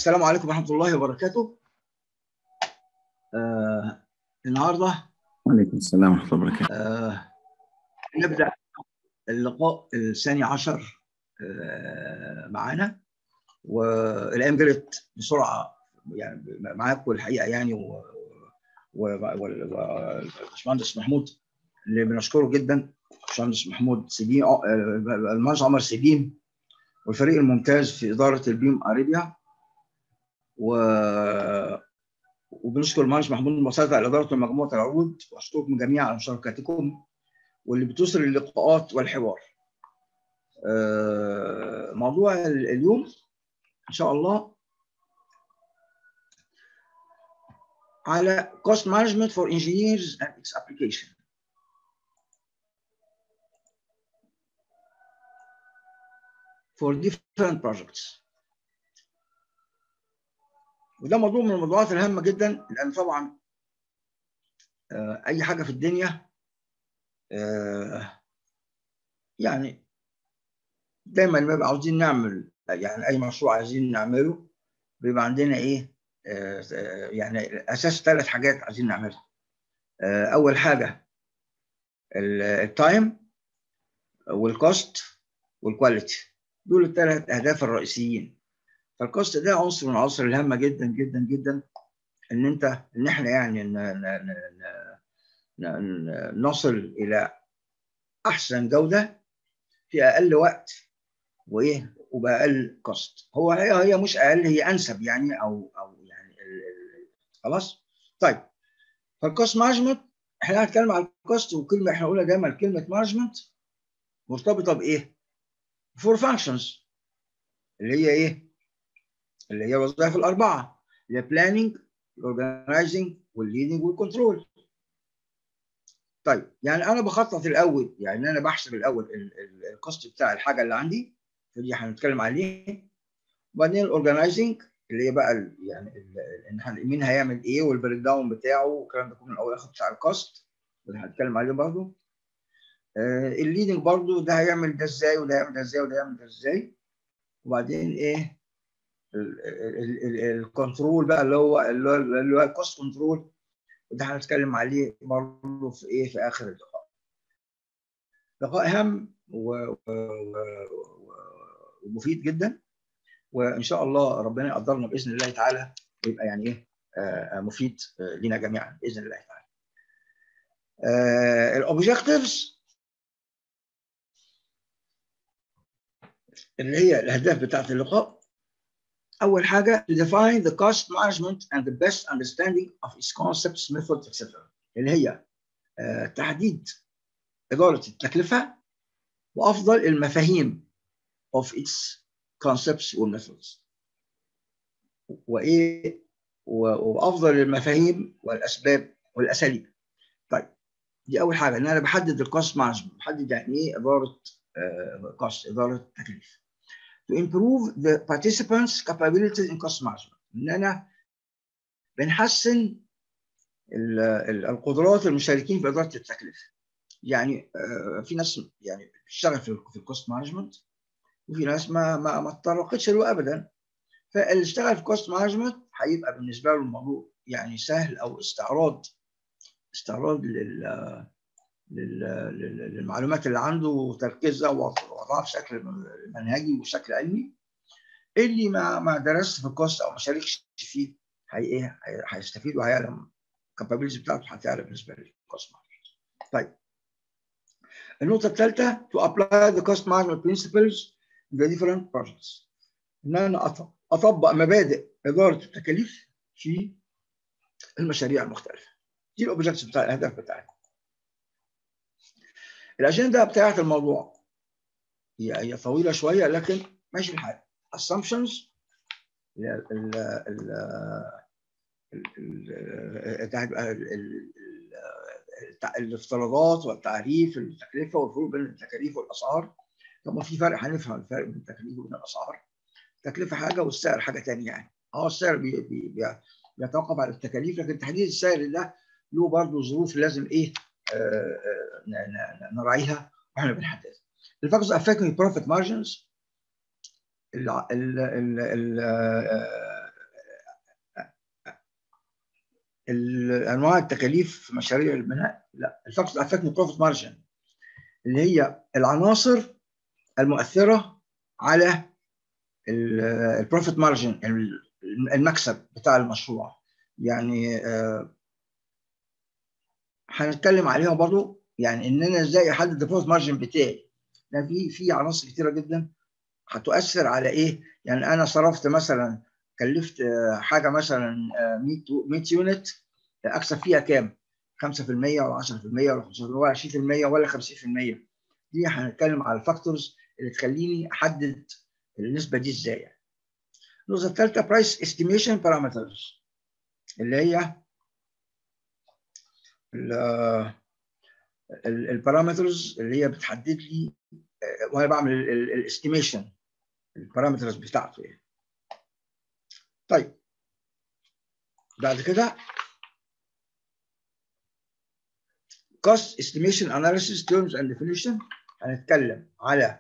السلام عليكم ورحمة الله وبركاته. آه النهارده وعليكم السلام ورحمة الله وبركاته آه نبدأ اللقاء الثاني عشر آه معانا والأيام جرت بسرعة يعني معاكم الحقيقة يعني و والباشمهندس محمود اللي بنشكره جدا باشمهندس محمود سليم آه، المهندس عمر سليم والفريق الممتاز في إدارة البيم أريبيا و وبنشكر المهندس محمود المسيطر على اداره مجموعه العروض واشكركم جميعا على مشاركتكم واللي بتسر اللقاءات والحوار. آه، موضوع اليوم ان شاء الله على cost management for engineers and its application. for different projects. وده موضوع من الموضوعات الهامه جدا لان طبعا آه، اي حاجه في الدنيا آه، يعني دايما لما بنبقى عاوزين نعمل يعني اي مشروع عايزين نعمله بيبقى عندنا ايه آه، يعني اساس ثلاث حاجات عايزين نعملها اول حاجه التايم والكوست والكواليتي دول الثلاث اهداف الرئيسيين فالكوست ده عنصر من العناصر الهامه جدا جدا جدا ان انت ان احنا يعني ن- ن- ن- ن- نصل الى احسن جوده في اقل وقت وايه وباقل كوست هو هي هي مش اقل هي انسب يعني او او يعني ال- ال- خلاص طيب فالكوست مانجمنت احنا هنتكلم على الكوست وكلمه احنا قلنا دايما كلمه مانجمنت مرتبطه بايه؟ فور فانكشنز اللي هي ايه؟ اللي هي الوظائف الاربعه اللي هي بلاننج الاورجنايزنج والليدنج والكنترول طيب يعني انا بخطط الاول يعني انا بحسب الاول ال- ال- الكوست بتاع الحاجه اللي عندي فدي هنتكلم عليه وبعدين الاورجنايزنج اللي هي بقى ال- يعني ال- ان إحنا مين هيعمل ايه والبريك داون بتاعه والكلام ده كله من الاول اخد بتاع الكوست اللي هنتكلم عليه برضه الليدنج برضه ده هيعمل ده ازاي وده هيعمل ده ازاي وده هيعمل ده ازاي وبعدين ايه الكنترول بقى اللي هو اللي هو اللي هو الكوست كنترول وده هنتكلم عليه برضه في ايه في اخر اللقاء. لقاء هام و- و- و- ومفيد جدا وان شاء الله ربنا يقدرنا باذن الله تعالى ويبقى يعني ايه آه، مفيد آه، لنا جميعا باذن الله تعالى. الاوبجكتيفز اللي هي الاهداف بتاعت اللقاء اول حاجه to define the cost management and the best understanding of its concepts methods etc اللي هي آه، تحديد اداره التكلفه وافضل المفاهيم of its concepts والmethods وايه و- وافضل المفاهيم والاسباب والاساليب طيب دي اول حاجه ان انا بحدد الكوست مانجمنت بحدد يعني ايه اداره كوست اداره تكليف to improve the participants capabilities in cost management ان انا بنحسن ال- ال- القدرات المشاركين في اداره التكلفه يعني آه، في ناس يعني بتشتغل في في الكوست مانجمنت وفي ناس ما ما ما اتطرقتش له ابدا فاللي اشتغل في كوست مانجمنت هيبقى بالنسبه له الموضوع يعني سهل او استعراض استعراض لل لل- لل- للمعلومات اللي عنده وتركيزها ووضعها بشكل منهجي وشكل علمي اللي ما ما درسش في الكوست او ما شاركش فيه هي ايه هي- هيستفيد وهيعلم الكابابيلتيز بتاعته هتعلى بالنسبه للكوست مانجمنت. طيب النقطه الثالثه to apply the cost management principles in the different projects ان انا أط- اطبق مبادئ اداره التكاليف في المشاريع المختلفه دي الاوبجكتس بتاع الاهداف بتاعتنا الاجنده بتاعت الموضوع هي هي طويله شويه لكن ماشي الحال assumptions ال ال ال ال- هتبقى ال- ال- التع- الافتراضات والتعريف التكلفه والفروق بين التكاليف والاسعار طبعا في فرق هنفهم الفرق بين التكاليف وبين الاسعار التكلفه حاجه والسعر حاجه ثانيه يعني اه السعر بي بي بي بيتوقف على التكاليف لكن تحديد السعر ده له برضه ظروف لازم ايه آه، آه، ن- ن- نراعيها واحنا بنحددها. الفاكتورز affecting profit margins ال ال ال ال انواع التكاليف في مشاريع البناء لا الفاكتور افكت بروفيت مارجن اللي هي العناصر المؤثره على البروفيت مارجن المكسب بتاع المشروع يعني هنتكلم عليها برضو يعني ان انا ازاي احدد البروفيت مارجن بتاعي لان في في عناصر كتيره جدا هتؤثر على ايه يعني انا صرفت مثلا كلفت حاجه مثلا 100 100 يونت اكسب فيها كام 5% ولا 10% ولا 15% ولا 20% ولا 50% دي هنتكلم على الفاكتورز اللي تخليني احدد النسبه دي ازاي يعني. النقطه الثالثه برايس استيميشن بارامترز اللي هي البارامترز اللي هي بتحدد لي وانا بعمل الاستيميشن البارامترز بتاعته يعني. طيب بعد كده cost estimation analysis terms and definition هنتكلم على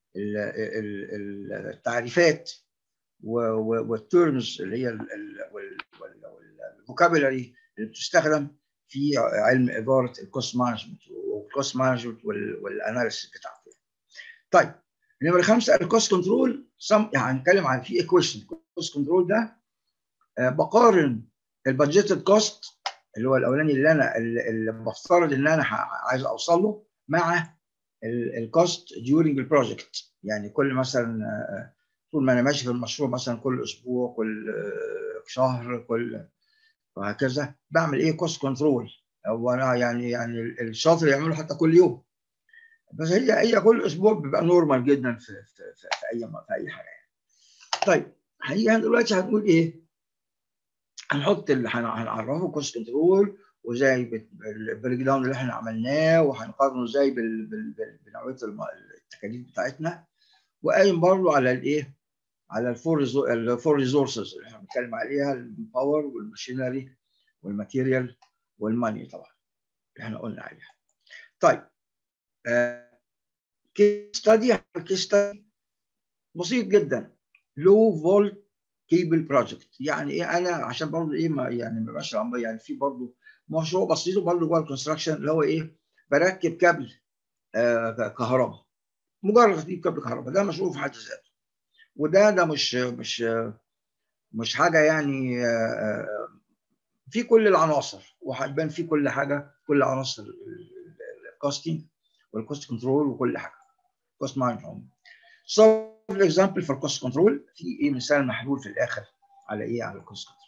التعريفات والتيرمز اللي هي الفوكابولاري اللي بتستخدم في علم اداره الكوست مانجمنت والكوست مانجمنت والاناليسيس بتاعته. طيب نمرة خمسة الكوست كنترول يعني هنتكلم عن في ايكويشن الكوست كنترول ده بقارن البادجيتد كوست اللي هو الاولاني اللي انا اللي بفترض ان انا عايز اوصل له مع الكوست ديورنج البروجكت يعني كل مثلا طول ما انا ماشي في المشروع مثلا كل اسبوع كل شهر كل وهكذا بعمل ايه كوست كنترول او انا يعني يعني الشاطر يعمله حتى كل يوم بس هي هي كل اسبوع بيبقى نورمال جدا في في, في, في اي في اي حاجه يعني. طيب هي دلوقتي هنقول ايه؟ هنحط اللي هنعرفه كوست كنترول وزي البريك داون اللي احنا عملناه وهنقارنه ازاي بنوعيه التكاليف بتاعتنا وقايم برضه على الايه؟ على الفور الفور ريسورسز اللي احنا بنتكلم عليها الباور والماشينري والماتيريال والماني طبعا اللي احنا قلنا عليها. طيب كيس ستادي كيس ستادي بسيط جدا لو فولت كيبل بروجكت يعني ايه انا عشان برضه ايه ما يعني ما بقاش يعني في برضه مشروع بسيط برضه جوه الكونستراكشن اللي هو ايه بركب كابل آه كهرباء مجرد تركيب كابل كهرباء ده مشروع في حد ذاته وده ده مش مش مش حاجه يعني آه في كل العناصر وهيبان في كل حاجه كل عناصر الكوستنج والكوست كنترول وكل حاجه كوست مانجمنت so اكزامبل فور كوست كنترول في ايه مثال محلول في الاخر على ايه على الكوست كنترول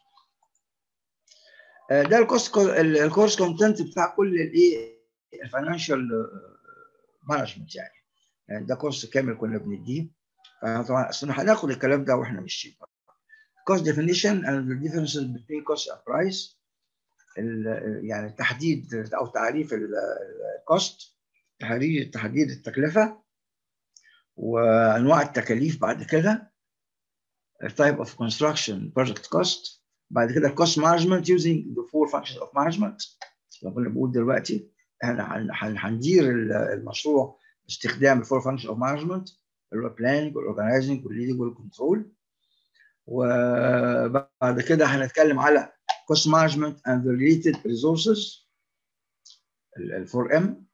ده الكوست الكورس كونتنت بتاع كل الايه الفاينانشال مانجمنت يعني. يعني ده كورس كامل كنا بنديه فطبعا اصل هناخد الكلام ده واحنا ماشيين cost definition and the differences between cost and price يعني تحديد او تعريف الكوست تحديد تحديد التكلفه وانواع التكاليف بعد كده type of construction project cost بعد كده cost management using the four functions of management لو كنا بنقول دلوقتي احنا هندير المشروع باستخدام الفور functions of management اللي هو planning والاورجنايزنج والليدنج والكنترول وبعد كده هنتكلم على cost management and the related resources ال 4 ام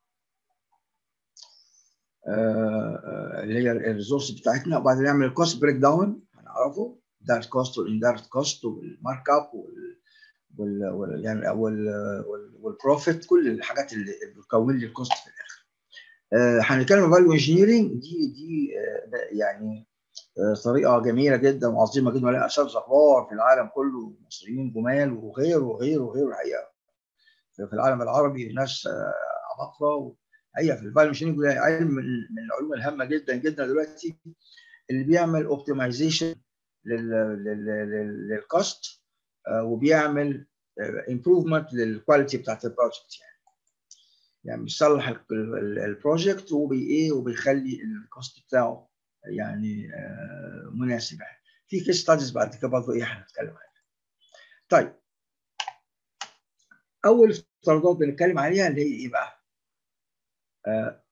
اللي هي الريسورس بتاعتنا وبعدين نعمل الكوست بريك داون هنعرفه دايركت كوست والاندايركت كوست والمارك اب وال وال وال يعني وال والبروفيت كل الحاجات اللي بتكون لي الكوست في الاخر. هنتكلم عن فاليو انجينيرنج دي دي يعني طريقه جميله جدا وعظيمه جدا ولها اساتذه كبار في العالم كله مصريين جمال وغيره وغيره وغيره الحقيقه. في العالم العربي ناس عباقره هي في الفاليو انجينيرنج علم من العلوم الهامه جدا جدا دلوقتي اللي بيعمل اوبتمايزيشن للكوست وبيعمل امبروفمنت للكواليتي بتاعت البروجكت يعني يعني بيصلح البروجكت وبي ايه وبيخلي الكوست بتاعه يعني مناسب يعني في كيس ستاديز بعد كده برضه ايه هنتكلم عنها طيب اول افتراضات بنتكلم عليها اللي هي ايه بقى؟ آه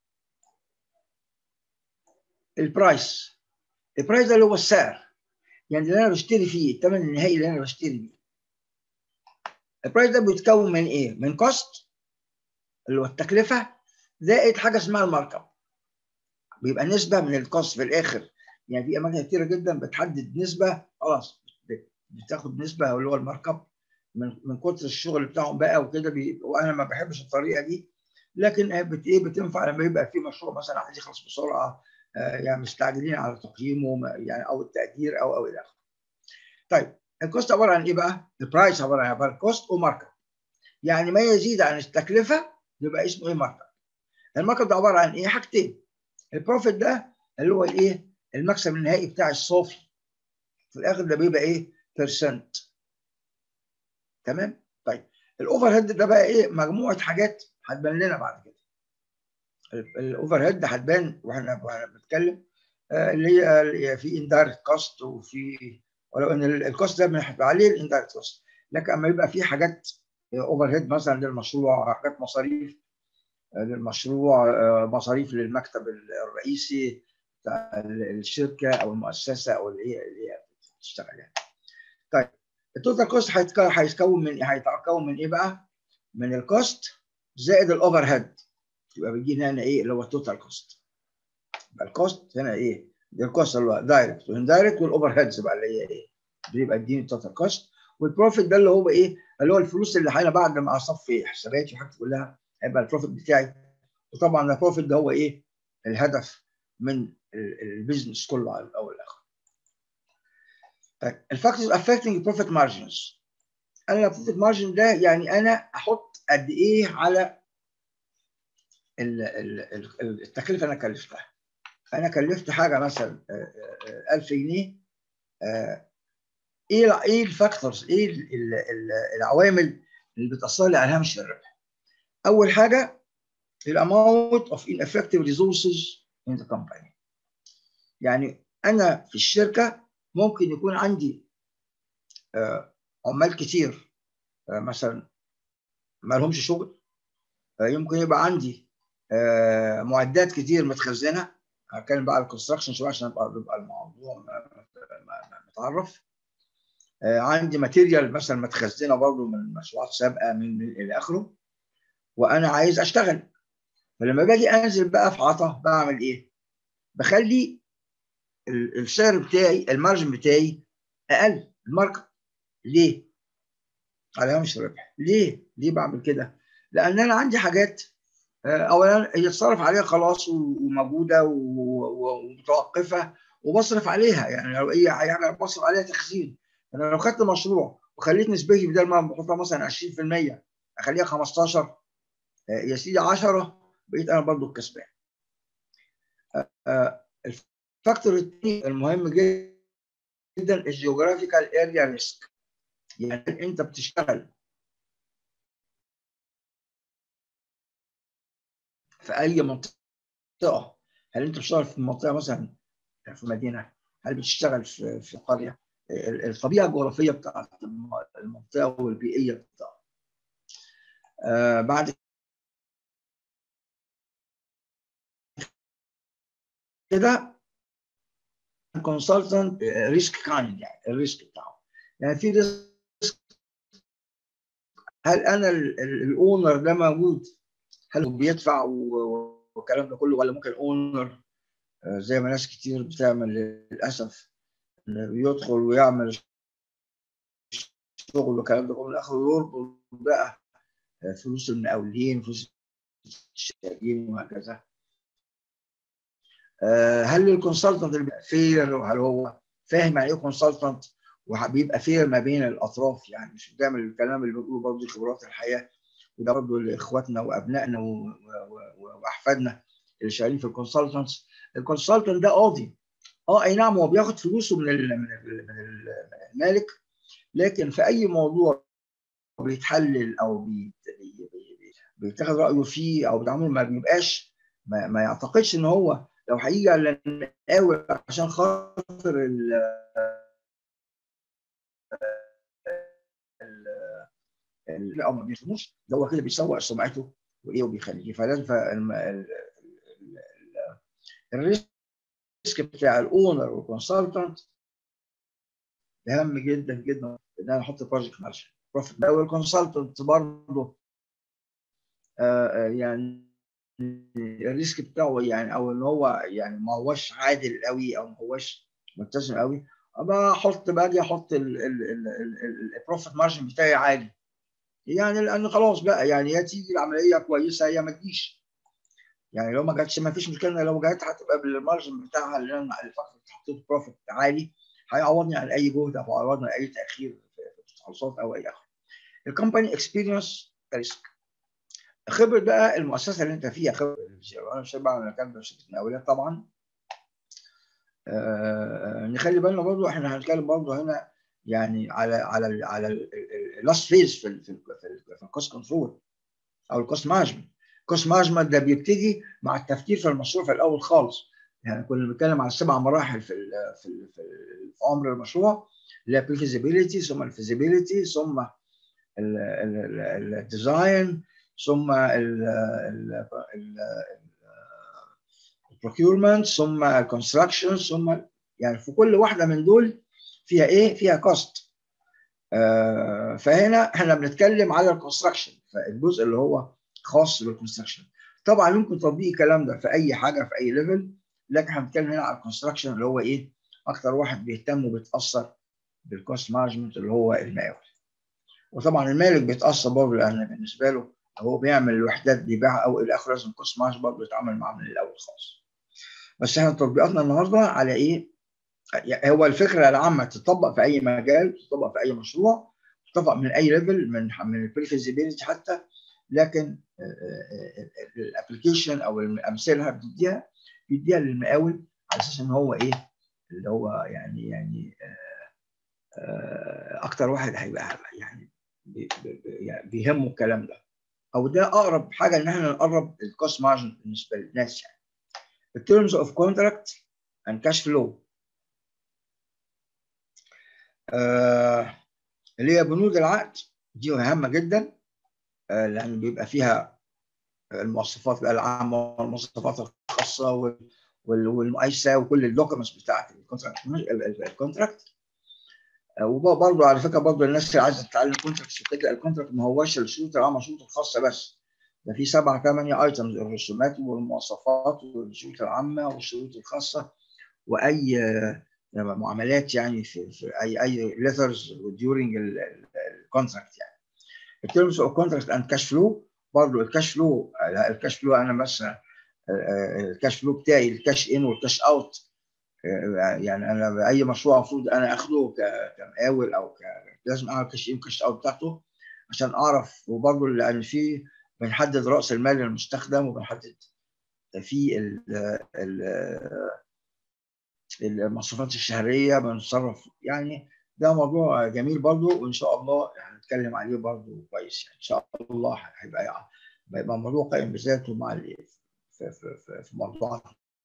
البرايس البرايس ده اللي هو السعر يعني اللي انا بشتري فيه الثمن النهائي اللي انا بشتري بيه البرايس ده بيتكون من ايه؟ من كوست اللي هو التكلفه زائد حاجه اسمها المارك اب بيبقى نسبه من الكوست في الاخر يعني في اماكن كتيره جدا بتحدد نسبه خلاص بتاخد نسبه اللي هو المارك اب من من كتر الشغل بتاعهم بقى وكده بي... وانا ما بحبش الطريقه دي لكن بت ايه بتنفع لما يبقى في مشروع مثلا عايز يخلص بسرعه آه يعني مستعجلين على تقييمه يعني او التقدير او او الى اخره. طيب الكوست عباره عن ايه بقى؟ البرايس عباره عن عباره كوست ومارك اب. يعني ما يزيد عن التكلفه يبقى اسمه ايه مارك اب. المارك اب ده عباره عن ايه؟ حاجتين. البروفيت ده اللي هو الايه؟ المكسب النهائي بتاع الصافي. في الاخر ده بيبقى ايه؟ بيرسنت. تمام؟ طيب الاوفر هيد ده بقى ايه؟ مجموعه حاجات هتبان لنا بعد كده. الاوفر هيد هتبان واحنا واحنا بنتكلم آه اللي هي في اندايركت كوست وفي ولو ان الكوست ده بنحب عليه الاندايركت كوست لكن اما يبقى في حاجات اوفر هيد مثلا للمشروع حاجات مصاريف للمشروع مصاريف للمكتب الرئيسي بتاع الشركه او المؤسسه او اللي هي اللي هي بتشتغل يعني. طيب التوتال كوست هيتكون من هيتكون من ايه بقى؟ من الكوست زائد الاوفر هيد يبقى بيجي هنا ايه اللي هو التوتال كوست يبقى الكوست هنا ايه؟ الكوست اللي هو دايركت واندايركت والاوفر هيدز بقى اللي هي ايه؟ بيبقى اديني التوتال كوست والبروفيت ده اللي هو ايه؟ اللي هو الفلوس اللي انا بعد ما اصفي حساباتي وحاجتي كلها هيبقى البروفيت بتاعي وطبعا البروفيت ده هو ايه؟ الهدف من البيزنس كله على الاول والاخر. طيب الفاكتورز افكتنج بروفيت مارجنز انا البروفيت مارجن ده يعني انا احط قد ايه على التكلفه اللي انا كلفتها. انا كلفت حاجه مثلا 1000 جنيه ايه ايه الفاكتورز ايه العوامل اللي بتاثر لي على هامش الربح اول حاجه الاماونت اوف ineffective resources in the company يعني انا في الشركه ممكن يكون عندي عمال كتير مثلا ما لهمش شغل يمكن يبقى عندي معدات كتير متخزنه هتكلم بقى على الكونستراكشن شويه عشان يبقى الموضوع متعرف عندي ماتيريال مثلا متخزنه برضه من مشروعات سابقه من, من الى اخره وانا عايز اشتغل فلما باجي انزل بقى في عطا بعمل ايه؟ بخلي السعر بتاعي المارجن بتاعي اقل الماركت ليه؟ على هامش الربح ليه؟ ليه بعمل كده؟ لان انا عندي حاجات اولا هي اتصرف عليها خلاص وموجوده ومتوقفه وبصرف عليها يعني لو اي حاجه بصرف عليها تخزين انا لو خدت مشروع وخليت نسبتي بدل ما بحطها مثلا 20% اخليها 15 يا سيدي 10 بقيت انا برضو الكسبان. الفاكتور الثاني المهم جدا الجيوغرافيكال اريا ريسك يعني انت بتشتغل في اي منطقه هل انت بتشتغل في منطقه مثلا في مدينه هل بتشتغل في في قريه الطبيعه الجغرافيه بتاعت المنطقه والبيئيه بتاعتها آه بعد كده كونسلتنت ريسك كايند يعني الريسك بتاعه يعني في ريسك هل انا الاونر ده موجود هل هو بيدفع والكلام ده كله ولا ممكن اونر زي ما ناس كتير بتعمل للاسف بيدخل ويعمل شغل والكلام ده كله الاخر يربط بقى فلوس المقاولين فلوس الشاهدين وهكذا هل الكونسلتنت فير هل هو فاهم يعني ايه كونسلتنت وبيبقى فير ما بين الاطراف يعني مش بتعمل الكلام اللي بيقولوا برضه خبرات الحياه وده برضه لاخواتنا وابنائنا واحفادنا اللي شغالين في الكونسلتنتس الكونسلتنت ده قاضي اه اي نعم هو بياخد فلوسه من ال من, ال من المالك لكن في اي موضوع بيتحلل او بي بيتاخد رايه فيه او بيتعامل ما بيبقاش ما, ما يعتقدش ان هو لو هيجي على المقاول عشان خاطر ال ال او ما بيفهموش ده هو كده بيسوق سمعته وايه وبيخليه فلازم الريسك بتاع الاونر والكونسلتنت مهم جدا جدا ان انا احط بروجكت مارجن بروفيت والكونسلتنت برضه يعني الريسك بتاعه يعني او ان هو يعني ما هوش عادل قوي او ما هوش متزن قوي بحط باجي احط البروفيت مارجن بتاعي عالي يعني لان خلاص بقى يعني يا تيجي العمليه كويسه يا ما تجيش يعني لو ما جاتش ما فيش مشكله لو جت هتبقى بالمارجن بتاعها اللي انا الفتره اللي حطيت بروفيت عالي هيعوضني عن اي جهد او هيعوضني عن اي تاخير في التخلصات او اي اخر. الكومباني اكسبيرينس ريسك خبره بقى المؤسسه اللي انت فيها خبره انا مش بعمل كلام ده شركه مقاولات طبعا آه نخلي بالنا برضو احنا هنتكلم برضو هنا يعني على على ال على اللاست فيز في ال في ال في الكوست كنترول او الكوست مانجمنت الكوست مانجمنت ده بيبتدي مع التفكير في المشروع في الاول خالص يعني كنا بنتكلم على سبع مراحل في ال في ال في, في عمر المشروع اللي هي الفيزيبيليتي ثم الفيزيبيليتي ثم الديزاين ثم البروكيورمنت ثم الكونستراكشن ثم يعني في كل واحده من دول فيها ايه؟ فيها كوست. آه فهنا احنا بنتكلم على الكونستراكشن فالجزء اللي هو خاص بالكونستراكشن. طبعا يمكن تطبيق الكلام ده في اي حاجه في اي ليفل لكن احنا بنتكلم هنا على الكونستراكشن اللي هو ايه؟ اكتر واحد بيهتم وبيتاثر بالكوست مانجمنت اللي هو المقاول. وطبعا المالك بيتاثر برضه لان بالنسبه له هو بيعمل الوحدات بيبيعها او الى اخره لازم كوست مانجمنت برضه يتعامل معاه من الاول خالص. بس احنا تطبيقاتنا النهارده على ايه؟ هو الفكره العامه تطبق في اي مجال تطبق في اي مشروع تطبق من اي ليفل من من البريفيزيبيليتي حتى لكن الابلكيشن او الامثله بتديها بيديها للمقاول على اساس ان هو ايه اللي هو يعني يعني اكتر واحد هيبقى يعني بيهمه الكلام ده او ده اقرب حاجه ان احنا نقرب الكوست مارجن بالنسبه للناس يعني التيرمز اوف كونتراكت اند كاش فلو اللي هي بنود العقد دي مهمه جدا آه لان بيبقى فيها المواصفات بقى العامه والمواصفات الخاصه والمقايسه وكل الدوكيومنتس بتاعت الكونتراكت الكونتراكت وبرضه على فكره برضه الناس اللي عايزه تتعلم كونتراكت وكده الكونتراكت ما هوش الشروط العامه الشروط الخاصه بس ده في سبعة ثمانية ايتمز الرسومات والمواصفات والشروط العامة والشروط الخاصة وأي معاملات يعني في, في أي أي ليترز during الكونتراكت يعني. التيرمز اوف كونتراكت اند كاش فلو برضه الكاش فلو الكاش فلو أنا مثلا الكاش فلو بتاعي الكاش ان والكاش اوت يعني انا اي مشروع المفروض انا اخده كمقاول او ك... لازم اعرف كاش ان وكاش اوت بتاعته عشان اعرف وبرضه لان في بنحدد راس المال المستخدم وبنحدد في المصروفات الشهريه بنتصرف يعني ده موضوع جميل برضه وان شاء الله هنتكلم عليه برضه كويس يعني ان شاء الله هيبقى هيبقى موضوع قائم بذاته مع في في في, في موضوعات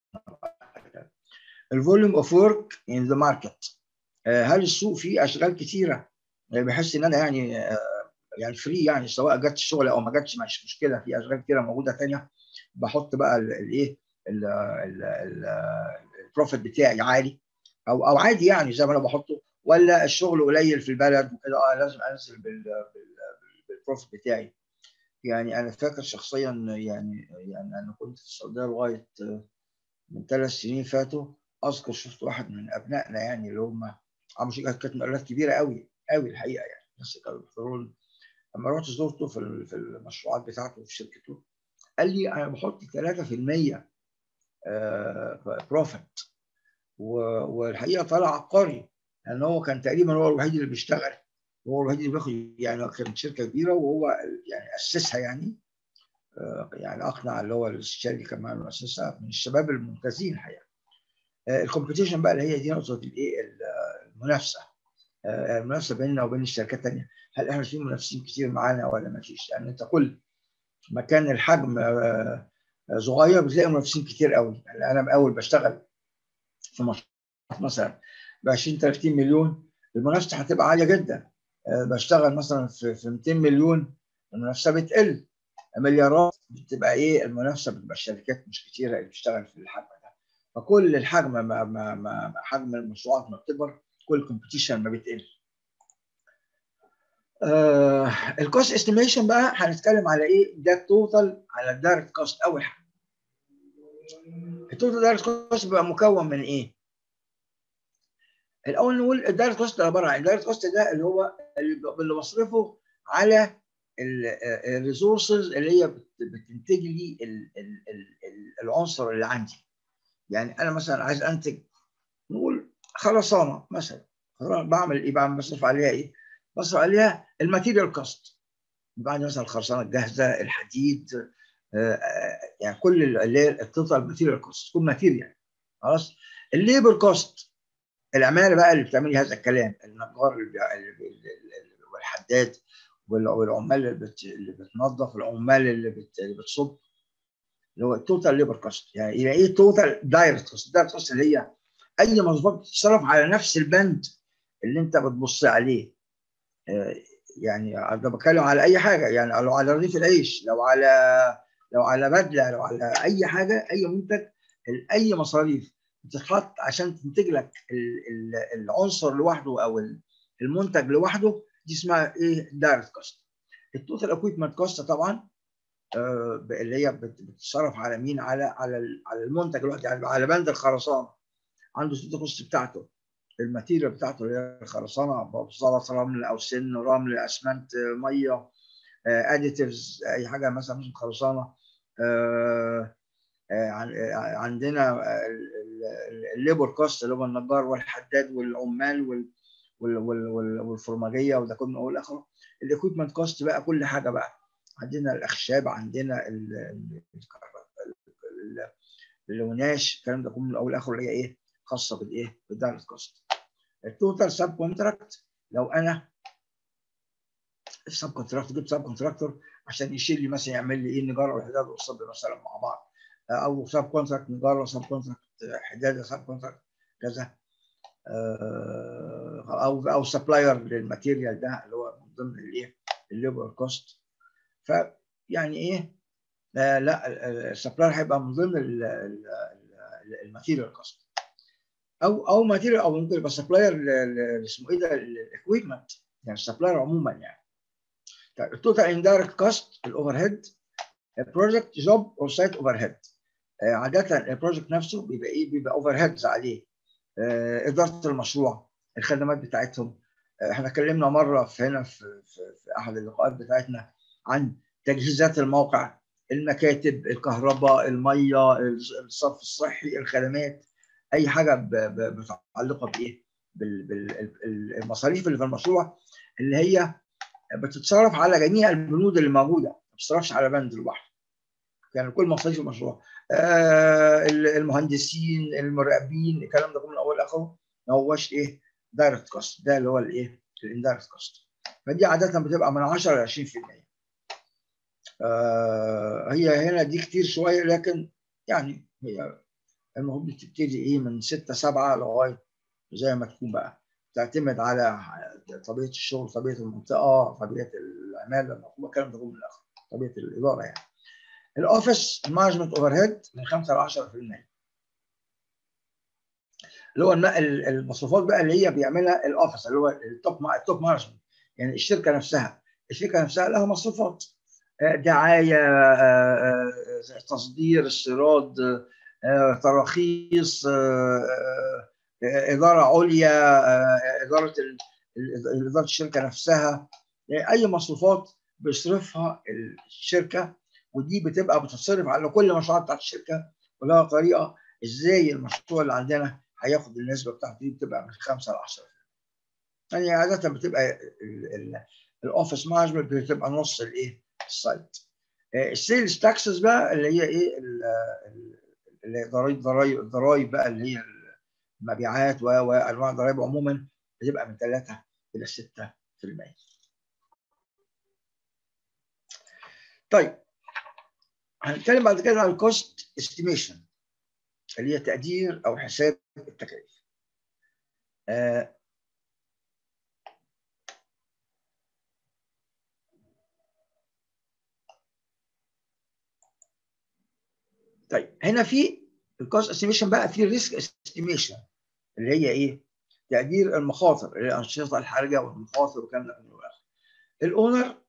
الفوليوم اوف ورك ان ذا ماركت هل السوق فيه اشغال كثيره بحس ان انا يعني يعني فري يعني سواء جت الشغل او ما جاتش مش مشكله في اشغال كتيره موجوده ثانيه بحط بقى الايه البروفيت بتاعي عالي او او عادي يعني زي ما انا بحطه ولا الشغل قليل في البلد وكده اه لازم انزل بالبروفيت بتاعي يعني انا فاكر شخصيا يعني يعني انا كنت في السعوديه لغايه من ثلاث سنين فاتوا اذكر شفت واحد من ابنائنا يعني اللي هم عملوا شركه كانت مقاولات كبيره قوي قوي الحقيقه يعني بس كانوا بيحضروا لما رحت زرته في في المشروعات بتاعته في شركته قال لي انا بحط 3% بروفيت والحقيقه طلع عبقري لان هو كان تقريبا هو الوحيد اللي بيشتغل هو الوحيد اللي بياخد يعني كانت شركه كبيره وهو يعني اسسها يعني يعني اقنع اللي هو الاستشاري كمان مؤسسها من الشباب الممتازين الحقيقه الكومبيتيشن بقى اللي هي دي نقطه الايه المنافسه المنافسه بيننا وبين الشركات الثانيه هل احنا في منافسين كتير معانا ولا ما فيش؟ لان يعني انت كل ما كان الحجم صغير بتلاقي منافسين كتير قوي يعني انا اول بشتغل في مشروع مثلا ب 20 30 مليون المنافسه هتبقى عاليه جدا بشتغل مثلا في, في 200 مليون المنافسه بتقل مليارات بتبقى ايه المنافسه بتبقى الشركات مش كتيره اللي بتشتغل في الحجم ده فكل الحجم ما, ما, ما حجم المشروعات ما بتكبر كل كومبيتيشن ما بتقل آه الكوست استيميشن بقى هنتكلم على ايه؟ ده التوتال على الدايركت كوست اول حاجه. التوتال دايركت كوست بيبقى مكون من ايه؟ الاول نقول الدايركت كوست عباره عن الدايركت كوست ده اللي هو اللي بصرفه على الريسورسز اللي هي بتنتج لي العنصر اللي عندي. يعني انا مثلا عايز انتج نقول خرسانه مثلا بعمل ايه؟ بعمل بصرف عليها ايه؟ بصرف عليها الماتيريال كوست يبقى عندي مثلا الخرسانه الجاهزه الحديد يعني كل اللي هي التوتال ماتيريال كوست تكون ماتيريال خلاص الليبر كوست العماله بقى اللي بتعمل لي هذا الكلام النجار والحداد والعمال اللي, بت... اللي بتنظف العمال اللي, بت... اللي بتصب اللي هو التوتال ليبر كوست يعني يبقى ايه توتال دايركت كوست دايركت كوست اللي هي اي مصروفات بتتصرف على نفس البند اللي انت بتبص عليه يعني انا بتكلم على اي حاجه يعني لو على رغيف العيش لو على لو على بدله لو على اي حاجه اي منتج اي مصاريف بتتحط عشان تنتج لك العنصر لوحده او المنتج لوحده دي اسمها ايه دايركت كوست التوتال اكويبمنت كوست طبعا آه اللي هي بتتصرف على مين على على على المنتج لوحده يعني على بند الخرسانه عنده التوتال كوست بتاعته الماتيريال بتاعته اللي هي الخرسانه زلط رمل او سن رمل اسمنت ميه اديتيفز اي حاجه مثلا مش خرسانه عندنا الليبر كوست اللي هو النجار والحداد والعمال والفرماجيه وده كله اول اخره الاكويبمنت كوست بقى كل حاجه بقى عندنا الاخشاب عندنا الوناش الكلام ده كله من اول لاخره اللي هي ايه خاصه بالايه بالدايركت كوست التوتال سب كونتراكت لو انا السب كونتراكتور جبت سب كونتراكتور عشان يشيل لي مثلا يعمل لي ايه نجاره وحداد والصب مثلا مع بعض او سب كونتراكت نجاره سب كونتراكت حداده سب كونتراكت كذا او او سبلاير للماتيريال ده اللي هو من ضمن الايه الليبر كوست فيعني ايه آه لا السبلاير هيبقى من ضمن الماتيريال كوست او او ماتيريال او ممكن يبقى سبلاير اسمه ايه ده الاكويبمنت يعني السبلاير عموما يعني طيب التوتال اندايركت كوست الاوفر هيد بروجكت جوب اور سايت اوفر هيد عاده البروجكت نفسه بيبقى ايه بيبقى اوفر هيدز عليه آه اداره المشروع الخدمات بتاعتهم آه احنا اتكلمنا مره في هنا في, في, في احد اللقاءات بتاعتنا عن تجهيزات الموقع المكاتب الكهرباء الميه الصرف الصحي الخدمات اي حاجه متعلقه بايه بالمصاريف اللي في المشروع اللي هي بتتصرف على جميع البنود اللي موجوده ما بتتصرفش على بند لوحده يعني كل مصاريف المشروع آه المهندسين المراقبين الكلام ده كله من اول لاخره ما هوش ايه دايركت كوست ده اللي هو الايه الاندايركت كوست فدي عاده بتبقى من 10 ل 20% آه هي هنا دي كتير شويه لكن يعني هي المفروض بتبتدي ايه من 6 7 لغايه زي ما تكون بقى تعتمد على طبيعه الشغل طبيعه المنطقه طبيعه العماله المطلوبه الكلام ده كله من الاخر طبيعه الاداره يعني الاوفيس مانجمنت اوفر هيد من 5 ل 10% اللي هو المصروفات بقى اللي هي بيعملها الاوفيس اللي هو التوب التوب مانجمنت يعني الشركه نفسها الشركه نفسها لها مصروفات دعايه تصدير استيراد تراخيص اداره عليا اداره اداره الشركه نفسها اي مصروفات بيصرفها الشركه ودي بتبقى بتتصرف على كل المشروعات بتاعت الشركه ولها طريقه ازاي المشروع اللي عندنا هياخد النسبه بتاعته دي بتبقى من 5 ل 10 يعني عاده بتبقى الاوفيس مانجمنت بتبقى نص الايه السايت السيلز تاكسز بقى اللي هي ايه اللي هي ضرايب ضرايب الضرايب بقى اللي هي المبيعات وانواع الضرايب عموما بتبقى من 3 الى 6% طيب هنتكلم بعد كده عن الكوست استيميشن اللي هي تقدير او حساب التكاليف آه طيب هنا في الكوست استيميشن بقى في ريسك استيميشن اللي هي ايه؟ تقدير المخاطر اللي هي الانشطه الحرجه والمخاطر والكلام ده كله الاونر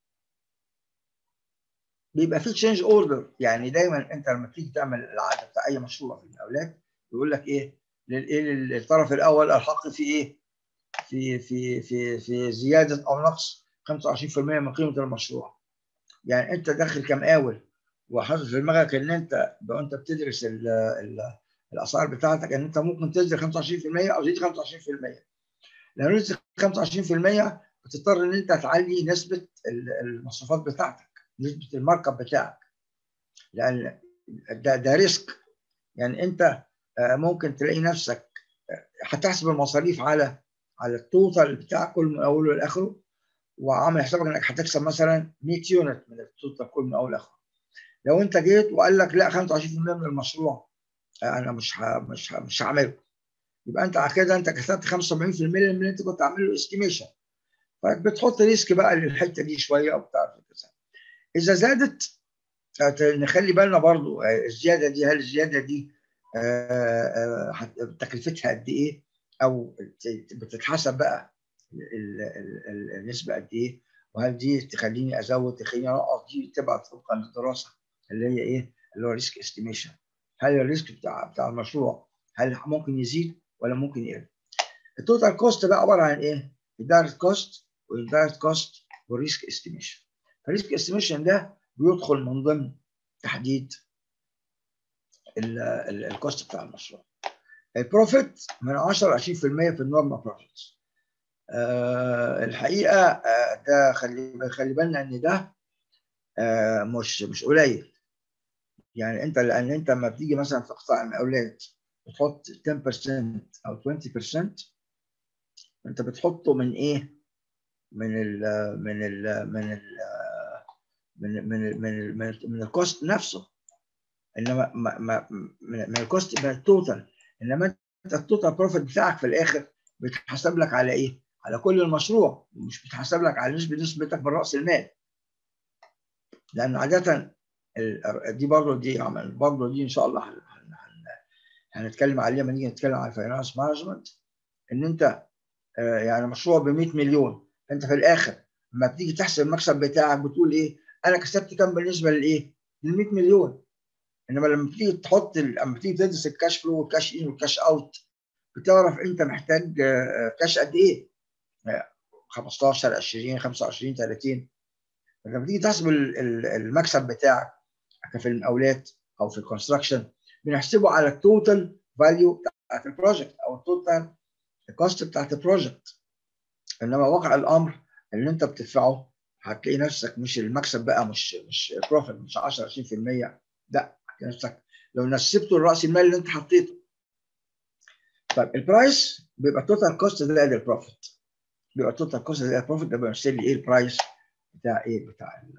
بيبقى في تشينج اوردر يعني دايما انت لما تيجي تعمل العقد بتاع اي مشروع في المقاولات يقول لك ايه للايه للطرف الاول الحق في ايه في في في في زياده او نقص 25% من قيمه المشروع يعني انت داخل كمقاول وحاطط في دماغك ان انت وانت بتدرس ال ال الاسعار بتاعتك ان انت ممكن تنزل 25% او تزيد 25% لو نزل 25% بتضطر ان انت تعلي نسبه المصروفات بتاعتك نسبه المارك اب بتاعك لان ده ده ريسك يعني انت ممكن تلاقي نفسك هتحسب المصاريف على على التوتال بتاع كل من اوله لاخره وعامل حسابك انك هتكسب مثلا 100 يونت من التوتال كل من اوله لاخره لو انت جيت وقال لك لا 25% من المشروع انا مش ه... مش ه... مش هعمله يبقى انت على كده انت كسبت 75% من اللي انت كنت عامل له استيميشن فبتحط ريسك بقى للحته دي شويه او بتعرف كذا اذا زادت نخلي بالنا برضو الزياده دي هل الزياده دي تكلفتها قد ايه او بتتحسب بقى النسبه قد ايه وهل دي تخليني ازود تخليني انقص دي تبقى طبقا للدراسه اللي هي ايه اللي هو ريسك استيميشن هل الريسك بتاع بتاع المشروع هل ممكن يزيد ولا ممكن يقل التوتال كوست بقى عباره عن ايه الدايركت كوست والاندايركت كوست والريسك استيميشن الريسك استيميشن ده بيدخل من ضمن تحديد الكوست بتاع المشروع البروفيت من 10 ل 20% في النورمال بروفيتس أه الحقيقه أه ده خلي خلي بالنا ان ده أه مش مش قليل يعني انت لان انت لما بتيجي مثلا في قطاع المقاولات بتحط 10% او 20% انت بتحطه من ايه؟ من ال من ال من ال من من من من, من الكوست نفسه انما ما ما من الكوست من التوتال انما انت التوتال بروفيت بتاعك في الاخر بيتحسب لك على ايه؟ على كل المشروع مش بيتحسب لك على نسبه نسبتك من راس المال لان عاده دي برضه دي برضه دي ان شاء الله هنتكلم عليها لما نيجي نتكلم على الفاينانس مانجمنت ان انت يعني مشروع ب 100 مليون انت في الاخر لما بتيجي تحسب المكسب بتاعك بتقول ايه؟ انا كسبت كام بالنسبه لايه؟ لل 100 مليون انما لما بتيجي تحط لما بتيجي تدرس الكاش فلو والكاش ان والكاش اوت بتعرف انت محتاج كاش قد ايه؟ 15 20 25 30 لما تيجي تحسب المكسب بتاعك في المقاولات او في الكونستراكشن بنحسبه على التوتال فاليو بتاعت البروجكت او التوتال الكوست بتاعت البروجكت انما واقع الامر اللي انت بتدفعه هتلاقي نفسك مش المكسب بقى مش مش بروفيت مش 10 20% لا هتلاقي نفسك لو نسبته لراس المال اللي انت حطيته طيب البرايس بيبقى التوتال كوست زائد البروفيت بيبقى التوتال كوست زائد البروفيت ده بيمثل لي ايه البرايس بتاع ايه بتاع ال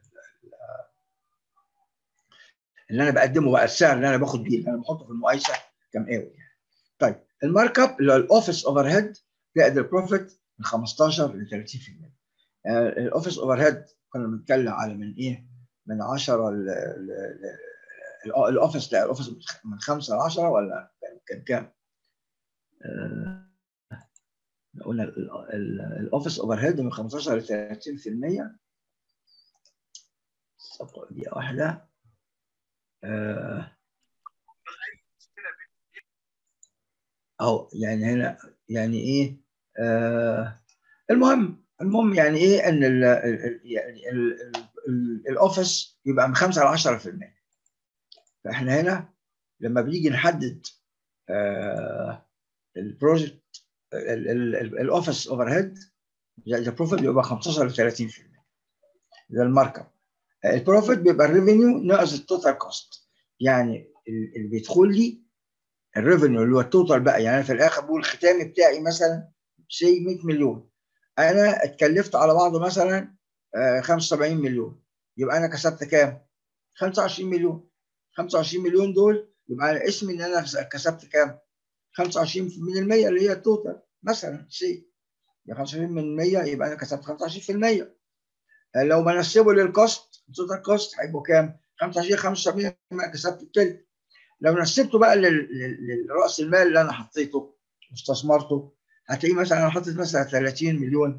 اللي انا بقدمه بقى السعر اللي انا باخد بيه اللي انا بحطه في المقايسه كمقاول يعني. طيب المارك اب اللي هو الاوفيس اوفر هيد زائد البروفيت من 15 ل 30% يعني الاوفيس اوفر هيد كنا بنتكلم على من ايه؟ من 10 ل الاوفيس لا الاوفيس من 5 ل 10 ولا كان كام؟ قلنا الاوفيس اوفر هيد من 15 ل 30% دقيقة واحدة أو يعني هنا يعني إيه آه المهم المهم يعني إيه إن ال ال يعني ال ال الأوفيس يبقى من 5 ل 10% فإحنا هنا لما بنيجي نحدد آه البروجكت الأوفيس أوفر هيد البروفيت بيبقى 15 ل 30% ده المارك اب البروفيت بيبقى الريفينيو ناقص التوتال كوست يعني اللي بيدخل لي الريفينيو اللي هو التوتال بقى يعني انا في الاخر بقول الختامي بتاعي مثلا سي 100 مليون انا اتكلفت على بعضه مثلا 75 مليون يبقى انا كسبت كام؟ 25 مليون 25 مليون دول يبقى انا اسمي ان انا كسبت كام؟ 25% اللي هي التوتال مثلا سي يعني 25% يبقى انا كسبت 25% لو بنسبه للكوست التوتال كوست هيبقوا كام؟ 25 75 كسبت التلت لو نسبته بقى لراس المال اللي انا حطيته واستثمرته هتلاقيه مثلا انا حطيت مثلا 30 مليون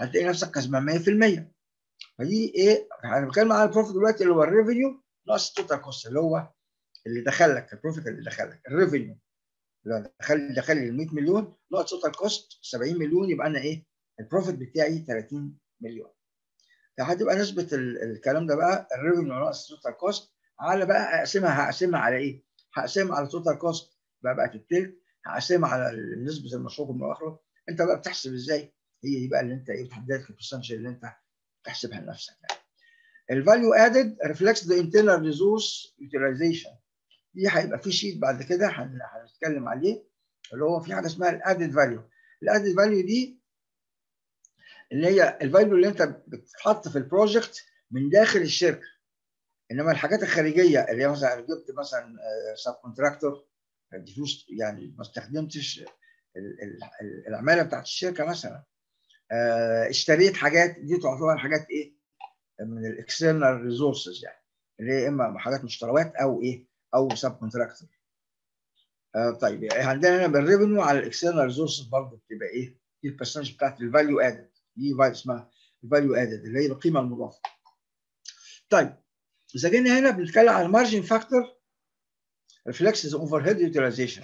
هتلاقي نفسك كسبان 100% فدي ايه احنا بنتكلم على البروفيت دلوقتي اللي هو الريفينيو ناقص التوتال كوست اللي هو اللي دخل لك البروفيت اللي دخل لك الريفينيو اللي دخل دخل لي ال 100 مليون ناقص توتال كوست 70 مليون يبقى انا ايه البروفيت بتاعي 30 مليون هتبقى نسبه الكلام ده بقى الريفينيو ناقص توتال كوست على بقى اقسمها هقسمها على ايه؟ هقسمها على توتال كوست بقى بقت التلت هقسمها على نسبه المشروع من اخره انت بقى بتحسب ازاي؟ هي دي بقى اللي انت ايه بتحدد لك البرسنتج اللي انت تحسبها لنفسك يعني. الفاليو ادد reflects the internal resource utilization دي هيبقى في شيت بعد كده هنتكلم عليه اللي هو في حاجه اسمها الادد فاليو الادد فاليو دي اللي هي الفاليو اللي انت بتتحط في البروجكت من داخل الشركه انما الحاجات الخارجيه اللي هي مثلا جبت مثلا سب كونتراكتور فلوس يعني ما استخدمتش العماله بتاعت الشركه مثلا اشتريت حاجات دي تعتبر حاجات ايه من الاكسترنال ريسورسز يعني اللي هي اما حاجات مشتريات او ايه او سب كونتراكتور آه طيب عندنا هنا بالريفنيو على الاكسترنال ريسورسز برضه بتبقى ايه دي البرسنتج بتاعت الفاليو ادد دي اسمها الفاليو ادد اللي هي القيمه المضافه طيب اذا جينا هنا بنتكلم على المارجن فاكتور reflects the overhead utilization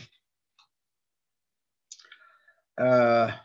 آه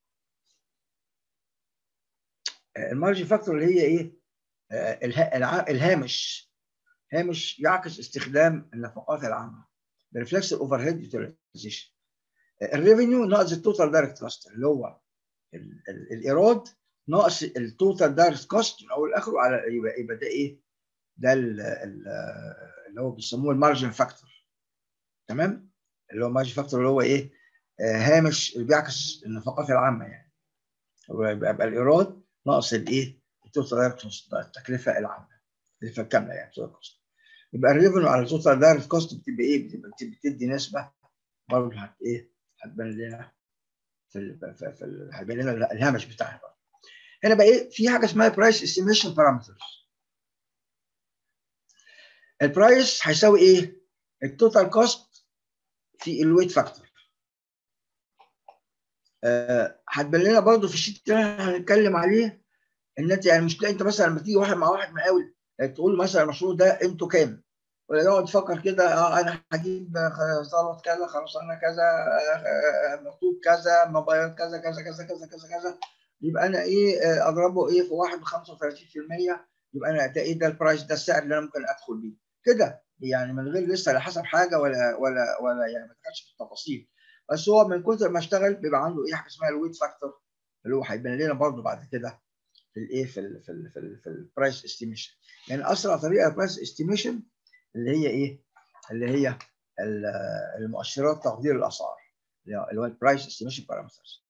المارجن فاكتور اللي هي ايه؟ آه الهامش هامش يعكس استخدام النفقات العامه ريفلكس الاوفر هيد يوتيلايزيشن الريفينيو ناقص التوتال دايركت كوست اللي هو ال ال الايراد ناقص التوتال دايركت كوست من اول لاخره على يبقى يبقى ده ايه؟ ده اللي هو بيسموه المارجن فاكتور تمام؟ اللي هو المارجن فاكتور اللي هو ايه؟ آه هامش اللي بيعكس النفقات العامه يعني يبقى الايراد ناقص الايه؟ التوتال دايركت كوست التكلفه العامه التكلفه الكامله يعني التوتال كوست يبقى الريفنيو على التوتال دايركت كوست بتبقى ايه؟ بتبقى بتدي نسبه برضه هت ايه؟ هتبان لنا في ال في, في هيبان لنا الهامش بتاعها بقى. هنا بقى ايه؟ في حاجه اسمها برايس استيميشن بارامترز. البرايس هيساوي ايه؟ التوتال كوست في الويت فاكتور. هتبان لنا برضه في الشيت اللي هنتكلم عليه ان انت يعني مش تلاقي انت مثلا لما تيجي واحد مع واحد مقاول تقول مثلا المشروع ده قيمته كام؟ ولا يقعد يفكر كده اه انا هجيب زلط كذا خرسانه كذا مكتوب كذا موبايل كذا كذا كذا كذا كذا كذا يبقى انا ايه اضربه ايه في واحد ب 35% يبقى انا ده ايه ده البرايس ده السعر اللي انا ممكن ادخل بيه كده يعني من غير لسه لا حسب حاجه ولا ولا ولا يعني ما دخلش في التفاصيل بس هو من كتر ما اشتغل بيبقى عنده ايه حاجه اسمها الويت فاكتور اللي هو هيبان لنا برضه بعد كده في الايه في ال في ال في, ال في البرايس استيميشن يعني اسرع طريقه البرايس استيميشن اللي هي ايه اللي هي المؤشرات تقدير الاسعار اللي هو البرايس استيميشن بارامترز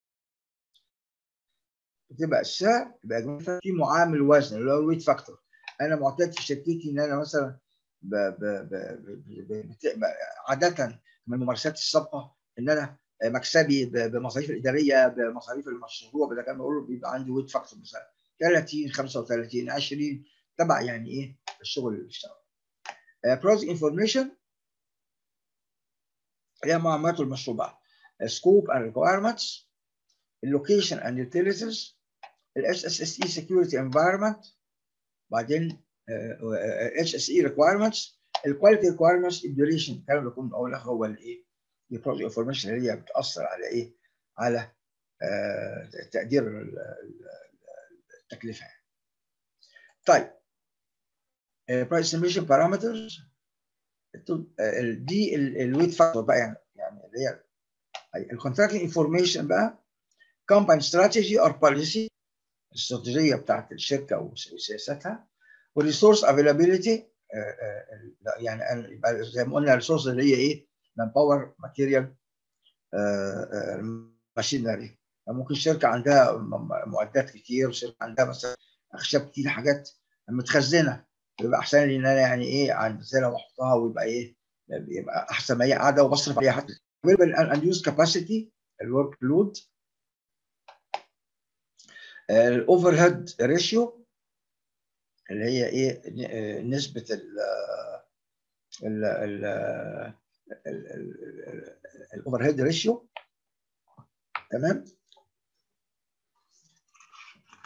بتبقى السعر يبقى في معامل وزن اللي هو الويت فاكتور انا معتاد في شركتي ان انا مثلا ب ب ب ب عاده من الممارسات السابقه ان انا مكسبي بمصاريف الاداريه بمصاريف المشروع بدل كان بقول بيبقى عندي ويت فاكتور مثلا 30 35 20 تبع يعني ايه الشغل اللي بيشتغل. بروجكت انفورميشن هي معلومات المشروع بقى. سكوب اند ريكوايرمنتس اللوكيشن اند يوتيليتيز الاس اس اس اي سكيورتي انفايرمنت بعدين اتش اس اي ريكوايرمنتس الكواليتي ريكوايرمنتس الديوريشن الكلام ده كله اول هو الايه البروجكت انفورميشن اللي هي بتاثر على ايه على آه تقدير التكلفه يعني. طيب برايس استيميشن بارامترز دي الويت فاكتور بقى يعني يعني اللي هي الكونتراكت انفورميشن بقى كومباني استراتيجي اور بوليسي الاستراتيجيه بتاعت الشركه وسياساتها والريسورس افيلابيلتي يعني يبقى زي ما قلنا الريسورس اللي هي ايه؟ مان باور ماتيريال ماشينري ممكن شركه عندها معدات كتير وشركه عندها مثلا اخشاب كتير حاجات متخزنه يبقى احسن لي ان انا يعني ايه انزلها واحطها ويبقى ايه يبقى احسن ما هي قاعده وبصرف عليها حتى unused capacity الورك لود الاوفر هيد ريشيو اللي هي ايه نسبه ال ال ال الاوفر هيد ريشيو تمام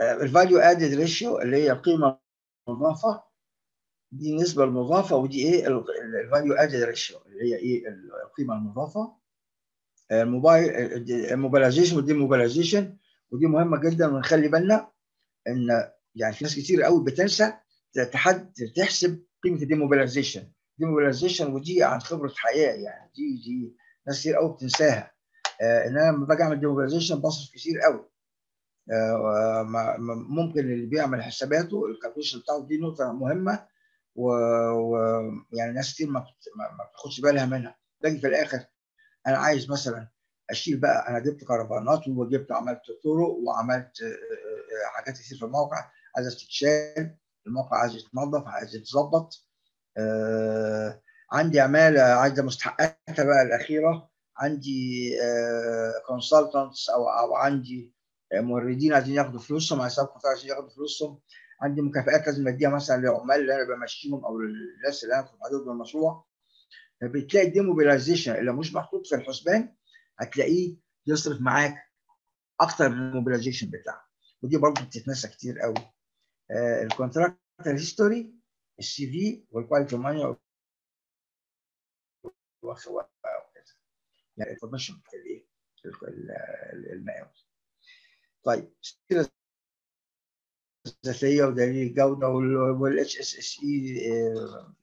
الفاليو ادد ريشيو اللي هي القيمه المضافه دي النسبه المضافه ودي ايه الفاليو ادد ريشيو اللي هي ايه القيمه المضافه الموبايل الموبيلايزيشن ودي موبيلايزيشن ودي مهمه جدا ونخلي بالنا ان يعني في ناس كتير قوي بتنسى تحد تحسب قيمه الديموبيلايزيشن ديموبيلايزيشن ودي عن خبره حياه يعني دي دي ناس كتير قوي بتنساها آه ان انا لما باجي اعمل ديموبيلايزيشن بصرف كتير قوي آه ممكن اللي بيعمل حساباته الكالكوليشن بتاعه دي نقطه مهمه ويعني و... ناس كتير ما ما بتاخدش بالها منها باجي في الاخر انا عايز مثلا اشيل بقى انا جبت كرفانات وجبت عملت طرق وعملت حاجات كتير في الموقع عايزه تتشال الموقع عايز يتنظف عايز يتظبط آه عندي عماله عايزه مستحقاتها بقى الاخيره عندي كونسلتنتس آه او او عندي موردين عايزين ياخدوا فلوسهم عايزين عايزين ياخدوا فلوسهم عندي مكافآت لازم اديها مثلا للعمال اللي انا بمشيهم او للناس اللي انا كنت عددهم المشروع فبتلاقي الديموبيلايزيشن اللي مش محطوط في الحسبان هتلاقيه يصرف معاك اكتر من الموبيلايزيشن بتاعه ودي برضه بتتنسى كتير قوي آه الكونتراكت هيستوري السي في والكواليتي ماني وكذا يعني الانفورميشن في الايه المقاول طيب السيره الذاتيه ودليل الجوده والاتش اس اس اي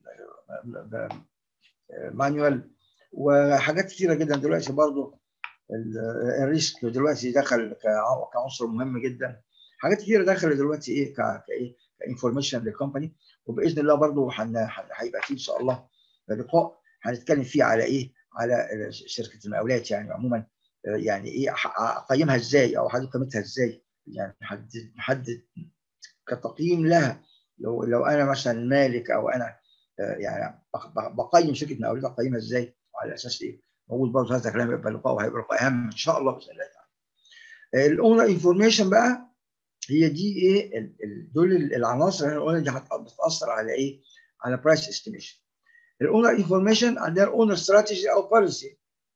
مانوال وحاجات كثيره جدا دلوقتي برضو الريسك دلوقتي دخل كعنصر مهم جدا حاجات كثيره دخلت دلوقتي ايه كايه كانفورميشن للكومباني وباذن الله برضو هيبقى فيه ان شاء الله لقاء هنتكلم فيه على ايه على شركه المقاولات يعني عموما يعني ايه اقيمها ازاي او احدد قيمتها ازاي يعني نحدد نحدد كتقييم لها لو لو انا مثلا مالك او انا يعني بقيم شركه مقاولات اقيمها ازاي وعلى اساس ايه موجود برضه هذا الكلام يبقى لقاء وهيبقى لقاء اهم ان شاء الله باذن الله تعالى الاونر انفورميشن بقى هي دي ايه دول العناصر اللي قلنا دي هتاثر على ايه على برايس استيميشن الاونر انفورميشن عندنا الاونر استراتيجي او بوليسي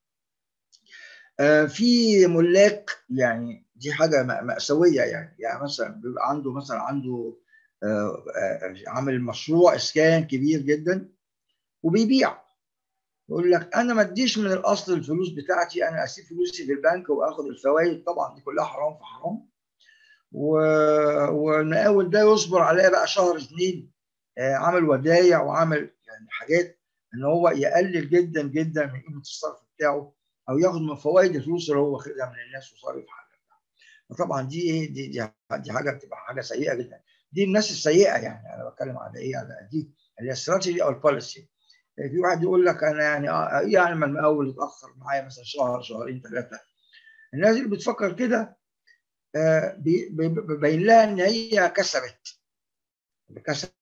آه في ملاك يعني دي حاجه مأساويه يعني يعني مثلا بيبقى عنده مثلا عنده آه آه عامل مشروع اسكان كبير جدا وبيبيع يقول لك انا ما اديش من الاصل الفلوس بتاعتي انا اسيب فلوسي في البنك واخد الفوائد طبعا دي كلها حرام في حرام و... والمقاول ده يصبر عليها بقى شهر اثنين عمل ودايع وعمل يعني حاجات ان هو يقلل جدا جدا من قيمه الصرف بتاعه او ياخد من فوائد الفلوس اللي هو واخدها من الناس وصارف حاجه فطبعا دي ايه دي, دي دي حاجه بتبقى حاجه سيئه جدا دي الناس السيئه يعني انا بتكلم على ايه على دي اللي هي استراتيجي او البوليسي في واحد يقول لك انا يعني اه يعني ما المقاول اتاخر معايا مثلا شهر شهرين ثلاثه الناس اللي بتفكر كده آه بيبين لها ان هي كسبت كسبت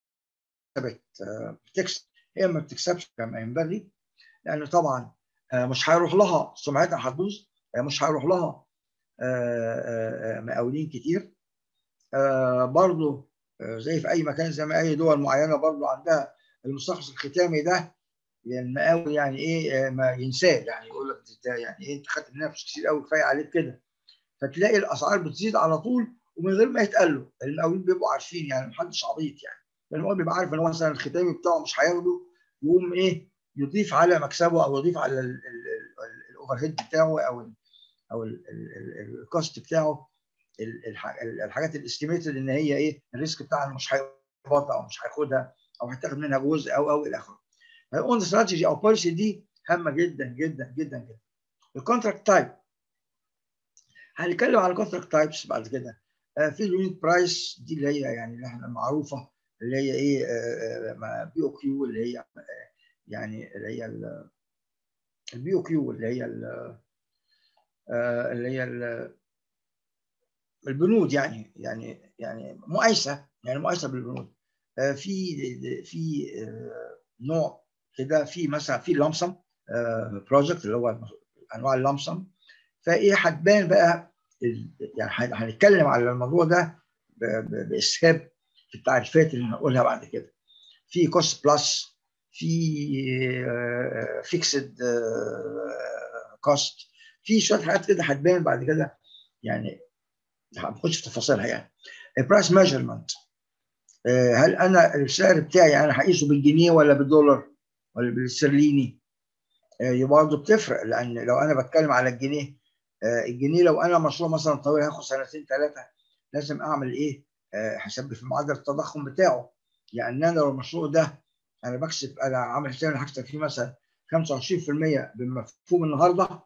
آه بتكسب هي ما بتكسبش كما ينبغي لان طبعا آه مش هيروح لها سمعتها هتبوظ مش هيروح لها مقاولين كتير برضه زي في اي مكان زي ما اي دول معينه برضه عندها المستخلص الختامي ده المقاول يعني ايه ما ينساه يعني يقول لك يعني ايه انت خدت مننا فلوس كتير قوي كفايه عليك كده فتلاقي الاسعار بتزيد على طول ومن غير ما يتقال له المقاولين بيبقوا عارفين يعني محدش عبيط يعني المقاول بيبقى عارف ان هو مثلا الختامي بتاعه مش هياخده يقوم ايه يضيف على مكسبه او يضيف على الاوفر هيد بتاعه او او الكوست بتاعه الحاجات الاستيميتد ان هي ايه الريسك بتاعها مش هيقبضها او مش هياخدها او هتاخد منها جزء او او الى اخره. الاون استراتيجي او بوليسي دي هامه جدا جدا جدا جدا. الكونتراكت تايب هنتكلم على الكونتراكت تايبس بعد كده. آه في اليونت برايس دي اللي هي يعني اللي احنا المعروفه اللي هي ايه بي او كيو اللي هي يعني اللي هي البي او كيو اللي هي اللي هي البنود يعني يعني يعني مقايسه يعني مقايسه بالبنود في في نوع كده في مثلا في لامسم بروجكت اللي هو انواع اللامسم فايه هتبان بقى يعني هنتكلم على الموضوع ده باسهاب في التعريفات اللي هنقولها بعد كده في كوست بلس في فيكسد كوست في شويه حاجات كده هتبان بعد كده يعني هنخش في تفاصيلها يعني البرايس ميجرمنت هل انا السعر بتاعي انا هقيسه بالجنيه ولا بالدولار ولا بالاسترليني برضه بتفرق لان لو انا بتكلم على الجنيه الجنيه لو انا مشروع مثلا طويل هياخد سنتين ثلاثه لازم اعمل ايه؟ حساب في معدل التضخم بتاعه يعني انا لو المشروع ده انا بكسب انا عامل حساب انا هكسب فيه مثلا 25% بمفهوم النهارده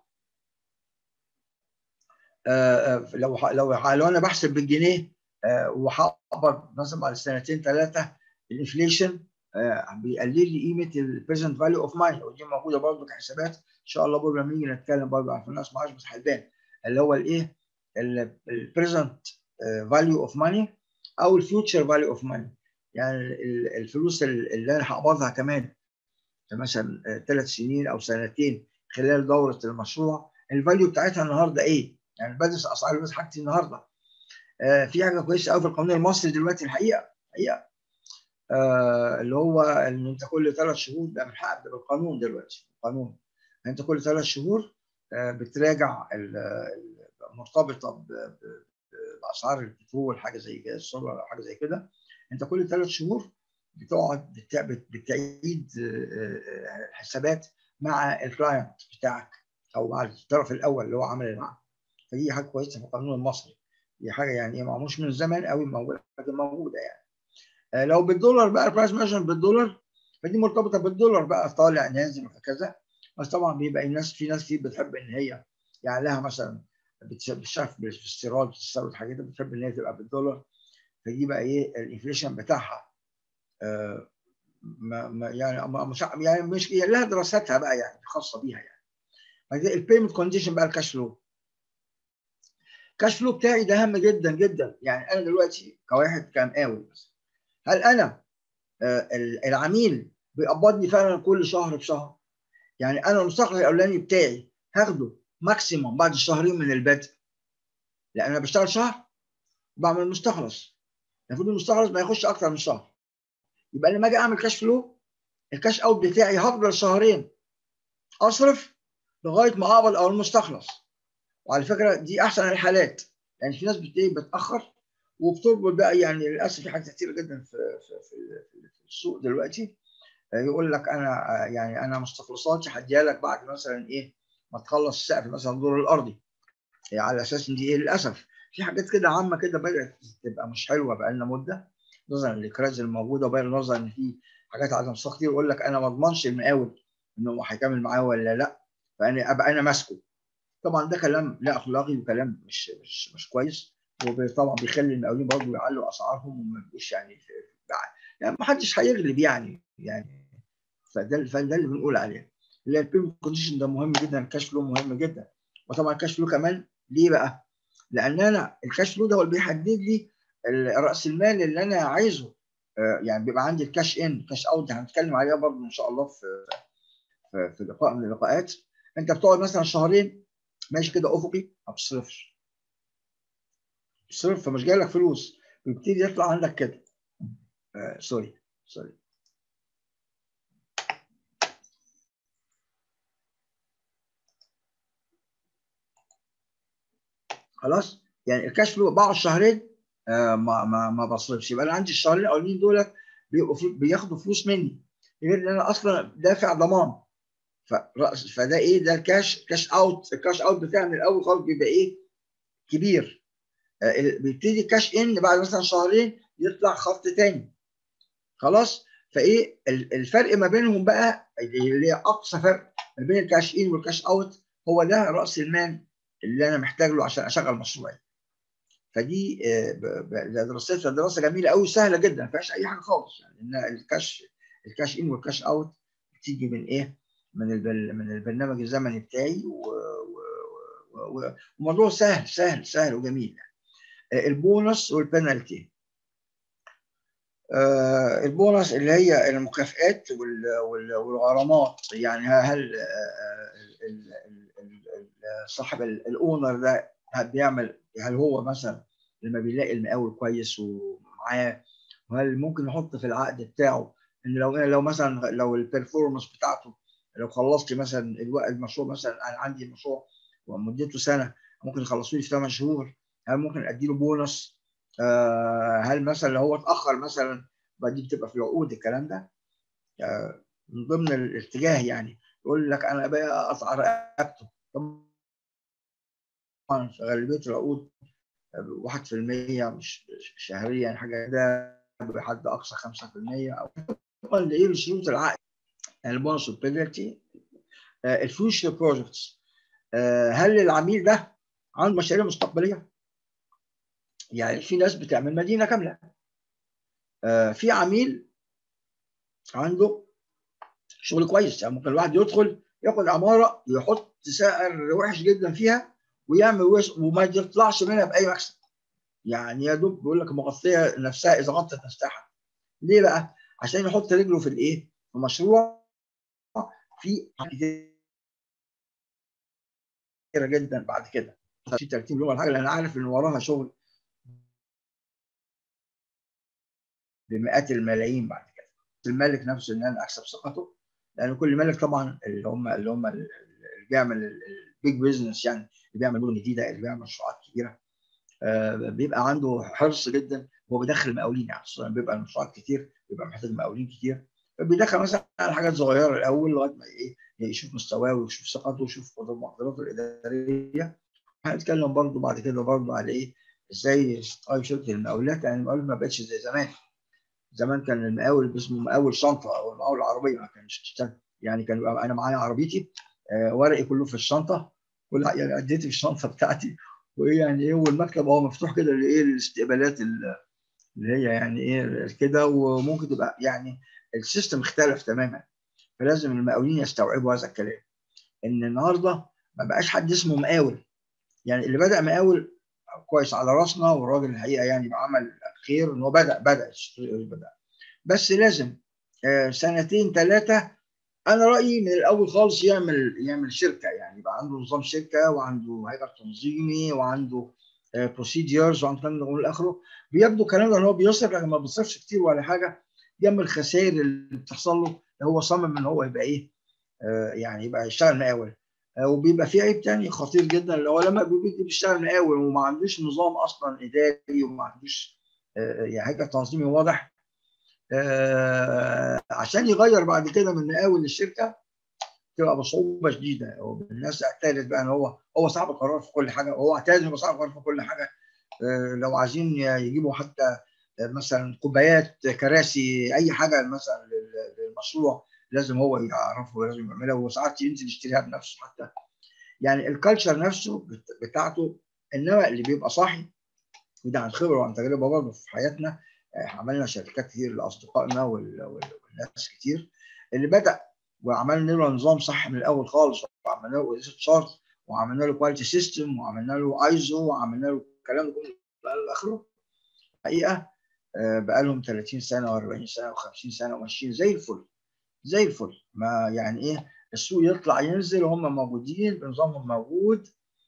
لو لو لو انا بحسب بالجنيه وهقبض مثلا بعد سنتين ثلاثه الانفليشن بيقلل لي قيمه البريزنت فاليو اوف ماني ودي موجوده برضه كحسابات ان شاء الله برضه لما نيجي نتكلم برضه عن الناس معاش بس هيبان اللي هو الايه البريزنت فاليو اوف ماني او الفيوتشر فاليو اوف ماني يعني الفلوس اللي انا هقبضها كمان مثلا ثلاث سنين او سنتين خلال دوره المشروع الفاليو بتاعتها النهارده ايه؟ يعني بدرس اسعار بس حاجتي النهارده آه في حاجه كويسه قوي في القانون المصري دلوقتي الحقيقه الحقيقه آه اللي هو ان انت كل ثلاث شهور ده من حق ده بالقانون دلوقتي القانون انت كل ثلاث شهور آه بتراجع مرتبطه باسعار البترول حاجه زي كده السولار او حاجه زي كده انت كل ثلاث شهور بتقعد بتعيد حسابات مع الكلاينت بتاعك او مع الطرف الاول اللي هو عمل العقد فدي حاجه كويسه في القانون المصري دي حاجه يعني ما مش من زمان قوي موجوده لكن موجوده يعني لو بالدولار بقى البرايس ميجر بالدولار فدي مرتبطه بالدولار بقى طالع نازل وهكذا بس طبعا بيبقى الناس في ناس كتير بتحب ان هي يعني لها مثلا بتشاف في الاستيراد بتستورد حاجات بتحب ان هي تبقى بالدولار فدي بقى ايه الانفليشن بتاعها آه ما ما يعني مش يعني مش يعني لها دراساتها بقى يعني خاصه بيها يعني بعد البيمنت كونديشن بقى الكاش فلو الكاش فلو بتاعي ده هام جدا جدا يعني انا دلوقتي كواحد كمقاول مثلا هل انا آه العميل بيقبضني فعلا كل شهر بشهر يعني انا المستخلص الاولاني بتاعي هاخده ماكسيموم بعد شهرين من البدء لان انا بشتغل شهر بعمل مستخلص المفروض المستخلص ما يخش اكتر من شهر يبقى لما اجي اعمل كاش فلو الكاش اوت بتاعي هفضل شهرين اصرف لغايه ما اقبض او المستخلص وعلى فكره دي احسن الحالات يعني في ناس بتلاقي بتاخر وبتربط بقى يعني للاسف في حاجات كتيره جدا في في في, في السوق دلوقتي يقول لك انا يعني انا مستخلصاتي هديها لك بعد مثلا ايه ما تخلص السقف مثلا الدور الارضي يعني على اساس ان دي ايه للاسف في حاجات كده عامه كده بدات تبقى مش حلوه بقى لنا مده نظرا للكراز الموجوده وبقى نظرا ان في حاجات عدم صح كتير يقول لك انا ما اضمنش المقاول انه هيكمل معاه ولا لا فانا ابقى انا ماسكه طبعا ده كلام لا اخلاقي وكلام مش مش مش كويس وطبعا بيخلي المقاولين برضه يعلوا اسعارهم وما يبقوش يعني يعني ما حدش هيغلب يعني يعني فده فده اللي بنقول عليه اللي هي البيمنت كونديشن ده مهم جدا الكاش فلو مهم جدا وطبعا الكاش فلو كمان ليه بقى؟ لان انا الكاش فلو ده هو اللي بيحدد لي راس المال اللي انا عايزه يعني بيبقى عندي الكاش ان كاش اوت هنتكلم عليها برضه ان شاء الله في في, في لقاء من اللقاءات انت بتقعد مثلا شهرين ماشي كده افقي ما بتصرفش بتصرف فمش جاي لك فلوس بيبتدي يطلع عندك كده آه سوري سوري خلاص يعني الكاش فلو بقعد شهرين آه ما ما ما بصرفش يبقى انا عندي الشهرين الاولين دول بيبقوا بياخدوا فلوس مني غير ان انا اصلا دافع ضمان فده ايه ده الكاش كاش اوت الكاش اوت بتاعي من الاول خالص بيبقى ايه كبير آه بيبتدي كاش ان بعد مثلا شهرين يطلع خط تاني خلاص فايه الفرق ما بينهم بقى اللي هي اقصى فرق ما بين الكاش ان والكاش اوت هو ده راس المال اللي انا محتاج له عشان اشغل مشروعي فدي دراستها دراسه جميله قوي سهله جدا ما فيهاش اي حاجه خالص يعني ان الكاش الكاش ان والكاش اوت بتيجي من ايه؟ من البل من البرنامج الزمني بتاعي وموضوع سهل سهل سهل وجميل يعني. البونص والبنالتي آه البونص اللي هي المكافئات والغرامات يعني هل صاحب الاونر ده بيعمل هل هو مثلا لما بيلاقي المقاول كويس ومعاه وهل ممكن يحط في العقد بتاعه ان لو لو مثلا لو البرفورمانس بتاعته لو خلصت مثلا الوقت المشروع مثلا انا عندي مشروع ومدته سنه ممكن يخلصوا لي في 8 شهور هل ممكن ادي له بونص آه هل مثلا لو هو اتاخر مثلا دي بتبقى في العقود الكلام ده آه من ضمن الاتجاه يعني يقول لك انا بقى اقطع رقبته طبعا في غالبيه العقود 1% مش شهريا يعني حاجه ده بحد اقصى 5% او طبعا ايه شروط العقد يعني البونص والبينالتي الفيوتشر بروجكتس هل العميل ده عنده مشاريع مستقبليه؟ يعني في ناس بتعمل مدينه كامله آه في عميل عنده شغل كويس يعني ممكن الواحد يدخل ياخد عماره يحط سعر وحش جدا فيها ويعمل وش وما يطلعش منها باي مكسب يعني يا دوب بيقول لك مغطيه نفسها اذا غطت نفسها ليه بقى؟ عشان يحط رجله في الايه؟ في مشروع في كتيره جدا بعد كده في 30 يوم ولا حاجه لان انا عارف ان وراها شغل بمئات الملايين بعد كده المالك نفسه ان انا اكسب ثقته لان كل مالك طبعا اللي هم اللي هم اللي بيعمل البيج بزنس يعني اللي بيعمل مدن جديده اللي بيعمل مشروعات كبيره آه بيبقى عنده حرص جدا هو بيدخل مقاولين يعني خصوصا بيبقى المشروعات كتير بيبقى محتاج مقاولين كتير فبيدخل مثلا حاجات صغيره الاول لغايه ما ايه يشوف مستواه ويشوف ثقته ويشوف مقدراته الاداريه هنتكلم برضه بعد كده برضه على ايه ازاي تغير شركه المقاولات يعني المقاولات ما بقتش زي زمان زمان كان المقاول اسمه مقاول شنطه او المقاول العربيه ما كانش تشتغل يعني كان انا معايا عربيتي آه ورقي كله في الشنطه كل يعني اديتي في الشنطه بتاعتي وايه يعني ايه والمكتب هو مفتوح كده لايه الاستقبالات اللي هي يعني ايه كده وممكن تبقى يعني السيستم اختلف تماما فلازم المقاولين يستوعبوا هذا الكلام ان النهارده ما بقاش حد اسمه مقاول يعني اللي بدا مقاول كويس على راسنا والراجل الحقيقه يعني عمل خير ان هو بدا بدا بدا بس لازم سنتين ثلاثه انا رايي من الاول خالص يعمل يعمل شركه يعني يبقى عنده نظام شركه وعنده هيكل تنظيمي وعنده بروسيديرز وعنده كلام من اخره بيبدو كلام ان هو بيصرف لكن ما بيصرفش كتير ولا حاجه يعمل الخسائر اللي بتحصل له هو صمم ان هو يبقى ايه آه يعني يبقى يشتغل مقاول آه وبيبقى في عيب تاني خطير جدا اللي هو لما بيجي بيشتغل مقاول وما عندوش نظام اصلا اداري وما عندوش آه يعني هيكل تنظيمي واضح عشان يغير بعد كده من مقاول للشركه تبقى بصعوبه شديده الناس اعتادت بقى ان هو هو صاحب القرار في كل حاجه هو اعتاد انه صاحب القرار في كل حاجه لو عايزين يجيبوا حتى مثلا كوبايات كراسي اي حاجه مثلا للمشروع لازم هو يعرفه ولازم يعملها وساعات ينزل يشتريها بنفسه حتى يعني الكالتشر نفسه بتاعته انما اللي بيبقى صاحي وده عن خبره وعن تجربه برضه في حياتنا عملنا شركات كتير لاصدقائنا والناس كتير اللي بدا وعملنا له نظام صح من الاول خالص وعملنا له تشارت وعملنا له كواليتي سيستم وعملنا له ايزو وعملنا له الكلام ده كله الى اخره حقيقه بقى لهم 30 سنه و40 سنه و50 سنه وماشيين زي الفل زي الفل ما يعني ايه السوق يطلع ينزل وهم موجودين بنظامهم موجود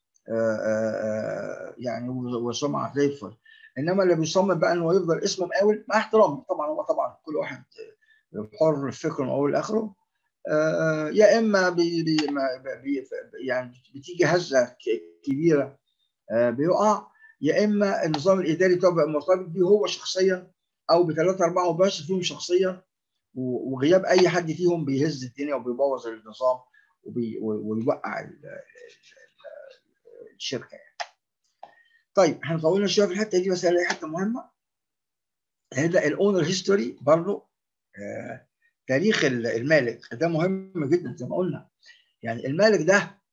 يعني وسمعه زي الفل انما اللي بيصمم بقى انه يفضل اسمه مقاول مع احترامي طبعا هو طبعا كل واحد حر في فكره من اول لاخره يا اما بي بي بي يعني بتيجي هزه كبيره بيقع يا اما النظام الاداري بتاعه مرتبط بيه هو شخصيا او بثلاثه اربعه بس فيهم شخصيا وغياب اي حد فيهم بيهز الدنيا وبيبوظ النظام ويوقع الشركه يعني. طيب احنا طولنا شويه في الحته دي بس هي حته مهمه هذا الاونر هيستوري برضه آه تاريخ المالك ده مهم جدا زي ما قلنا يعني المالك ده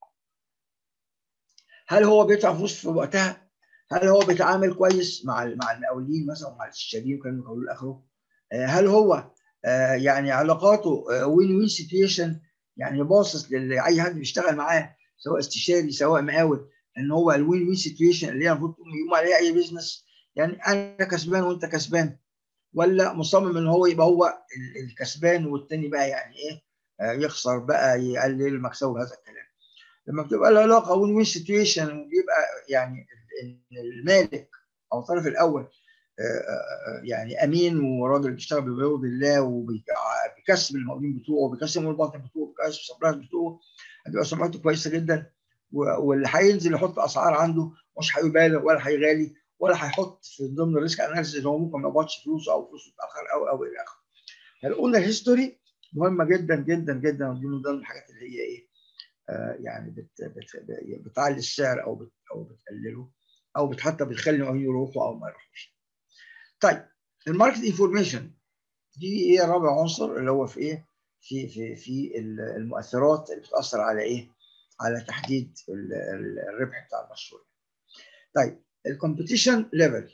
هل هو بيدفع فلوس في وقتها؟ هل هو بيتعامل كويس مع مع المقاولين مثلا مع الاستشاريين وكلام من الى اخره؟ آه هل هو آه يعني علاقاته وين وين سيتويشن يعني باصص لاي حد بيشتغل معاه سواء استشاري سواء مقاول ان هو الوين وين سيتويشن اللي هي المفروض يقوم عليها اي بزنس يعني انا كسبان وانت كسبان ولا مصمم ان هو يبقى هو الكسبان والتاني بقى يعني ايه يخسر بقى يقلل مكسبه هذا الكلام لما بتبقى العلاقه وين وين سيتويشن وبيبقى يعني المالك او الطرف الاول يعني امين وراجل بيشتغل بيرضي الله وبيكسب المقاولين بتوعه وبيكسب الباطن بتوعه وبيكسب السبلايز بتوعه هتبقى سمعته كويسه جدا واللي هينزل يحط اسعار عنده مش هيبالغ ولا هيغالي ولا هيحط في ضمن الريسك اناليسيس ان هو ممكن ما يقبضش فلوسه او فلوسه تتاخر او او الى اخره. فالاونر هيستوري مهمه جدا جدا جدا ودي من ضمن الحاجات اللي هي ايه آه يعني بت بت بتعلي السعر او بت او بتقلله او حتى بتخلي المقاولين يروحوا او ما يروحوش. طيب الماركت انفورميشن دي ايه رابع عنصر اللي هو في ايه؟ في في في المؤثرات اللي بتاثر على ايه؟ على تحديد الربح بتاع المشروع. طيب الكومبيتيشن ليفل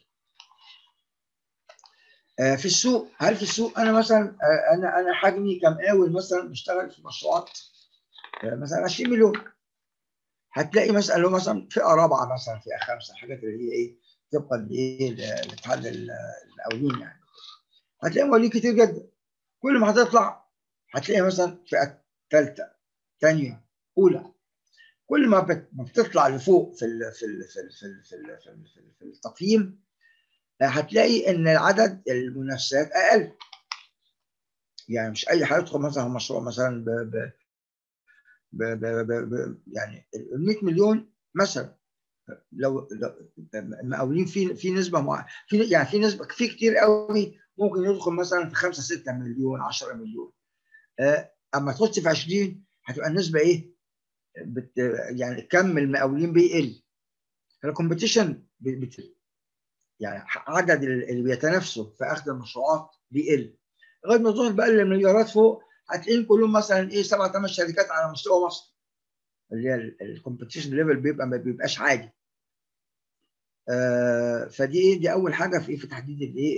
في السوق هل في السوق انا مثلا انا انا حجمي كمقاول مثلا بشتغل في مشروعات مثلا 20 مليون هتلاقي مثلا لو مثلا فئه رابعه مثلا فئه خمسه الحاجات اللي هي ايه طبقا لايه لاتحاد المقاولين يعني هتلاقي مقاولين كتير جدا كل ما هتطلع هتلاقي مثلا فئه ثالثه ثانيه اولى كل ما بتطلع لفوق في ال في ال في ال في ال في, ال في, ال في, ال في التقييم هتلاقي ان عدد المنافسات اقل يعني مش اي حد يدخل مثلا مشروع مثلا ب ب ب ب ب ب يعني ال 100 مليون مثلا لو, لو المقاولين في في نسبه مع في يعني في نسبه في كتير قوي ممكن يدخل مثلا في 5 6 مليون 10 مليون اما تخش في 20 هتبقى النسبه ايه؟ بت يعني كم المقاولين بيقل الكومبيتيشن بتقل يعني عدد اللي بيتنافسوا في اخذ المشروعات بيقل لغايه ما تروح بقى للمليارات فوق هتلاقيهم كلهم مثلا ايه سبع ثمان شركات على مستوى مصر اللي هي الكومبيتيشن ليفل بيبقى ما بيبقاش عادي آه فدي ايه دي اول حاجه في ايه في تحديد الايه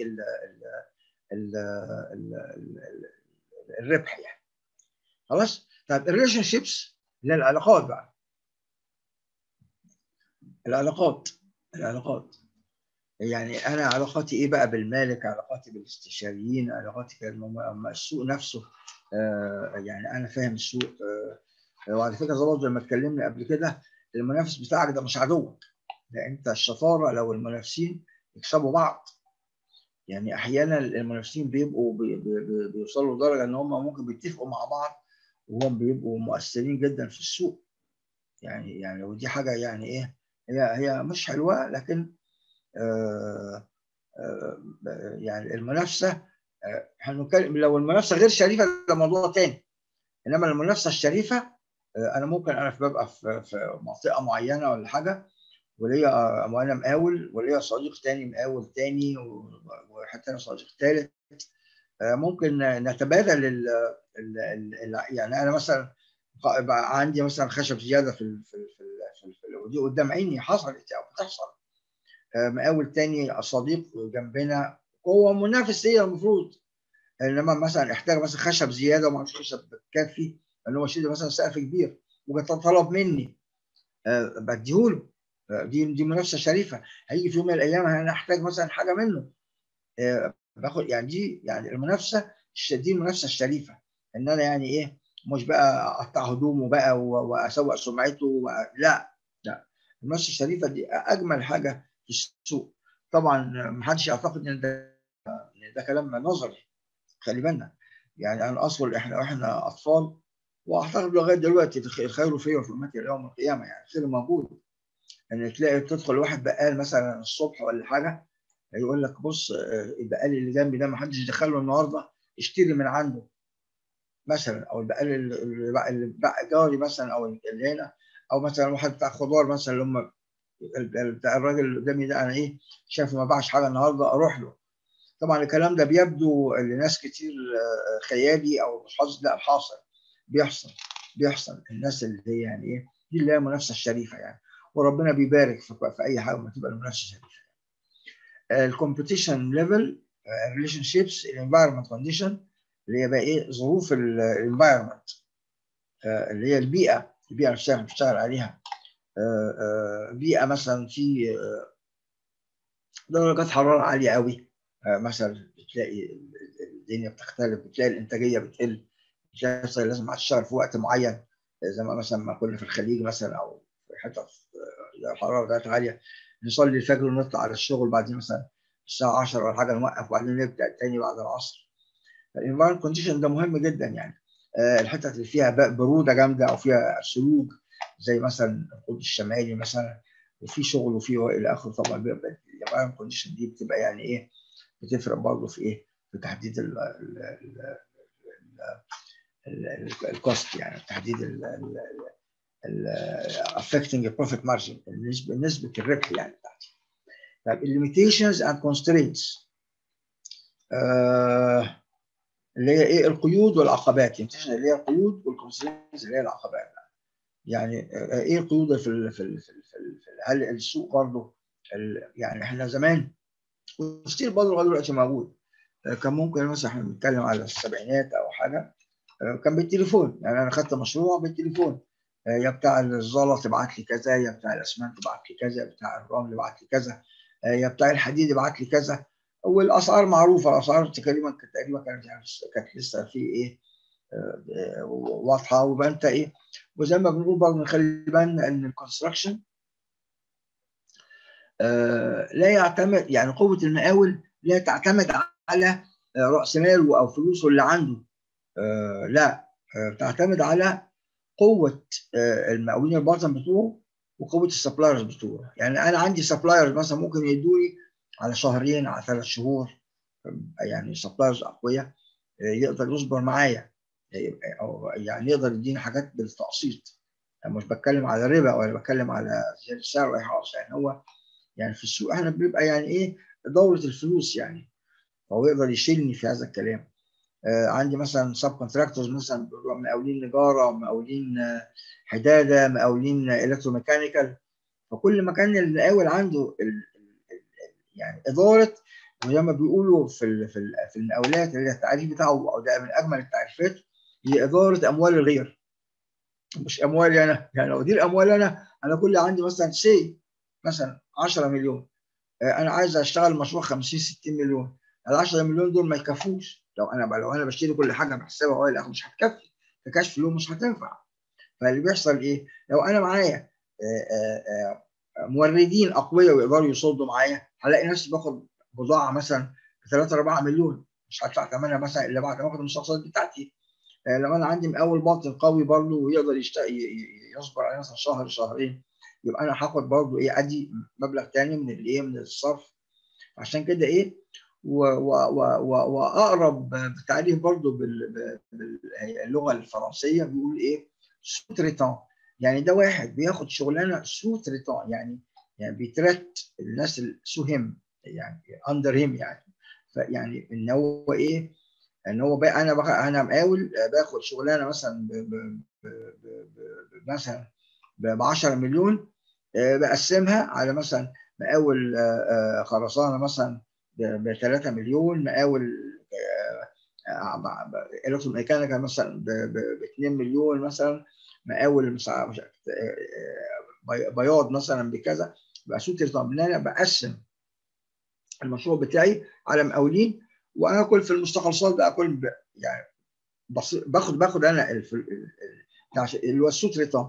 الربح يعني خلاص طيب الريليشن شيبس اللي هي العلاقات بقى العلاقات العلاقات يعني انا علاقاتي ايه بقى بالمالك علاقاتي بالاستشاريين علاقاتي اما السوق نفسه آه يعني انا فاهم السوق آه وعلى فكره زي برضه لما اتكلمنا قبل كده المنافس بتاعك ده مش عدوك ده انت الشطاره لو المنافسين يكسبوا بعض يعني احيانا المنافسين بيبقوا بي بي بيوصلوا لدرجه ان هم ممكن بيتفقوا مع بعض وهم بيبقوا مؤثرين جدا في السوق يعني يعني ودي حاجه يعني ايه هي هي مش حلوه لكن آه آه يعني المنافسه هنتكلم لو المنافسه غير شريفه ده موضوع تاني انما المنافسه الشريفه آه انا ممكن انا ببقى في, في منطقه معينه ولا حاجه وليا انا مقاول وليا صديق تاني مقاول تاني وحتى انا صديق ثالث ممكن نتبادل ال ال ال يعني انا مثلا عندي مثلا خشب زياده في ال في ال في, ال في, ال ودي قدام عيني حصلت او بتحصل مقاول تاني صديق جنبنا هو منافس ليا المفروض انما مثلا احتاج مثلا خشب زياده وما عندوش خشب كافي ان هو يشيل مثلا سقف كبير وطلب مني بديهوله دي دي منافسه شريفه هيجي في يوم من الايام انا احتاج مثلا حاجه منه باخد يعني دي يعني المنافسه دي المنافسه الشريفه ان انا يعني ايه مش بقى اقطع هدومه بقى واسوق سمعته لا لا المنافسه الشريفه دي اجمل حاجه في السوق طبعا ما حدش يعتقد ان ده ده كلام نظري خلي بالنا يعني انا اصل احنا احنا اطفال واعتقد لغايه دلوقتي الخير فيه وفي امتي يوم القيامه يعني الخير موجود ان يعني تلاقي تدخل واحد بقال مثلا الصبح ولا حاجه يقول لك بص البقال اللي جنبي ده ما حدش دخله النهارده اشتري من عنده مثلا او البقال اللي جاري مثلا او اللي هنا او مثلا واحد بتاع خضار مثلا اللي هم بتاع الراجل اللي قدامي ده انا ايه شايفه ما باعش حاجه النهارده اروح له طبعا الكلام ده بيبدو لناس كتير خيالي او حظ لا حاصل بيحصل بيحصل الناس اللي هي يعني ايه دي اللي هي المنافسه الشريفه يعني وربنا بيبارك في, في اي حاجه ما تبقى المنافسه شريفه الكومبيتيشن ليفل ريليشن شيبس الانفايرمنت كونديشن اللي هي بقى ايه ظروف الانفايرمنت اللي هي البيئه البيئه نفسها بنشتغل عليها بيئه مثلا في درجات حراره عاليه قوي مثلا بتلاقي الدنيا بتختلف بتلاقي الانتاجيه بتقل بتلاقي لازم تشتغل في وقت معين زي ما مثلا ما كنا في الخليج مثلا او في حته الحراره بتاعتها عاليه نصلي الفجر ونطلع على الشغل بعدين مثلا الساعه 10 ولا حاجه نوقف وبعدين نبدا تاني بعد العصر الانفايرمنت كونديشن ده مهم جدا يعني الحتت اللي فيها بروده جامده او فيها ثلوج زي مثلا القطب الشمالي مثلا وفي شغل وفي الى اخره طبعا بيبقى الانفايرمنت كونديشن دي بتبقى يعني ايه بتفرق برضه في ايه في تحديد ال الكوست يعني تحديد ال affecting profit margin نسبه نسبه الربح يعني بتاعتي طيب الليميتيشنز اند كونسترينتس اللي هي ايه القيود والعقبات الليميتيشن اللي هي القيود والكونسترينتس اللي هي العقبات يعني ايه القيود في ال في ال في, ال في, ال في هل السوق برضه يعني احنا زمان وستيل برضه لغايه دلوقتي موجود كان ممكن مثلا احنا بنتكلم على السبعينات او حاجه كان بالتليفون يعني انا خدت مشروع بالتليفون يا بتاع الزلط ابعت لي كذا يا بتاع الاسمنت ابعت لي كذا يا بتاع الرمل ابعت لي كذا يا بتاع الحديد ابعت لي كذا والاسعار معروفه الاسعار تقريبا تقريبا كانت كانت لسه في ايه واضحه ويبقى انت ايه وزي ما بنقول برضه نخلي بالنا ان الكونستراكشن آه لا يعتمد يعني قوه المقاول لا تعتمد على راس ماله او فلوسه اللي عنده آه لا آه تعتمد على قوه آه المقاولين الباطن بتوعه وقوه السبلايرز بتوعه يعني انا عندي سبلايرز مثلا ممكن يدوني على شهرين على ثلاث شهور يعني سبلايرز اقوياء يقدر يصبر معايا او يعني يقدر يديني حاجات بالتقسيط يعني مش بتكلم على ربا ولا بتكلم على زياده سعر ولا حاجه يعني هو يعني في السوق احنا بنبقى يعني ايه دوره الفلوس يعني فهو يقدر يشيلني في هذا الكلام آه عندي مثلا سب كونتراكتورز مثلا مقاولين نجاره مقاولين آه حداده مقاولين الكتروميكانيكال فكل ما كان المقاول عنده ال يعني اداره وزي ما بيقولوا في في في المقاولات اللي التعريف بتاعه ده من اجمل التعريفات هي اداره اموال الغير مش اموالي انا يعني لو ادير اموال انا انا كل عندي مثلا سي مثلا 10 مليون انا عايز اشتغل مشروع 50 60 مليون ال 10 مليون دول ما يكفوش لو انا لو انا بشتري كل حاجه بحسابها هو الاخر مش هتكفي فكاش فلو مش هتنفع فاللي بيحصل ايه؟ لو انا معايا موردين اقوياء ويقدروا يصدوا معايا هلاقي نفسي باخد بضاعه مثلا ب 3 4 مليون مش هدفع ثمنها مثلا الا بعد ما اخد المستخلصات بتاعتي لو انا عندي مقاول باطن قوي برضه ويقدر يصبر على مثلا شهر شهرين يبقى انا هاخد برضه ايه ادي مبلغ تاني من الايه من الصرف عشان كده ايه واقرب تعريف برضه باللغه الفرنسيه بيقول ايه سوتريتان يعني ده واحد بياخد شغلانه سوتريتان يعني يعني بيترت الناس سوهم يعني اندر هيم يعني فيعني ان هو ايه ان هو بقى انا بقى انا مقاول باخد شغلانه مثلا ب ب ب ب مثلا ب 10 مليون بقسمها على مثلا مقاول خرسانه مثلا ب 3 مليون مقاول الكتروميكانيكا مثلا ب 2 مليون مثلا مقاول بياض مثلا بكذا بقى سوتر ان انا بقسم المشروع بتاعي على مقاولين وانا كل في المستخلصات بقى كل يعني باخد باخد انا اللي هو السوتريتان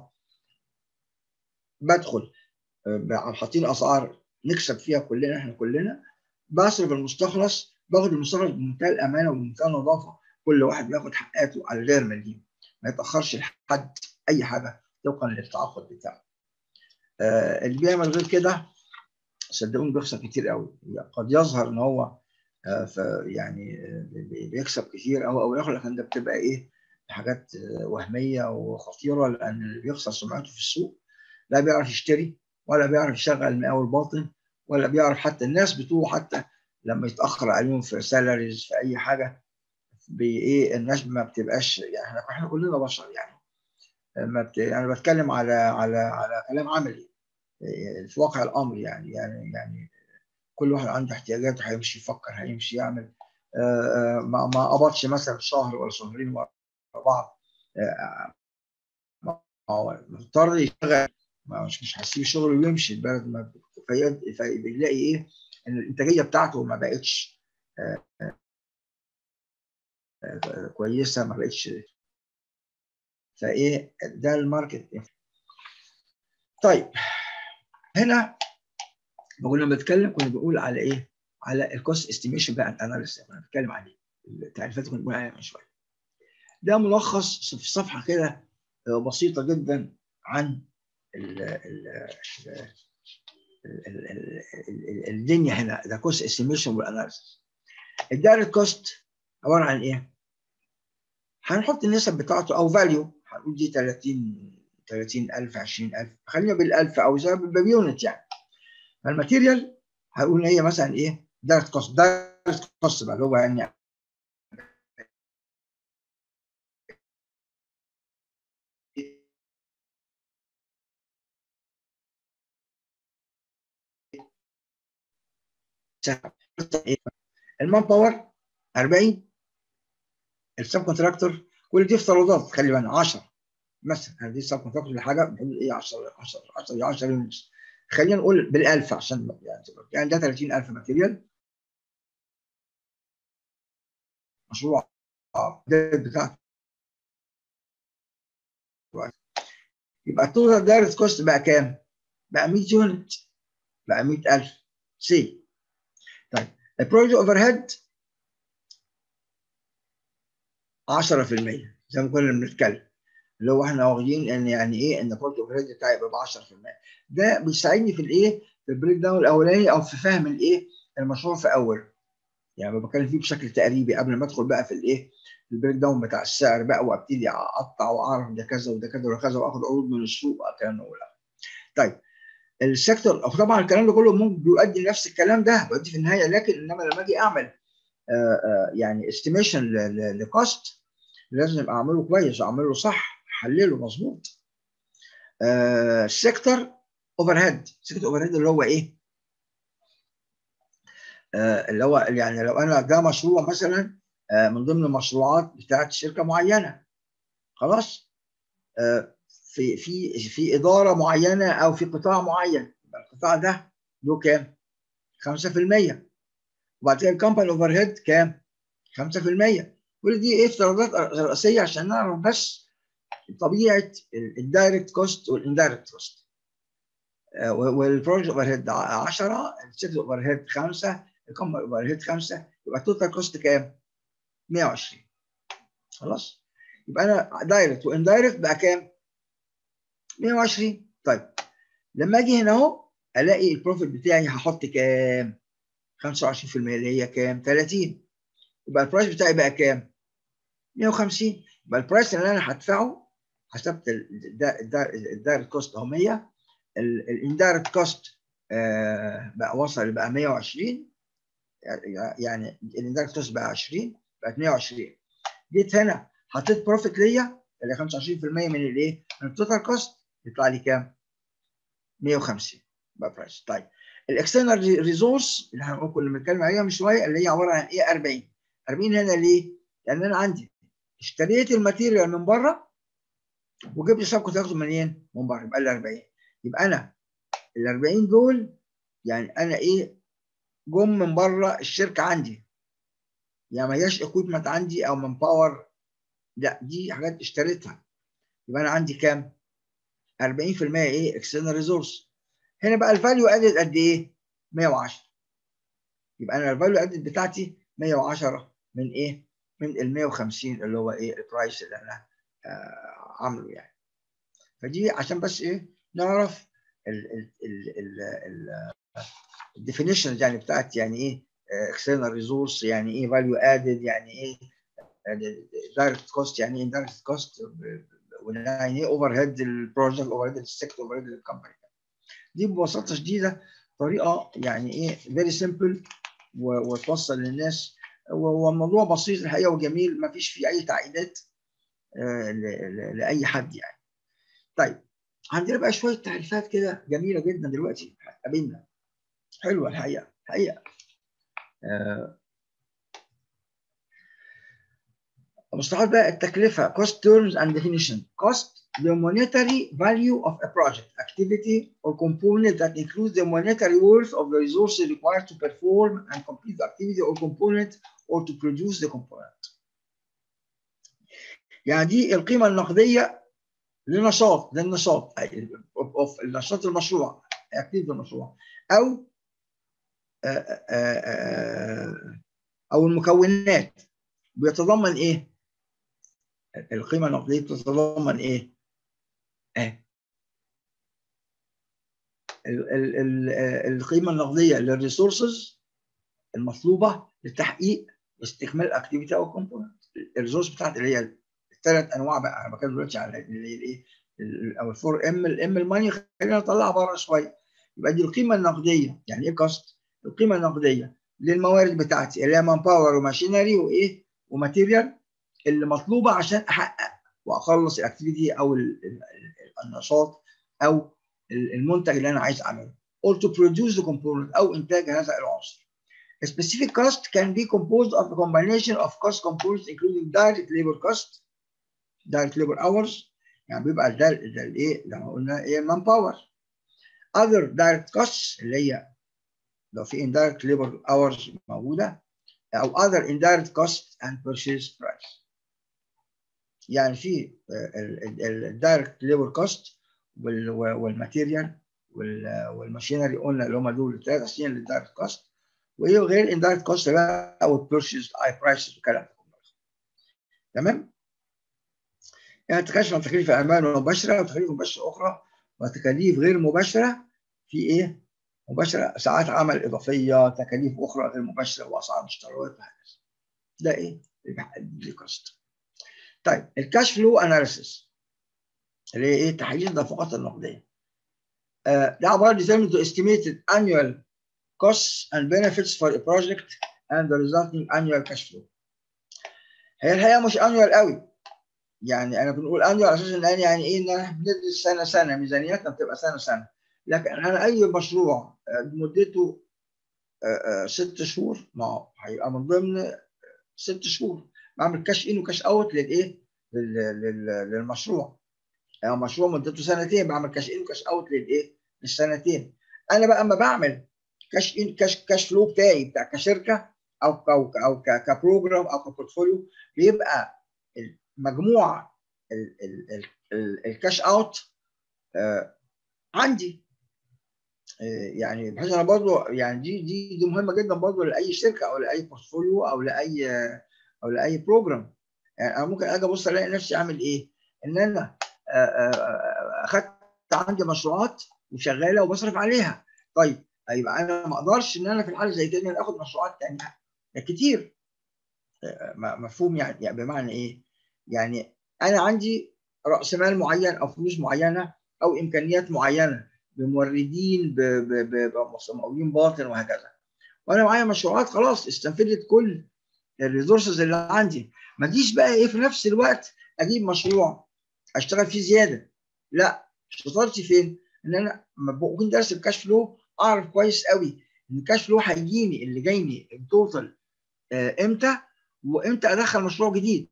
بدخل حاطين اسعار نكسب فيها كلنا احنا كلنا بصرف المستخلص باخد المستخلص بمنتهى الامانه وبمنتهى النظافه كل واحد بياخد حقاته على غير مليم ما يتاخرش لحد اي حاجه طبقا للتعاقد بتاعه آه اللي بيعمل غير كده صدقوني بيخسر كتير قوي قد يظهر ان هو آه يعني بيكسب كتير او او ياخد لكن ده بتبقى ايه حاجات وهميه وخطيره لان اللي بيخسر سمعته في السوق لا بيعرف يشتري ولا بيعرف يشغل مقاول باطن ولا بيعرف حتى الناس بتوعه حتى لما يتاخر عليهم في سالاريز في اي حاجه بايه الناس ما بتبقاش يعني احنا احنا كلنا بشر يعني ما بت... انا بتكلم على على على كلام عملي في واقع الامر يعني يعني يعني كل واحد عنده احتياجاته هيمشي يفكر هيمشي يعمل آآ آآ ما ما قبضش مثلا شهر ولا شهرين ورا بعض مضطر يشتغل مش مش هيسيب الشغل ويمشي البلد ما فبيلاقي ايه ان الانتاجيه بتاعته ما بقتش كويسه ما بقتش فايه ده الماركت طيب هنا كنا بنتكلم كنا بنقول على ايه؟ على الكوست استيميشن بقى اناليسيس كنا بنتكلم عليه التعريفات اللي كنا بنقول عليها من شويه ده ملخص في صفحه كده بسيطه جدا عن ال ال الدنيا هنا ده كوست استيميشن والاناليسيس الدايركت كوست عباره عن ايه؟ هنحط النسب بتاعته او فاليو هنقول دي 30 30000 20000 خلينا بال1000 او زي باليونت يعني فالماتيريال هقول هي مثلا ايه؟ دايركت كوست دايركت كوست بقى اللي هو يعني المان باور 40 السب كونتراكتور كل دي افتراضات خلي بالك 10 مثلا هذه السب كونتراكتور لحاجه بنقول ايه 10 10 10 10 يونتس خلينا نقول بالالف عشان يعني يعني ده 30000 ماتيريال مشروع بتاع يبقى التوتال دايركت كوست بقى كام؟ بقى 100 يونت بقى 100000 سي طيب البروجكت اوفر هيد 10% زي ما كنا بنتكلم اللي هو احنا واخدين ان يعني ايه ان البروجكت اوفر هيد بتاعي يبقى ب 10% ده بيساعدني في الايه في البريك داون الاولاني او في فهم الايه المشروع في اول يعني بتكلم فيه بشكل تقريبي قبل ما ادخل بقى في الايه البريك داون بتاع السعر بقى وابتدي اقطع واعرف ده كذا وده كذا وده كذا واخد عروض من السوق الكلام ده طيب السيكتور او طبعا الكلام ده كله ممكن بيؤدي لنفس الكلام ده بيؤدي في النهايه لكن انما لما اجي اعمل آآ آآ يعني استيميشن لكوست لازم اعمله كويس اعمله صح احلله مظبوط السيكتور اوفر هيد سيكتور اوفر هيد اللي هو ايه؟ اللي هو يعني لو انا ده مشروع مثلا من ضمن المشروعات بتاعت شركه معينه خلاص في في في اداره معينه او في قطاع معين القطاع ده له كام؟ 5% وبعد كده الكومباني اوفر هيد كام؟ 5% كل دي ايه افتراضات رئيسيه عشان نعرف بس طبيعه الدايركت كوست والاندايركت كوست والبروجكت اوفر هيد 10 السيكل اوفر هيد 5 الكومباني اوفر هيد 5 يبقى التوتال كوست كام؟ 120 خلاص؟ يبقى انا دايركت واندايركت بقى كام؟ 120 طيب لما اجي هنا اهو الاقي البروفيت بتاعي هحط كام؟ 25% اللي هي كام؟ 30 يبقى البرايس بتاعي بقى كام؟ 150 يبقى البرايس اللي انا هدفعه حسبت الدايركت كوست اهو 100 الاندايركت كوست بقى وصل بقى 120 يعني الاندايركت كوست بقى 20 بقت 120 جيت هنا حطيت بروفيت ليا اللي 25% من الايه؟ من التوتال كوست يطلع لي كام؟ 150 بقى برايس طيب الاكسترنال ريسورس اللي هنقول كنا بنتكلم عليها من شويه اللي هي عباره عن ايه 40 40 هنا ليه؟ لان انا عندي اشتريت الماتيريال من بره وجبت سبكه تاخده منين؟ من بره يبقى ال 40 يبقى انا ال 40 دول يعني انا ايه جم من بره الشركه عندي يعني ما هياش اكويبمنت عندي او من باور لا دي حاجات اشتريتها يبقى انا عندي كام؟ 40% ايه اكسترنال ريسورس هنا بقى الفاليو ادد قد ايه؟ 110 يبقى انا الفاليو ادد بتاعتي 110 من ايه؟ من ال 150 اللي هو ايه البرايس اللي انا آه عامله يعني فدي عشان بس ايه نعرف الديفينيشن يعني بتاعت يعني ايه اكسترنال ريسورس يعني ايه فاليو ادد يعني ايه دايركت كوست يعني ايه دايركت كوست يعني ايه اوفر هيد البروجكت اوفر هيد السيكتور اوفر هيد الكومباني دي ببساطه شديده طريقه يعني ايه فيري سمبل وتوصل للناس هو الموضوع بسيط الحقيقه وجميل ما فيش فيه اي تعقيدات آه لاي حد يعني طيب عندنا بقى شويه تعريفات كده جميله جدا دلوقتي قابلنا حلوه الحقيقه الحقيقه آه مصطلحات بقى التكلفه cost terms and definition cost the monetary value of a project activity or component that includes the monetary worth of the resources required to perform and complete the activity or component or to produce the component. يعني دي القيمة النقدية لنشاط للنشاط of النشاط المشروع activity المشروع أو أو المكونات بيتضمن إيه؟ القيمة النقدية بتتضمن إيه؟ ال ال ال القيمه النقديه للريسورسز المطلوبه لتحقيق استكمال الاكتيفيتي او الكومبوننت الريسورس بتاعت اللي هي الثلاث انواع بقى انا بتكلم دلوقتي على اللي هي الايه او الفور ام الام الماني خلينا نطلعها بره شويه يبقى دي القيمه النقديه يعني ايه كاست؟ القيمه النقديه للموارد بتاعتي اللي هي مان باور وماشينري وايه وماتيريال اللي مطلوبه عشان احقق واخلص الاكتيفيتي او النشاط او المنتج اللي انا عايز اعمله or to produce the component او انتاج هذا العنصر. A specific cost can be composed of a combination of cost components including direct labor cost, direct labor hours يعني بيبقى ده ده الايه زي ما قلنا ايه مان باور. Other direct costs اللي هي لو في indirect labor hours موجوده او other indirect costs and purchase price. يعني في الدايركت ليبر كوست والماتيريال والماشينري قلنا اللي هم دول الثلاث اساسيين للدايركت كوست وايه غير الاندايركت كوست بقى او البيرشيز اي برايسز والكلام ده تمام؟ يعني تكلم عن تكاليف الاعمال المباشره وتكاليف مباشره اخرى وتكاليف غير مباشره في ايه؟ مباشره ساعات عمل اضافيه تكاليف اخرى غير مباشره واسعار مشتريات وهكذا ده ايه؟ دي كوست طيب الكاش فلو اناليسيس اللي هي ايه تحليل النفقات النقديه uh, ده عباره determined to estimated annual costs and benefits for a project and the resulting annual cash flow هي الحقيقه مش annual قوي يعني انا بنقول annual على اساس ان يعني ايه ان احنا بندرس سنه سنه ميزانيتنا بتبقى سنه سنه لكن انا اي مشروع مدته ست شهور ما هو هيبقى من ضمن ست شهور بعمل كاش ان وكاش اوت للايه؟ للمشروع يعني مشروع مدته سنتين بعمل كاش ان وكاش اوت للايه؟ للسنتين انا بقى اما بعمل كاش ان كاش كاش فلو بتاعي بتاع كشركه او او او كبروجرام او كبورتفوليو بيبقى مجموع الكاش اوت عندي يعني بحيث انا برضه يعني دي دي دي مهمه جدا برضه لاي شركه او لاي بورتفوليو او لاي او لاي بروجرام يعني انا ممكن اجي ابص الاقي نفسي اعمل ايه؟ ان انا اخدت عندي مشروعات وشغاله وبصرف عليها طيب يبقى انا ما اقدرش ان انا في الحاله زي كده اخد مشروعات ثانيه كتير مفهوم يعني, يعني بمعنى ايه؟ يعني انا عندي راس مال معين او فلوس معينه او امكانيات معينه بموردين بمقاولين باطن وهكذا وانا معايا مشروعات خلاص استنفذت كل الريسورسز اللي عندي ما تجيش بقى ايه في نفس الوقت اجيب مشروع اشتغل فيه زياده لا شطارتي فين؟ ان انا لما بكون دارس الكاش فلو اعرف كويس قوي ان الكاش فلو هيجيني اللي جايني التوتال امتى وامتى ادخل مشروع جديد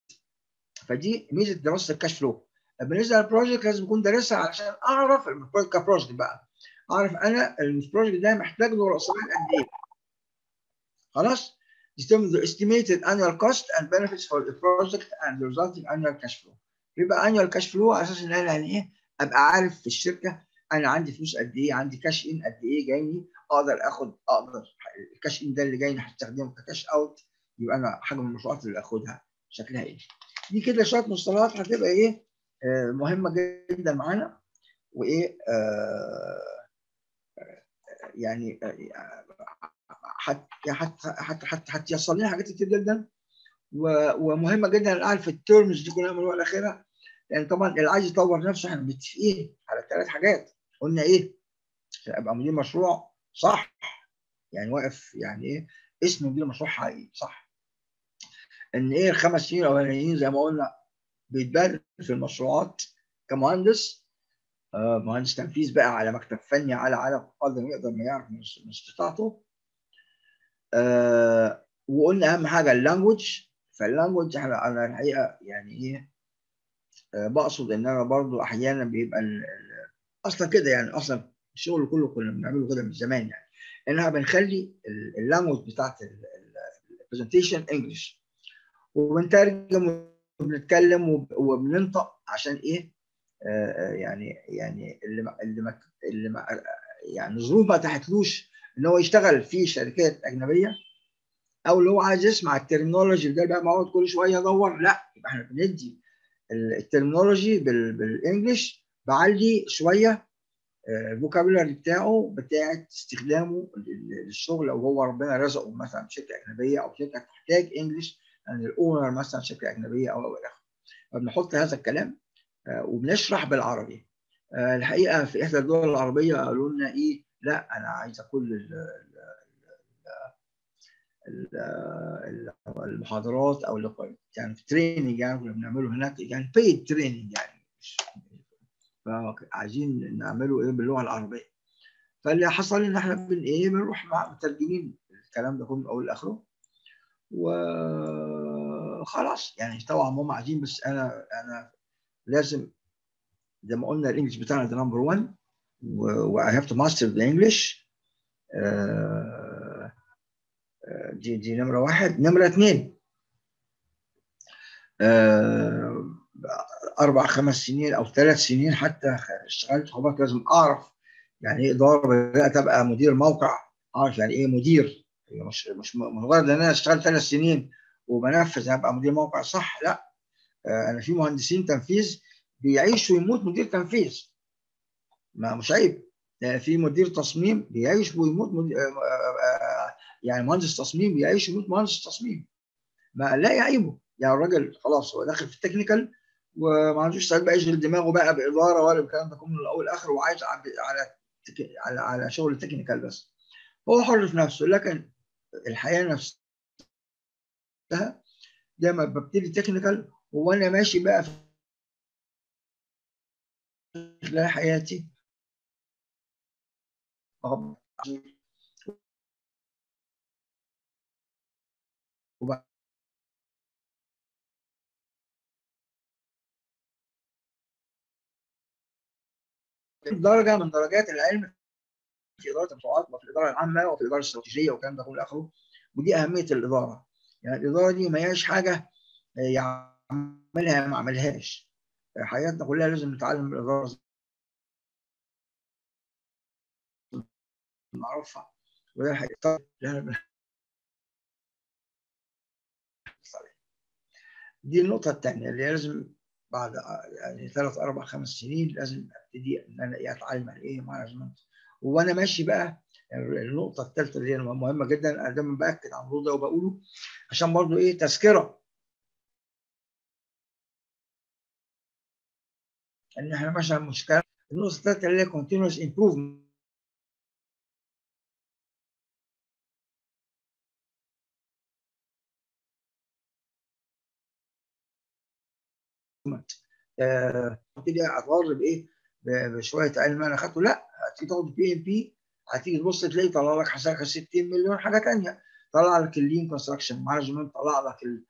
فدي ميزه دراسه الكاش فلو بالنسبه للبروجكت لازم اكون دارسها علشان اعرف كبروجكت بقى اعرف انا البروجكت ده محتاج له راس مال قد ايه خلاص determine the estimated annual cost and benefits for the project and the resulting annual cash flow يبقى annual cash flow على اساس ان انا يعني ايه ابقى عارف في الشركه انا عندي فلوس قد ايه عندي كاش ان قد ايه جايني اقدر اخد اقدر الكاش ان ده اللي جايني هستخدمه ككاش اوت يبقى انا حاجه من المشروعات اللي اخدها شكلها ايه دي كده شويه مصطلحات هتبقى ايه آه مهمه جدا معانا وايه آه يعني حت حت حت حت هتيسر لنا حاجات كتير جدا ومهمه جدا اعرف التيرمز دي كلها من الاول لاخرها لان طبعا اللي عايز يطور نفسه احنا متفقين على ثلاث حاجات قلنا ايه؟ عشان ابقى مدير مشروع صح يعني واقف يعني ايه اسم مدير مشروع حقيقي صح ان ايه الخمس سنين الاولانيين زي ما قلنا بيتبان في المشروعات كمهندس آه مهندس تنفيذ بقى على مكتب فني على على قدر ما يقدر ما يعرف من استطاعته آه وقلنا اهم حاجه اللانجوج فاللانجوج احنا انا الحقيقه يعني ايه آه بقصد ان انا برضو احيانا بيبقى ال ال اصلا كده يعني اصلا الشغل كله كنا بنعمله كده من زمان يعني انها بنخلي اللانجوج بتاعت البرزنتيشن انجلش وبنترجم وبنتكلم وبننطق عشان ايه آه يعني يعني اللي ما اللي ما اللي ما يعني ظروف ما تحتلوش ان هو يشتغل في شركات اجنبيه او اللي هو عايز يسمع الترمينولوجي ده بقى مواد كل شويه يدور لا يبقى احنا بندي الترمينولوجي بالانجلش بعلي شويه الفوكابولاري بتاعه بتاعت استخدامه للشغل او هو ربنا رزقه مثلا شركه اجنبيه او شركه تحتاج انجلش يعني الاونر مثلا شركه اجنبيه او الى اخره فبنحط هذا الكلام وبنشرح بالعربي الحقيقه في احدى الدول العربيه قالوا لنا ايه لا انا عايزه كل المحاضرات او يعني في تريننج يعني كنا بنعمله هناك يعني بيد تريننج يعني فعايزين نعمله ايه باللغه العربيه فاللي حصل ان احنا بن ايه بنروح مع مترجمين الكلام ده كله من اول لاخره وخلاص يعني طبعا هم عايزين بس انا انا لازم زي ما قلنا الانجليش بتاعنا ده نمبر 1 و I have to master the English دي دي نمرة واحد نمرة اثنين أربع خمس سنين أو ثلاث سنين حتى اشتغلت خبرت لازم أعرف يعني إيه إدارة بدأت أبقى مدير موقع أعرف يعني إيه مدير مش مش مجرد إن أنا اشتغلت ثلاث سنين وبنفذ أبقى مدير موقع صح لا أنا في مهندسين تنفيذ بيعيش ويموت مدير تنفيذ ما مش عيب في مدير تصميم بيعيش ويموت مدير يعني مهندس تصميم بيعيش ويموت مهندس تصميم ما لا يعيبه يعني الراجل خلاص هو داخل في التكنيكال وما عندوش ساعات بقى يشغل دماغه بقى باداره ولا الكلام ده كله من الاول لاخر وعايز على على على شغل التكنيكال بس هو حر في نفسه لكن الحياه نفسها لما ببتدي تكنيكال وانا ماشي بقى في خلال حياتي وبعد درجه من درجات العلم في اداره المشروعات وفي الاداره العامه وفي الاداره الاستراتيجيه والكلام ده كله اخره ودي اهميه الاداره يعني الاداره دي ما هياش حاجه يعملها ما عملهاش حياتنا كلها لازم نتعلم الاداره نعرفها وده الحقيقه دي النقطة الثانية اللي لازم بعد يعني ثلاث أربع خمس سنين لازم أبتدي إن أنا أتعلم إيه مانجمنت وأنا ماشي بقى النقطة الثالثة اللي هي مهمة جدا أنا دايما بأكد على الموضوع ده وبقوله عشان برضه إيه تذكرة إن إحنا مثلا مشكلة النقطة الثالثة اللي هي continuous improvement ابتدي اتغر بايه بشويه علم انا اخدته لا هتيجي تاخد بي ام بي هتيجي تبص تلاقي طلع لك حسابك 60 مليون حاجه ثانيه طلع لك اللين كونستراكشن مانجمنت طلع لك ال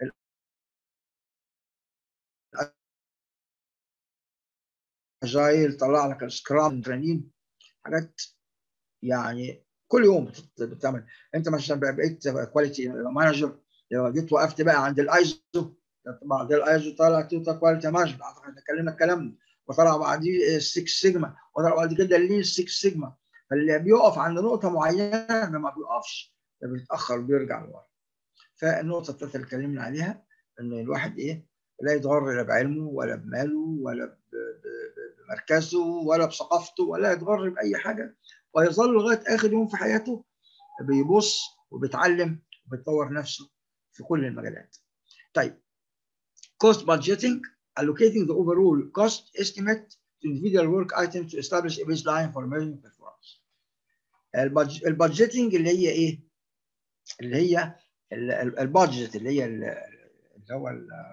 اجايل طلع لك السكرام ترينين حاجات يعني كل يوم بتعمل انت مثلا بقيت كواليتي مانجر لو جيت وقفت بقى عند الايزو بعد الايزو طلع توتا كواليتي مانجمنت اعتقد اتكلمنا الكلام ده وطلع بعديه 6 سيجما وطلع بعد كده اللين 6 سيجما فاللي بيقف عند نقطه معينه ده ما بيقفش ده بيتاخر بيرجع لورا فالنقطه الثالثه اللي اتكلمنا عليها ان الواحد ايه لا يتغر لا بعلمه ولا بماله ولا بمركزه ولا بثقافته ولا يتغر باي حاجه ويظل لغايه اخر يوم في حياته بيبص وبيتعلم وبيطور نفسه في كل المجالات. طيب cost budgeting allocating the overall cost estimate to individual work items to establish a baseline for measuring performance. البادجيتنج اللي هي ايه؟ اللي هي البادجت اللي هي اللي هو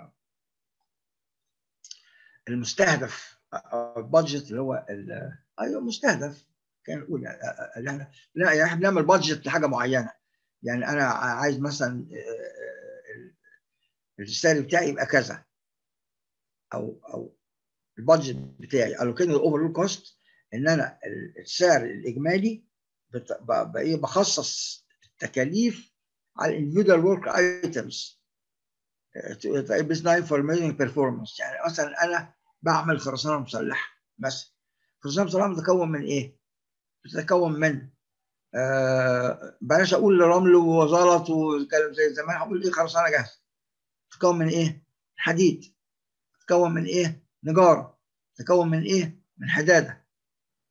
المستهدف البادجت اللي هو ايوه مستهدف كان نقول لا احنا بنعمل بادجت لحاجه معينه يعني انا عايز مثلا السعر بتاعي يبقى كذا او او البادجت بتاعي allocating the overall cost ان انا السعر الاجمالي بقى بخصص التكاليف على individual work items بيز لاين فور measuring performance يعني مثلا انا بعمل خرسانه مسلحه مثلا خرسانه مسلحه بتتكون من ايه؟ بتتكون من آه بلاش اقول رمل وزلط وكلام زي زمان هقول ايه خرسانه جاهزه تتكون من ايه؟ حديد تتكون من ايه؟ نجاره تتكون من ايه؟ من حداده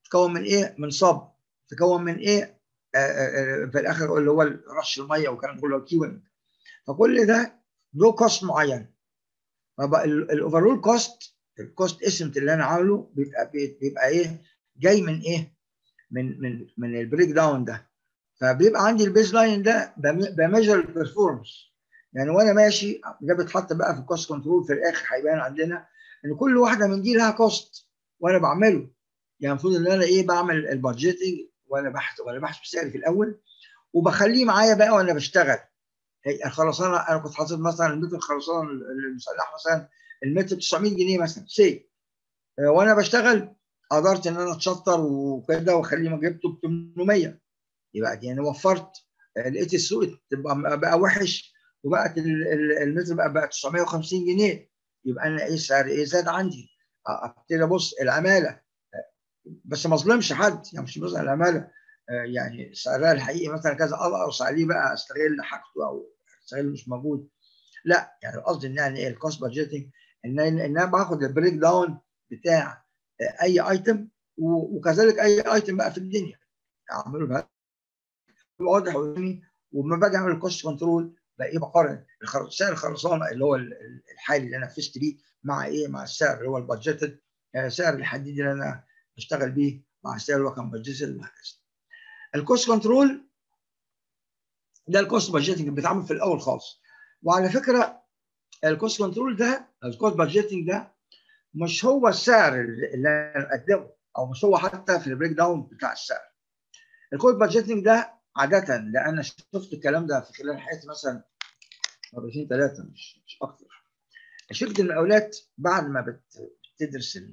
تكون من ايه؟ من صب تكون من ايه؟ آآ آآ في الاخر اللي هو رش الميه والكلام كله الكيوينج فكل ده له كوست معين فبقى الاوفرول كوست الكوست اسمت اللي انا عامله بيبقى بيبقى ايه؟ جاي من ايه؟ من من من البريك داون ده فبيبقى عندي البيز لاين ده بميجر البرفورمانس يعني وانا ماشي ده بيتحط بقى في الكوست كنترول في الاخر هيبان عندنا ان كل واحده من دي لها كوست وانا بعمله يعني المفروض ان انا ايه بعمل البادجيتنج وانا بحث وانا بحث سعري في الاول وبخليه معايا بقى وانا بشتغل الخرسانه انا كنت حاطط مثلا المتر الخرسانه المسلحه مثلا المتر 900 جنيه مثلا سي وانا بشتغل قدرت ان انا اتشطر وكده واخليه جبته ب 800 يبقى يعني وفرت لقيت السوق تبقى بقى وحش وبقت المتر بقى بقى 950 جنيه يبقى انا ايه السعر ايه زاد عندي ابتدي ابص العماله بس ما اظلمش حد يعني مش بظلم العماله يعني سعرها الحقيقي مثلا كذا اقص عليه بقى استغل حاجته او استغل مش موجود لا يعني القصد ان يعني ايه الكوست بادجيتنج ان ان انا باخد البريك داون بتاع اي ايتم وكذلك اي ايتم بقى في الدنيا اعمله بقى واضح قدامي وما باجي اعمل الكوست كنترول بقى ايه بقارن سعر الخرسانه اللي هو الحالي اللي انا فزت بيه مع ايه مع السعر اللي هو البادجيتد سعر الحديد اللي انا بشتغل بيه مع السعر اللي هو كان بادجيتد وهكذا الكوست كنترول ده الكوست بادجيتنج بيتعمل في الاول خالص وعلى فكره الكوست كنترول ده الكوست بادجيتنج ده مش هو السعر اللي انا اقدمه او مش هو حتى في البريك داون بتاع السعر الكوست بادجيتنج ده عاده لان شفت الكلام ده في خلال حياتي مثلا مرتين ثلاثه مش مش اكتر شركه المقاولات بعد ما بتدرس ال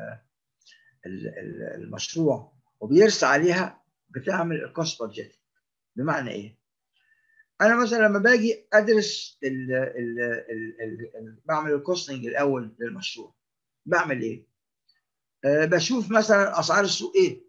ال ال المشروع وبيرسى عليها بتعمل الكوست بادجيتنج بمعنى ايه؟ انا مثلا لما باجي ادرس ال ال ال ال ال بعمل الكوستنج الاول للمشروع بعمل ايه؟ أه بشوف مثلا اسعار السوق ايه؟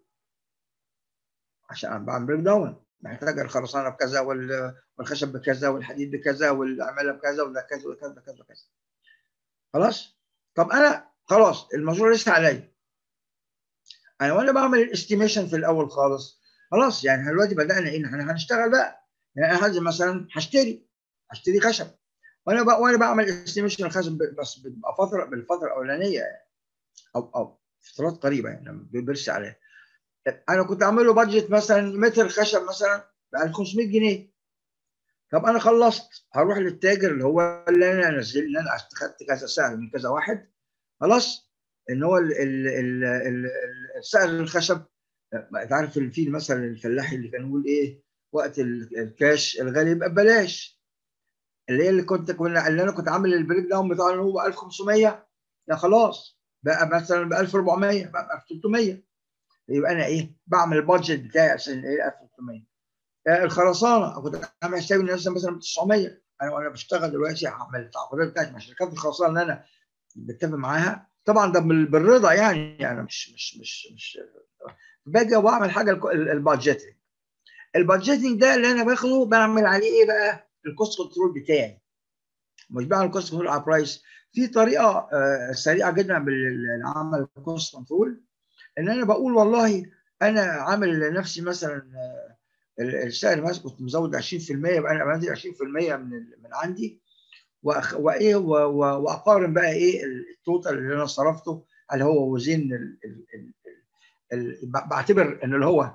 عشان بعمل بريك داون محتاج الخرسانه بكذا والخشب بكذا والحديد بكذا والعماله بكذا وده كذا وكذا وكذا وكذا خلاص؟ طب انا خلاص المشروع لسه عليا انا وانا بعمل الاستيميشن في الاول خالص خلاص يعني احنا دلوقتي بدانا ايه احنا هنشتغل بقى يعني انا هنزل مثلا هشتري هشتري خشب وانا بقى وانا بعمل استيميشن الخشب بس بتبقى فتره بالفتره الاولانيه يعني او او فترات قريبه يعني برسي عليها انا كنت عامل له بادجت مثلا متر خشب مثلا ب 1500 جنيه طب انا خلصت هروح للتاجر اللي هو اللي انا نزل ان انا اخدت كذا سعر من كذا واحد خلاص ان هو ال ال ال ال سعر الخشب انت عارف في المثل الفلاحي اللي كان يقول ايه وقت الكاش الغالي يبقى ببلاش اللي هي اللي كنت كنا اللي انا كنت عامل البريك داون بتاعه اللي هو 1500 لا خلاص بقى مثلا ب 1400 بقى ب 1300 يبقى انا ايه بعمل البادجت بتاعي عشان ايه 1300 الخرسانه كنت عامل حسابي ان مثلا ب 900 انا وانا بشتغل دلوقتي هعمل التعاقدات بتاعتي مع شركات الخرسانه اللي انا بتفق معاها طبعا ده بالرضا يعني يعني مش مش مش مش باجي واعمل حاجه البادجيتنج البادجيتنج ده اللي انا باخده بعمل عليه ايه بقى الكوست كنترول بتاعي مش بعمل الكوست كنترول على برايس في طريقه آه سريعه جدا بالعمل الكوست كنترول ان انا بقول والله انا عامل لنفسي مثلا آه السعر مثلا كنت مزود 20% يبقى انا بنزل 20% من من عندي وايه واقارن بقى ايه التوتال اللي انا صرفته هل هو وزين ال ال ال ال بعتبر ان اللي هو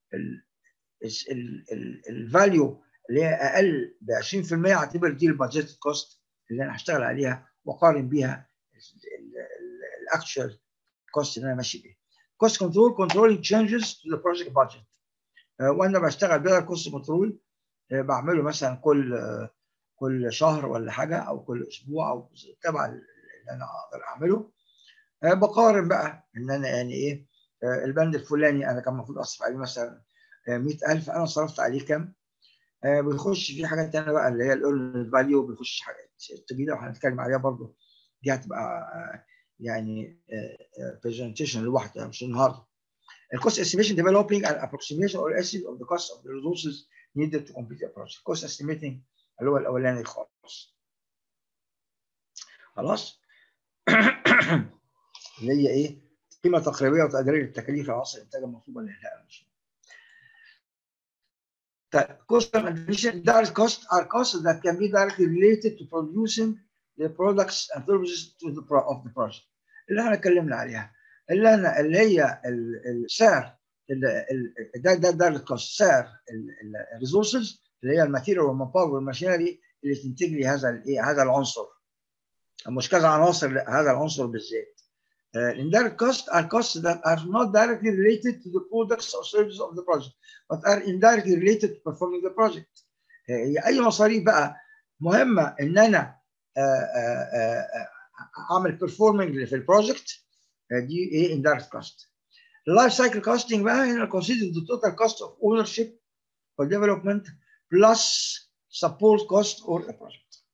الفاليو اللي هي اقل ب 20% اعتبر دي البادجت كوست اللي انا هشتغل عليها واقارن بيها الاكشوال كوست اللي انا ماشي بيها. كوست كنترول كنترولينج تشينجز تو ذا بروجكت بادجت وانا بشتغل بقى الكوست كنترول بعمله مثلا كل كل شهر ولا حاجه او كل اسبوع او تبع اللي انا اقدر اعمله بقارن بقى ان انا يعني ايه البند الفلاني انا كان المفروض اصرف عليه مثلا 100000 انا صرفت عليه كام بيخش في حاجات ثانيه بقى اللي هي الاورنال فاليو بيخش حاجات جديده وهنتكلم عليها برضه دي هتبقى يعني برزنتيشن لوحدها مش النهارده الكوست استيميشن developing an approximation or estimate of the cost of the resources needed to complete a project cost estimating اللي هو الاولاني خالص خلاص اللي هي ايه قيمه تقريبيه وتقديريه للتكاليف العناصر الانتاج المطلوبه لانهاء المشروع. طيب cost of addition direct costs are costs that can be directly related to producing the products and services to the pro of the project اللي احنا اتكلمنا عليها اللي انا اللي هي السعر ده ده ده الكوست سعر الريسورسز اللي هي الماتيريال والمان باور والماشينري اللي تنتج لي هذا الايه هذا العنصر مش كذا عناصر هذا العنصر بالذات Uh, indirect costs are costs that are not directly related to the products or services of the project, but are indirectly related to performing the project. هي uh, أي مصاريف بقى مهمة إن أنا uh, أعمل performing في البروجكت دي إيه indirect cost. اللايف سايكل كوستنج بقى هنا consider the total cost of ownership or development plus support cost or a project.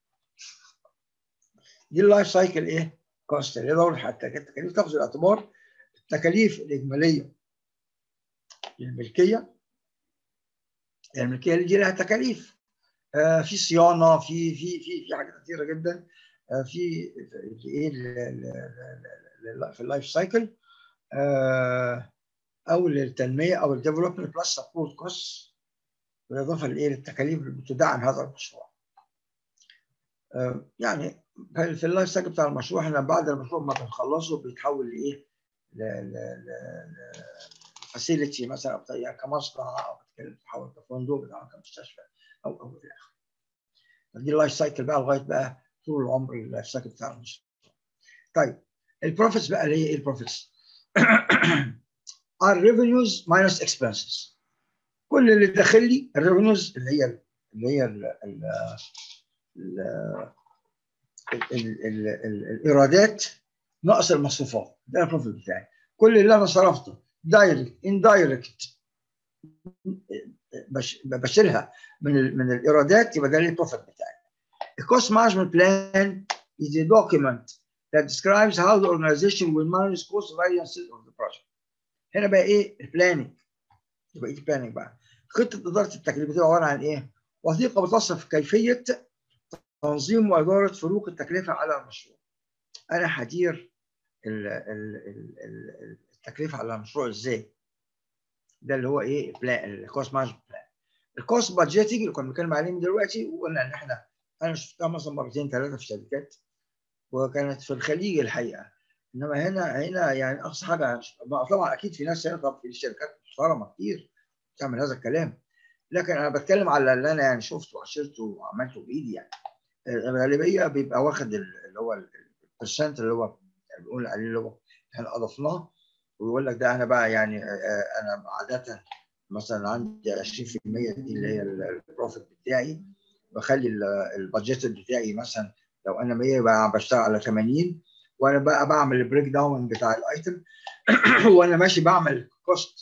دي اللايف سايكل إيه؟ كوست اللي هي دورة حتى التكاليف تاخذ الاعتبار التكاليف الإجمالية للملكية الملكية اللي دي لها تكاليف آه في صيانة في في في في حاجات كتيرة جدا آه في ايه في اللايف سايكل آه او للتنمية او الديفلوبمنت بلس سبورت كوست بالاضافة لايه للتكاليف اللي بتدعم هذا المشروع. آه يعني في اللايف سايكل بتاع المشروع احنا بعد المشروع ما بنخلصه بيتحول لايه؟ فاسيلتي مثلا او يعني كمصنع او بتتحول كفندق بتتحول كمستشفى او او الى اخره. دي اللايف سايكل بقى لغايه بقى طول العمر اللايف سايكل بتاع المشروع. طيب البروفيتس بقى اللي هي ايه البروفيتس؟ are revenues minus expenses. كل اللي داخل لي الريفينيوز اللي هي اللي هي ال ال ال ال ال ال الايرادات ناقص المصروفات ده البروفيت بتاعي كل اللي انا صرفته دايركت اندايركت بشيلها من من الايرادات يبقى ده البروفيت بتاعي الكوست مانجمنت بلان is a document that describes how the organization will manage cost variances of the project هنا بقى ايه البلاننج يبقى ايه البلاننج بقى خطه اداره التكلفه دي عباره عن ايه وثيقه بتصف كيفيه تنظيم وإدارة فروق التكلفة على المشروع. أنا هدير التكلفة على المشروع إزاي؟ ده اللي هو إيه؟ بلان الكوست مانجمنت بلان. الكوست بادجيتنج اللي كنا بنتكلم عليه من دلوقتي وقلنا إن إحنا أنا شفتها مثلا مرتين ثلاثة في شركات وكانت في الخليج الحقيقة. إنما هنا هنا يعني أقصى حاجة طبعا أكيد في ناس هنا طبعا في شركات محترمة كتير تعمل هذا الكلام. لكن أنا بتكلم على اللي أنا يعني شفته وعشرته وعملته بإيدي يعني. الغالبيه بيبقى واخد اللي هو البرسنت اللي هو بنقول عليه اللي هو احنا اضفناه ويقول لك ده انا بقى يعني انا عاده مثلا عندي 20% دي اللي هي البروفيت بتاعي بخلي البادجت بتاعي مثلا لو انا 100 بقى بشتغل على 80 وانا بقى بعمل البريك داون بتاع الايتم وانا ماشي بعمل كوست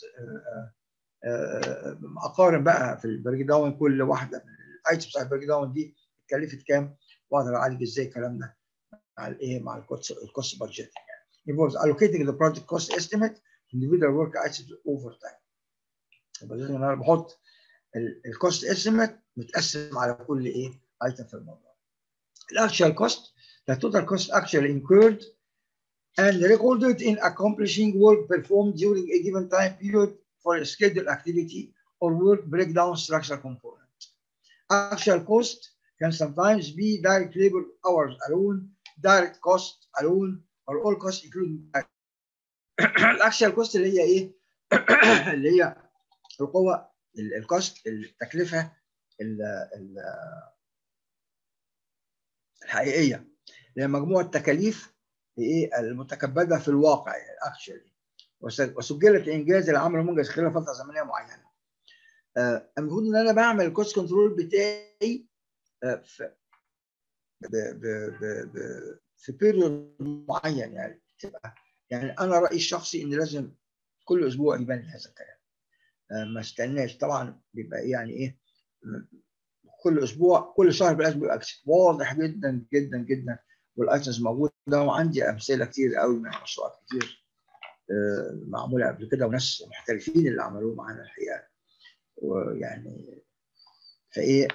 اقارن بقى في البريك داون كل واحده من الايتمز بتاع البريك داون دي كلفت كام واقدر اعالج ازاي الكلام ده مع الايه مع الكوست الكوست بادجت يعني involves allocating the project cost estimate to individual work items over time يبقى لازم انا بحط الكوست استيميت متقسم على كل ايه ايتم في الموضوع الاكشوال كوست the total cost actually incurred and recorded in accomplishing work performed during a given time period for a scheduled activity or work breakdown structural component actual cost can sometimes be direct labor hours alone, direct cost alone, or all costs including الاكشوال كوست اللي هي ايه؟ اللي هي القوة الكوست التكلفة ال ال الحقيقية اللي هي مجموع التكاليف ايه المتكبدة في الواقع الاكشوالي وسجلت لانجاز العمل المنجز خلال فترة زمنية معينة. آه المفروض ان انا بعمل الكوست كنترول بتاعي في ب ب ب ب في بيريود معين يعني تبقى يعني انا رايي الشخصي ان لازم كل اسبوع يبان هذا الكلام ما استناش طبعا بيبقى يعني ايه كل اسبوع كل شهر لازم يبقى واضح جدا جدا جدا والايتمز موجوده وعندي امثله كتير قوي من مشروعات كتير معموله قبل كده وناس محترفين اللي عملوه معانا الحقيقه ويعني فايه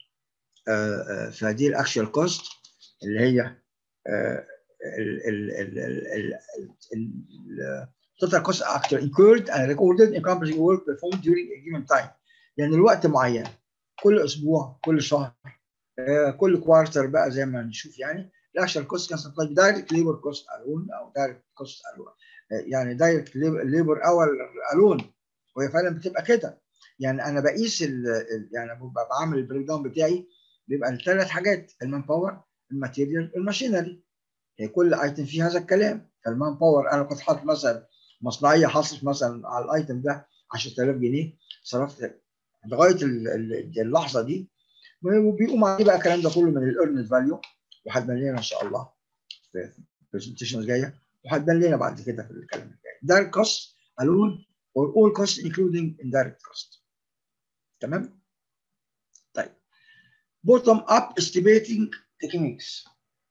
فدي الاكشوال كوست اللي هي total cost actually incurred and recorded encompassing work performed during a given time يعني الوقت معين كل اسبوع كل شهر آه، كل كوارتر بقى زي ما نشوف يعني الاكشن كوست كان سبلاي دايركت ليبر كوست الون او دايركت كوست الون يعني دايركت ليبر اور الون وهي فعلا بتبقى كده يعني انا بقيس ال ال- يعني ببقى بعمل البريك داون بتاعي بيبقى الثلاث حاجات المان باور الماتيريال الماشينري هي كل ايتم فيه هذا الكلام المان باور انا كنت حاطط مثلا مصنعيه حاصرف مثلا على الايتم ده 10000 جنيه صرفت لغايه ال- ال- اللحظه دي وبيقوم عليه بقى الكلام ده كله من الايرنز فاليو وهتبان لنا ان شاء الله في البرزنتيشن الجايه وهتبان لنا بعد كده في الكلام الجاي دايركت كوست alone or all costs including indirect cost تمام طيب bottom up estimating techniques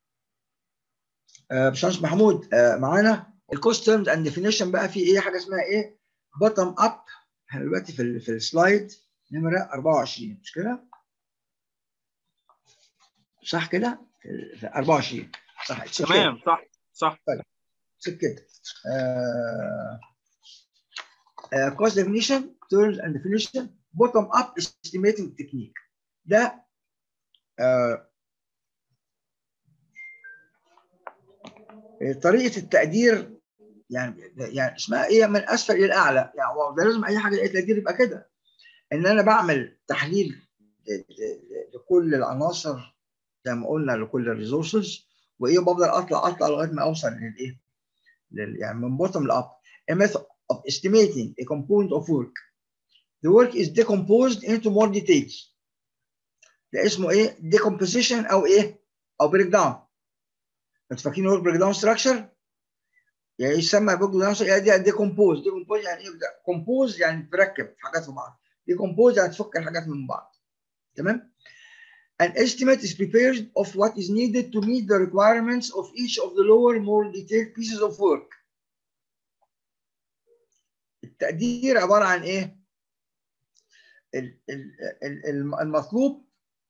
آه، باشمهندس محمود آه، معانا الكوست تيرمز اند ديفينيشن بقى في ايه حاجه اسمها ايه بوتوم اب احنا دلوقتي في ال- في السلايد نمره 24 مش كده؟ صح كده؟ في 24 صح it's okay. تمام صح صح سيب كده كوست ديفينيشن تيرمز اند ديفينيشن بوتوم اب استيميتنج تكنيك ده آه، طريقه التقدير يعني يعني اسمها ايه من اسفل الى الاعلى يعني هو ده لازم اي حاجه اي تقدير يبقى كده ان انا بعمل تحليل ل- ل- لكل العناصر زي ما قلنا لكل الريسورسز وايه بفضل اطلع اطلع لغايه ما اوصل للايه لل- يعني من bottom ل up a method of estimating a component of work the work is decomposed into more details ده اسمه ايه decomposition او ايه او break down انتوا فاكرين work break down structure يعني يسمى break down يعني دي decompose decompose يعني ايه compose يعني تركب حاجات في بعض decompose يعني تفك الحاجات من بعض تمام An estimate is prepared of what is needed to meet the requirements of each of the lower, more detailed pieces of work. التقدير عبارة عن إيه؟ ال- ال- ال- الم- المطلوب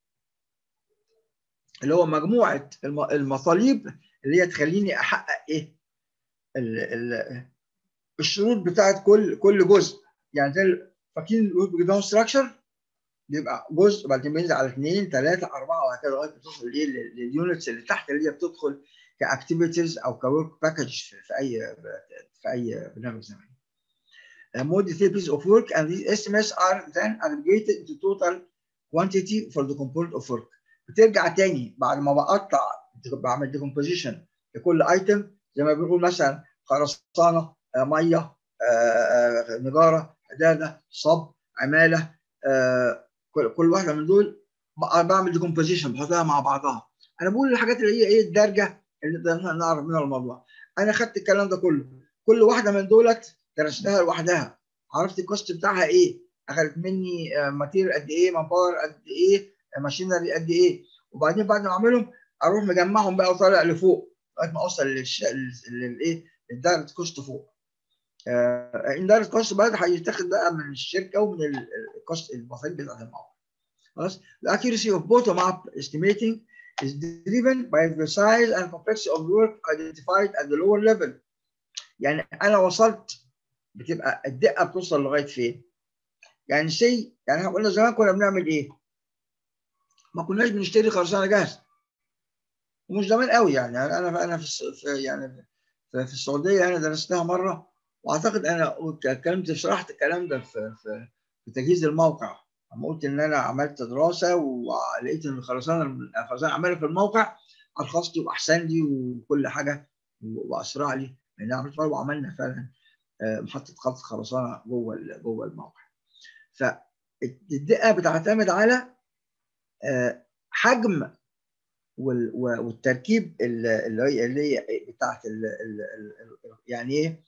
اللي هو مجموعة الم- المطالب اللي هي تخليني أحقق إيه؟ ال- ال- الشروط بتاعت كل كل جزء يعني زي فاكرين الورك بريك داون ستراكشر بيبقى جزء بعدين بينزل على اثنين ثلاثه اربعه وهكذا لغايه ما توصل لايه لليونتس اللي تحت اللي هي بتدخل كاكتيفيتيز او كورك باكج في اي في اي برنامج زمني. Uh, more detailed piece of work and these estimates are then aggregated into total quantity for the component of work. بترجع تاني بعد ما بقطع بعمل decomposition لكل ايتم زي ما بنقول مثلا خرسانه آه، ميه آه، آه، نجاره حداده صب عماله آه، كل كل واحده من دول بقى بعمل ديكومبوزيشن بحطها مع بعضها انا بقول الحاجات اللي هي ايه الدارجه اللي نقدر نعرف منها الموضوع انا خدت الكلام ده كله كل واحده من دولت درستها لوحدها عرفت الكوست بتاعها ايه اخذت مني ماتيريال قد ايه باور قد ايه ماشينري قد ايه وبعدين بعد ما اعملهم اروح مجمعهم بقى وطالع لفوق لغايه ما اوصل للش... للايه للدايركت كوست فوق اندايركت كوست بقى ده هيتاخد بقى من الشركه ومن ال- الكوست المصاريف بتاعت الموقع خلاص the accuracy of bottom up estimating is driven by the size and complexity of work identified at the lower level يعني انا وصلت بتبقى الدقه بتوصل لغايه فين يعني سي يعني احنا قلنا زمان كنا بنعمل ايه ما كناش بنشتري خرسانه جاهزه ومش زمان قوي يعني انا انا في الس- في يعني في في السعوديه انا درستها مره واعتقد انا اتكلمت شرحت الكلام ده في في في تجهيز الموقع لما قلت ان انا عملت دراسه ولقيت ان الخرسانه الخرسانه عماله في الموقع ارخص لي واحسن لي وكل حاجه واسرع لي لان عملت مرة وعملنا فعلا آه، محطه خلط خرسانه جوه ال- جوه الموقع فالدقه بتعتمد على آه، حجم وال- و- والتركيب ال- اللي هي اللي هي بتاعت ال- ال- ال- يعني ايه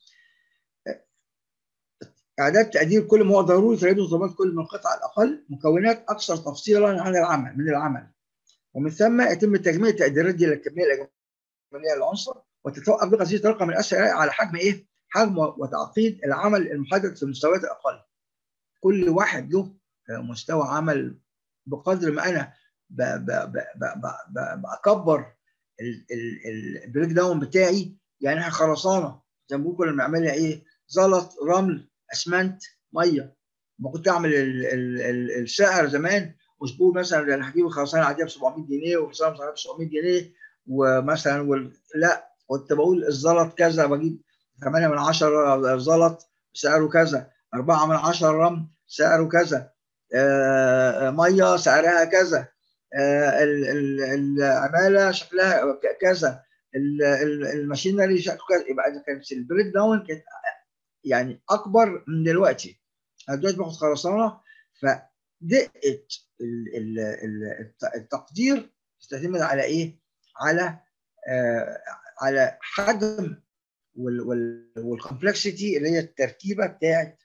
اعداد تقدير كل ما هو ضروري ترتيب انضباط كل من القطع على الاقل مكونات اكثر تفصيلا عن العمل من العمل ومن ثم يتم تجميع التقديرات دي للكميه الاجماليه للعنصر وتتوقف بقى الرقم الاسفل على حجم ايه؟ حجم وتعقيد العمل المحدد في المستويات الاقل. كل واحد له مستوى عمل بقدر ما انا ب- ب- ب- ب- ب- ب- بكبر ال- ال- ال- البريك داون بتاعي يعني احنا خرسانه زي ما بنقول كنا بنعملها ايه؟ زلط رمل اسمنت ميه ما كنت اعمل ال ال ال السعر زمان اسبوع مثلا انا هجيب الخرسانه العاديه ب 700 جنيه والخرسانه ب 700 جنيه ومثلا وال... لا كنت بقول الزلط كذا بجيب 8 من 10 زلط سعره كذا 4 من 10 رمل سعره كذا آه ميه سعرها كذا آه العماله شكلها كذا الماشينري شكله كذا يبقى كانت البريك داون كانت يعني اكبر من دلوقتي انا دلوقتي باخد خرسانه فدقه التقدير تعتمد على ايه؟ على آه على حجم والكومبلكسيتي اللي هي التركيبه بتاعت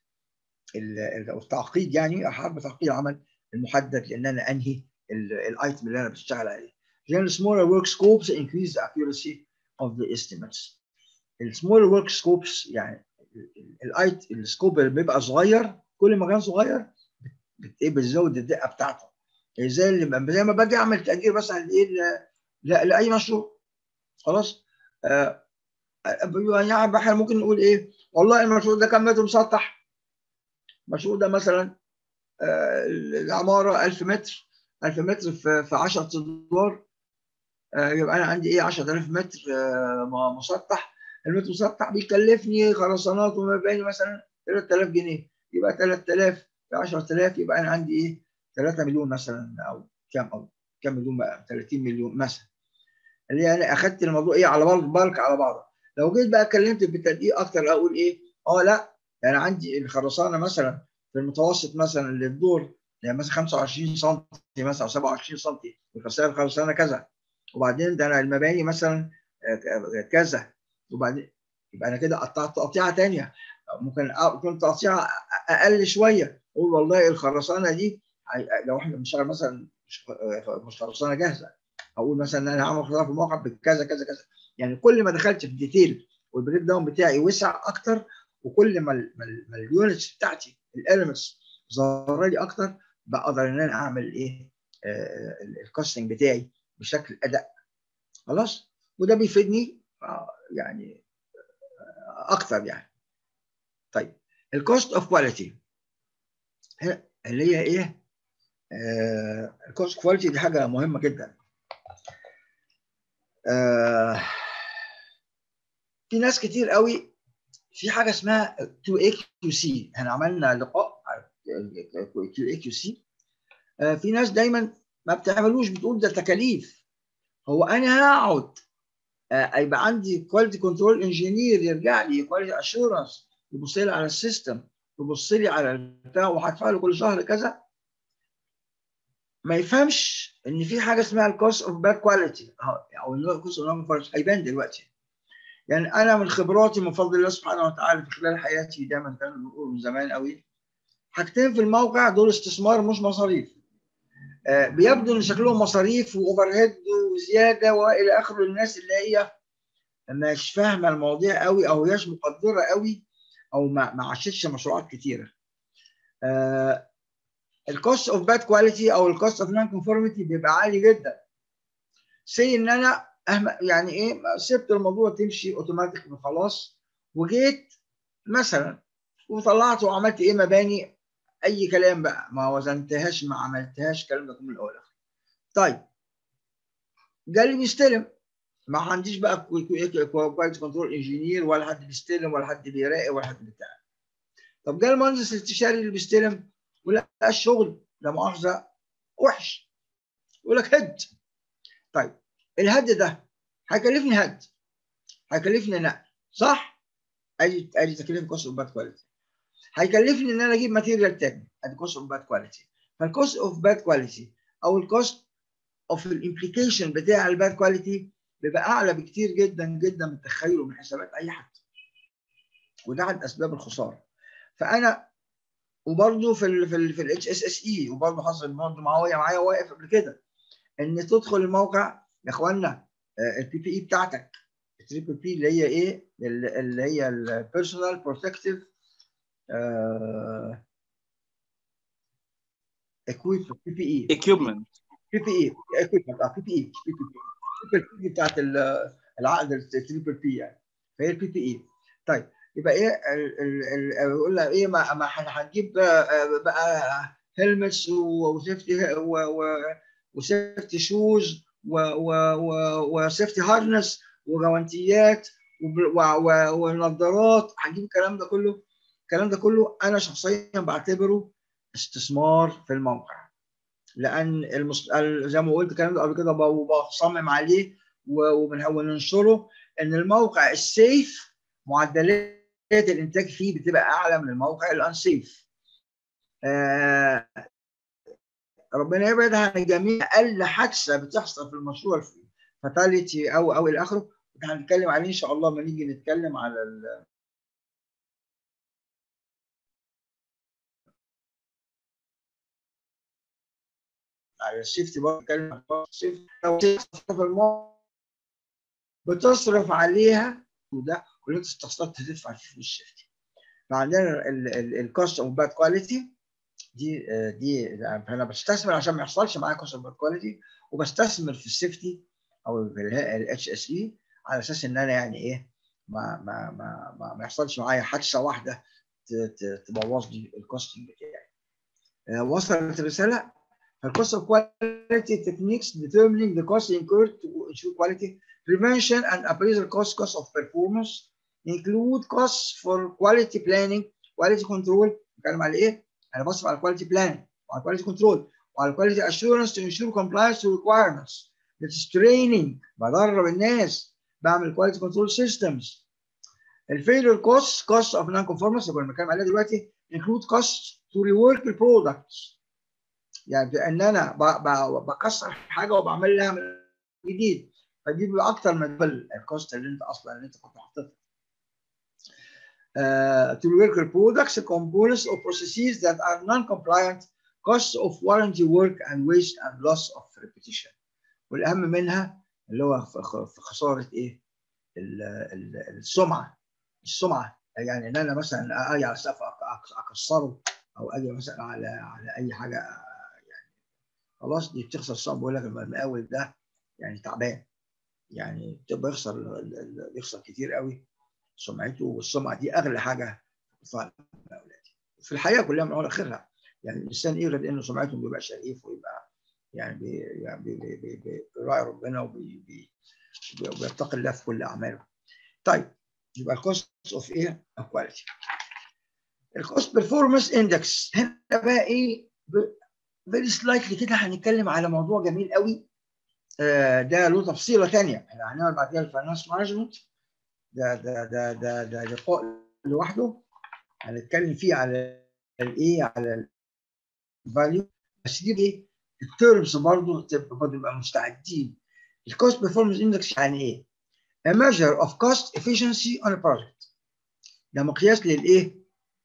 التعقيد يعني حرب تعقيد العمل المحدد لان انا انهي الايتم اللي انا بشتغل عليه. Then smaller work scopes increase the accuracy of the estimates. السمول ورك سكوبس يعني الايت السكوب اللي بيبقى صغير كل ما كان صغير ايه بتزود الدقه بتاعته زي اللي زي ما باجي اعمل تقدير بس ايه لاي مشروع خلاص آه يعني احنا ممكن نقول ايه والله المشروع ده كام متر مسطح المشروع ده مثلا آه العماره 1000 متر 1000 متر في, في 10 ادوار آه يبقى انا عندي ايه 10000 متر آه مسطح المتر مسطح بيكلفني خرسانات ومباني مثلا 3000 جنيه يبقى 3000 في 10000 يبقى انا عندي ايه 3 مليون مثلا او كام او كام مليون بقى 30 مليون مثلا اللي يعني اخدت الموضوع ايه على بالك بالك على بعضه لو جيت بقى اتكلمت بالتدقيق اكتر اقول ايه اه لا يعني عندي الخرسانه مثلا في المتوسط مثلا اللي الدور يعني مثلا 25 سم مثلا او 27 سم الخرسانه الخرسانه كذا وبعدين ده انا المباني مثلا كذا وبعدين يبقى انا كده قطعت تقطيعه ثانيه ممكن كنت تقطيعه اقل شويه اقول والله الخرسانه دي لو احنا بنشتغل مثلا مش خرسانه جاهزه اقول مثلا ان انا هعمل خرسانه في الموقع بكذا كذا كذا يعني كل ما دخلت في ديتيل والبريك داون بتاعي وسع اكتر وكل ما ما اليونتس بتاعتي الاليمنتس ظهر لي اكتر بقدر ان انا اعمل ايه آه الكاستنج بتاعي بشكل اداء خلاص وده بيفيدني آه يعني آه اكتر يعني طيب الكوست اوف كواليتي اللي هي ايه الكوست كواليتي دي حاجه مهمه جدا آه في ناس كتير قوي في حاجه اسمها كيو اي كيو سي احنا عملنا لقاء كيو اي كيو سي في ناس دايما ما بتعملوش بتقول ده تكاليف هو انا هقعد آه يبقى عندي كواليتي كنترول انجينير يرجع لي كواليتي اشورنس يبص لي على السيستم يبص لي على البتاع وهدفع له كل شهر كذا ما يفهمش ان في حاجه اسمها الكوست اوف باد كواليتي او الكوست اوف كواليتي هيبان دلوقتي يعني انا من خبراتي من فضل الله سبحانه وتعالى في خلال حياتي دايما كانوا بيقولوا من زمان قوي حاجتين في الموقع دول استثمار مش مصاريف آه بيبدو ان شكلهم مصاريف واوفر هيد وزياده والى اخره للناس اللي هي مش فاهمه المواضيع قوي او هياش مقدره قوي او ما ما عاشتش مشروعات كتيره آه الكوست اوف باد كواليتي او الكوست اوف نون كونفورميتي بيبقى عالي جدا سي ان انا يعني ايه سبت الموضوع تمشي اوتوماتيك خلاص وجيت مثلا وطلعت وعملت ايه مباني اي كلام بقى ما وزنتهاش ما عملتهاش الكلام ده من الاول طيب جالي بيستلم ما عنديش بقى كواليتي كنترول انجينير ولا حد بيستلم ولا حد بيراقب ولا حد بتاع طب جه المهندس الاستشاري اللي بيستلم ولقى الشغل لا مؤاخذه وحش يقول لك هد طيب الهد ده هيكلفني هد هيكلفني نقل صح؟ ادي ادي تكلفه كوست اوف باد كواليتي هيكلفني ان انا اجيب ماتيريال تاني ادي كوست اوف باد كواليتي فالكوست اوف باد كواليتي او الكوست اوف الامبليكيشن بتاع الباد كواليتي بيبقى اعلى بكتير جدا جدا من تخيله من حسابات اي حد وده احد اسباب الخساره فانا وبرضه في ال في ال في الاتش اس اس اي وبرضه حصل برضه معايا معايا واقف قبل كده ان تدخل الموقع يا اخوانا البي بي اي بتاعتك التريبل بي اللي هي ايه اللي هي البيرسونال بروتكتيف اكويبمنت بي بي اي equipment بي بي اي اكويبمنت اه بي بي اي بي بي اي بتاعت العقد التريبل بي يعني فهي البي بي اي طيب يبقى ايه ال- ال- ال- يقول لك ايه ما ما احنا هنجيب بقى- بقى هيلمتس وسيفتي وسيفتي شوز وسيفتي هارنس وجوانتيات وب- و- و- ونظارات هنجيب الكلام ده كله الكلام ده كله انا شخصيا بعتبره استثمار في الموقع لان المس... ال- زي ما قلت الكلام ده قبل كده ب- وبصمم عليه و- وبن- وننشره ان الموقع السيف معدلات الانتاج فيه بتبقى اعلى من الموقع الانسيف آه ربنا يبعد عن الجميع اقل حادثه بتحصل في المشروع فاتاليتي او او الى اخره هنتكلم عليه ان شاء الله لما نيجي نتكلم على ال... على السيفتي برضه نتكلم عن السيفتي لو تصرف في الموقع بتصرف عليها وده واللي انت استقصدت تدفع فيه فلوس السيفتي فعندنا الكوست اوف باد كواليتي دي دي انا بستثمر عشان ما يحصلش معايا كوست اوف باد كواليتي وبستثمر في السيفتي او في الاتش اس اي على اساس ان انا يعني ايه ما ما ما ما, ما يحصلش معايا حادثه واحده تبوظ لي الكوستنج بتاعي. وصلت الرساله الكوست اوف كواليتي تكنيكس determining the cost incurred to ensure quality prevention and appraisal cost cost of performance include costs for quality planning quality control بتكلم على ايه؟ انا بصرف على quality planning وعلى quality control وعلى quality assurance to ensure compliance to requirements It's training بدرب الناس بعمل quality control systems الفيلر costs cost of non-conformance اللي كنا بنتكلم عليها دلوقتي include costs to rework the products يعني ان انا بكسر حاجه وبعمل لها من جديد فدي بيبقى اكتر من الكوست اللي انت اصلا اللي انت كنت حاططها. Uh, to rework the products, components or processes that are non-compliant, costs of warranty work and waste and loss of repetition. والاهم منها اللي هو في خساره ايه؟ السمعه السمعه يعني ان انا مثلا اجي على سقف اكسره او اجي مثلا على على اي حاجه يعني خلاص دي بتخسر السمعه بقول لك المقاول ده يعني تعبان يعني بتبقى يخسر يخسر كتير قوي سمعته والسمعه دي اغلى حاجه في المقاولات في الحياه كلها من اول اخرها يعني الانسان يغرد انه سمعته بيبقى شريف ويبقى يعني بي يعني بي بي بي بيراعي ربنا وبيتقي الله في كل اعماله. طيب يبقى الكوست اوف ايه؟ اوف كواليتي. الكوست بيرفورمانس اندكس هنا بقى ايه؟ فيري سلايتلي كده هنتكلم على موضوع جميل قوي آه ده له تفصيله ثانيه احنا هنعمل بعد كده الفاينانس مانجمنت ده ده ده ده ده لقاء لوحده هنتكلم فيه على الايه على الفاليو بس دي ايه؟ التيرمز برضه تبقى برضه نبقى مستعدين الكوست بيرفورمانس اندكس يعني ايه؟ A measure of cost efficiency on a project ده مقياس للايه؟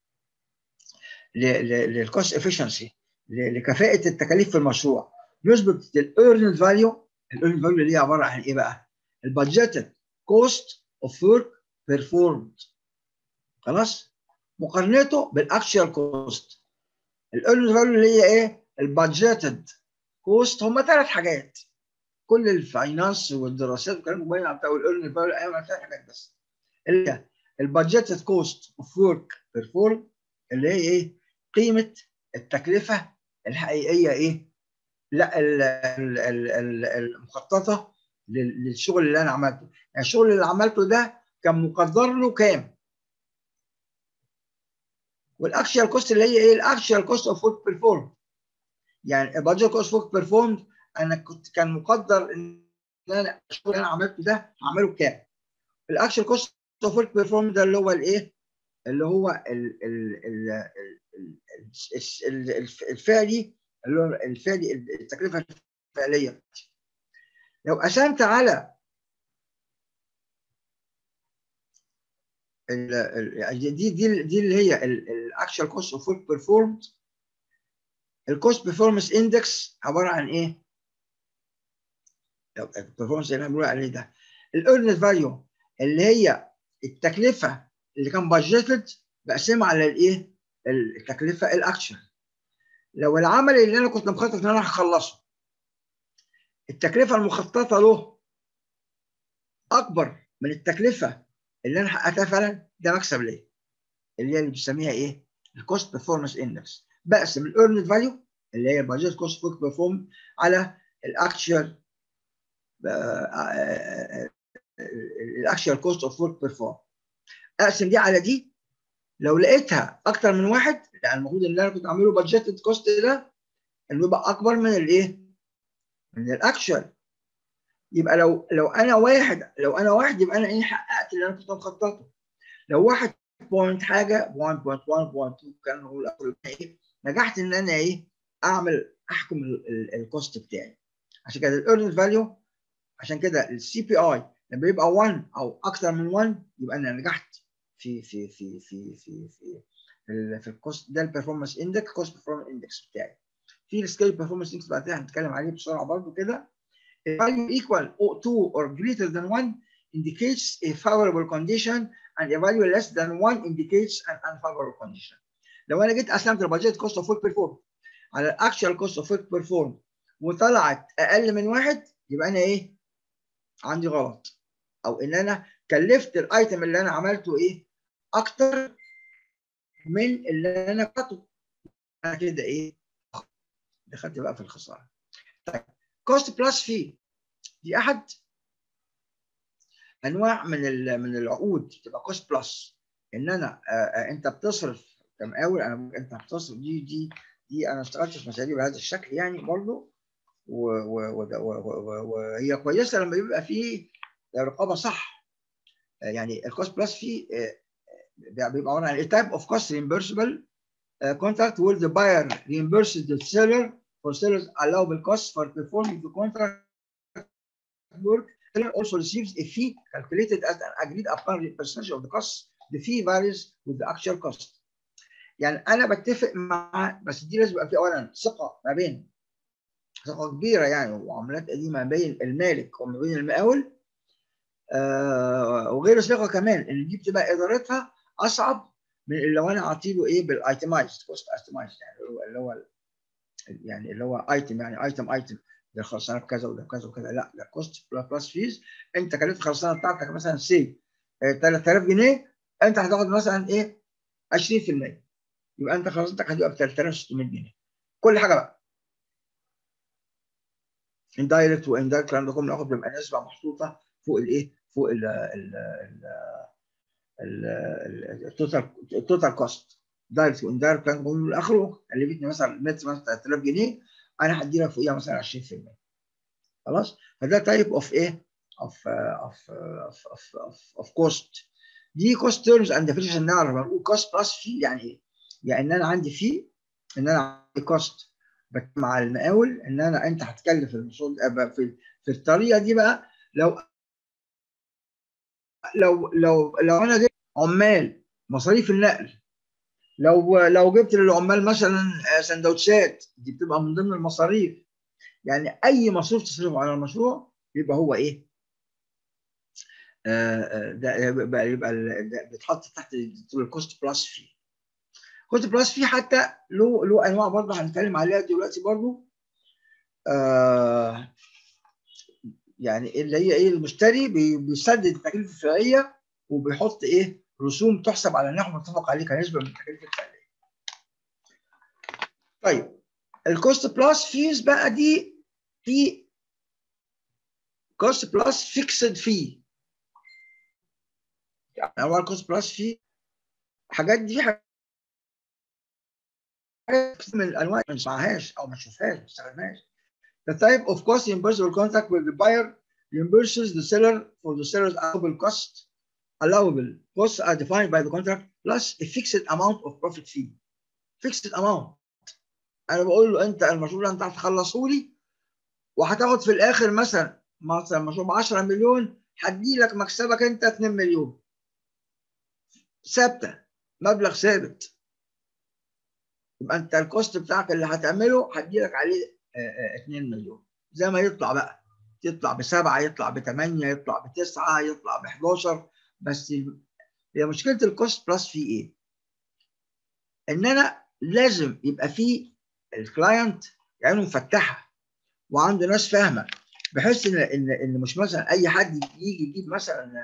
للكوست افشنسي لكفاءة التكاليف في المشروع يثبت الايرند فاليو الايرند فاليو اللي هي عبارة عن ايه بقى؟ البادجيتد كوست اوف ورك بيرفورمد خلاص؟ مقارنته بالاكشوال كوست الايرند فاليو اللي هي ايه؟ البادجيتد كوست هم ثلاث حاجات كل الفاينانس والدراسات والكلام مبين على بتاع الايرن فاليو ايوه ثلاث حاجات بس اللي هي البادجيتد كوست اوف ورك بيرفورم اللي هي ايه؟ قيمه التكلفه الحقيقيه ايه؟ لا ال ال ال المخططه للشغل اللي انا عملته، يعني الشغل اللي عملته ده كان مقدر له كام؟ والاكشوال كوست اللي هي ايه؟ الاكشوال كوست اوف ورك بيرفورم يعني البادجت كوست ورك بيرفورم انا كنت كان مقدر ان انا الشغل اللي انا عملته ده هعمله بكام؟ الاكشوال كوست اوف ورك بيرفورم ده اللي هو الايه؟ اللي هو ال ال ال ال الفعلي اللي هو الفعلي التكلفه الفعليه لو قسمت على دي دي دي اللي هي الاكشوال كوست اوف ورك بيرفورمد الكوست بيرفورمانس اندكس عباره عن ايه؟ البرفورمانس اللي احنا بنقول عليه ده الايرنت فاليو اللي هي التكلفه اللي كان بادجيتد بقسمها على الايه؟ التكلفه الاكشن لو العمل اللي انا كنت مخطط ان انا هخلصه التكلفه المخططه له اكبر من التكلفه اللي انا حققتها فعلا ده مكسب ليا اللي هي اللي بنسميها ايه؟ الكوست بيرفورمانس اندكس بقسم الايرند فاليو اللي هي البادجت كوست فوق بيرفورم على الاكشوال الاكشوال كوست اوف ورك بيرفورم اقسم دي على دي لو لقيتها اكتر من واحد يعني المفروض ان انا كنت اعمله بادجيتد كوست ده انه يبقى اكبر من الايه؟ من الاكشوال يبقى لو لو انا واحد لو انا واحد يبقى انا ايه حققت اللي انا كنت مخططه لو واحد بوينت حاجه 1.1.2 كان هو الاخر ايه نجحت ان انا ايه اعمل احكم الكوست بتاعي عشان كده الايرنز فاليو عشان كده السي بي اي لما يبقى 1 او اكتر من 1 يبقى انا نجحت في في في في في في في, في الكوست ده البرفورمانس اندكس كوست بيرفورمانس اندكس بتاعي في السكيل بيرفورمانس اندكس بعد كده هنتكلم عليه بسرعه برضو كده value equal 2 or greater than 1 indicates a favorable condition and a value less than 1 indicates an unfavorable condition. لو انا جيت قسمت البادجت كوست اوف ورك بيرفورم على الاكشوال كوست اوف ورك بيرفورم وطلعت اقل من واحد يبقى انا ايه؟ عندي غلط او ان انا كلفت الايتم اللي انا عملته ايه؟ اكتر من اللي انا قطعته. انا كده ايه؟ دخلت بقى في الخساره. طيب كوست بلس في دي احد انواع من من العقود تبقى كوست بلس ان انا آآ انت بتصرف كمقاول انا انت بتصرف دي دي دي انا اشتغلت في مشاريع بهذا الشكل يعني برضه وهي كويسه لما يبقى في رقابه صح يعني الكوست بلس في بيبقى عباره عن type of cost reimbursable contract where the buyer reimburses the seller for sellers allowable costs for performing the contract work. Seller also receives a fee calculated as an agreed upon percentage of the costs. The fee varies with the actual cost. يعني انا بتفق مع بس دي لازم يبقى في اولا ثقه ما بين ثقه كبيره يعني وعملات قديمه ما بين المالك وما بين المقاول آه وغير ثقه كمان ان دي بتبقى ادارتها اصعب من لو انا اعطيله ايه بالايتمايزد كوست ايتمايزد يعني اللي هو يعني اللي هو ايتم يعني ايتم ايتم ده خلصانه بكذا وده بكذا وكذا لا ده كوست بلس فيز انت كلفت الخلصانه بتاعتك مثلا سي 3000 جنيه انت هتاخد مثلا ايه 20% يبقى انت خلصانتك هتبقى ب 3600 جنيه كل حاجه بقى اندايركت واندايركت الكلام ده كله بناخد بيبقى نسبه محطوطه فوق الايه فوق ال ال ال التوتال التوتال كوست دايركت واندايركت كان بقول له اخره كلفتني مثلا متر مثلا 3000 جنيه انا هدي لك فوقيها مثلا 20% خلاص فده تايب اوف ايه اوف اوف اوف اوف اوف كوست دي كوست تيرمز اند ديفينيشن نعرف نقول كوست بلس في يعني ايه؟ يعني ان انا عندي في ان انا عندي كوست مع المقاول ان انا انت هتكلف المفروض في في الطريقه دي بقى لو لو لو لو انا جبت عمال مصاريف النقل لو لو جبت للعمال مثلا سندوتشات دي بتبقى من ضمن المصاريف يعني اي مصروف تصرفه على المشروع يبقى هو ايه؟ آه ده يبقى يبقى بيتحط تحت الكوست بلس فيه. كوست بلس فيه حتى له له انواع برضه هنتكلم عليها دلوقتي برضه آه يعني اللي هي ايه المشتري بيسدد التكلفه الفعليه وبيحط ايه رسوم تحسب على نحو متفق عليه كنسبه من التكلفه الفعليه. طيب الكوست بلس فيز بقى دي في كوست بلس فيكسد في يعني انواع الكوست بلس في حاجات دي حاجات من الانواع ما نسمعهاش او ما نشوفهاش ما نستخدمهاش. The type of cost reimbursable contract where the buyer reimburses the seller for the seller's allowable cost allowable costs are defined by the contract plus a fixed amount of profit fee. Fixed amount. انا بقول له انت المشروع اللي انت هتخلصه لي وهتاخد في الاخر مثلا مثلا مشروع ب 10 مليون هدي لك مكسبك انت 2 مليون. ثابته مبلغ ثابت. يبقى انت الكوست بتاعك اللي هتعمله هدي لك عليه 2 مليون زي ما يطلع بقى يطلع بسبعه يطلع بثمانيه يطلع بتسعه يطلع ب 11 بس هي مشكله الكوست بلس في ايه؟ ان انا لازم يبقى في الكلاينت عينه مفتحه وعنده ناس فاهمه بحيث ان ان ان مش مثلا اي حد يجي يجيب مثلا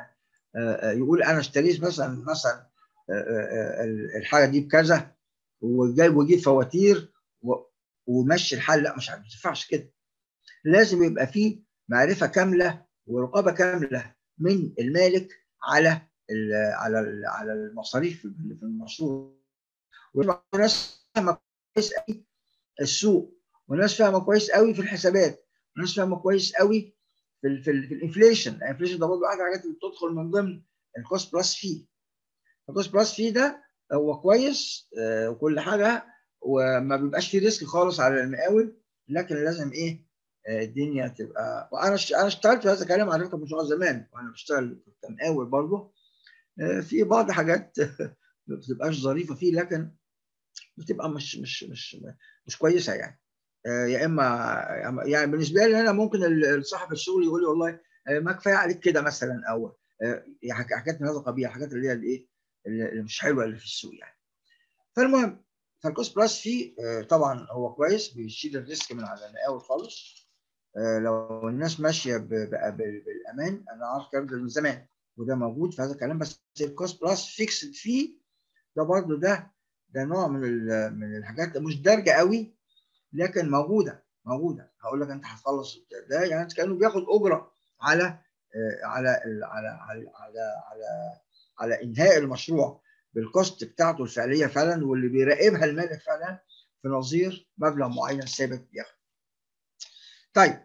يقول انا اشتريت مثلا مثلا الحاجه دي بكذا وجايب وجيب فواتير ومشي الحال لا مش ما ينفعش كده لازم يبقى فيه معرفه كامله ورقابه كامله من المالك على ال على ال على المصاريف في المشروع وناس فاهمه كويس قوي السوق وناس فاهمه كويس قوي في الحسابات وناس فاهمه كويس قوي في ال في, ال في الانفليشن الانفليشن ده برضه احد الحاجات اللي بتدخل من ضمن الكوست بلس في الكوست بلس في ده هو كويس آه وكل حاجه وما بيبقاش فيه ريسك خالص على المقاول لكن لازم ايه آه الدنيا تبقى وانا انا اشتغلت في هذا الكلام على فكره مشروع زمان وانا بشتغل كمقاول برضه آه في بعض حاجات ما بتبقاش ظريفه فيه لكن بتبقى مش مش مش مش كويسه يعني يا اما يعني بالنسبه لي انا ممكن صاحب الشغل يقول لي والله ما كفايه عليك كده مثلا او حاجات من هذا القبيل حاجات اللي هي الايه اللي مش حلوه اللي في السوق يعني فالمهم فالكوست بلس فيه طبعا هو كويس بيشيل الريسك من على المقاول خالص لو الناس ماشيه بالامان انا عارف الكلام ده من زمان وده موجود في هذا الكلام بس الكوست بلس فيكسد فيه ده برضه ده ده نوع من من الحاجات مش دارجه قوي لكن موجوده موجوده هقول لك انت هتخلص ده يعني انت كانه بياخد اجره على على على على على على, على انهاء المشروع بالكوست بتاعته الفعليه فعلا واللي بيراقبها المالك فعلا في نظير مبلغ معين ثابت بياخد. طيب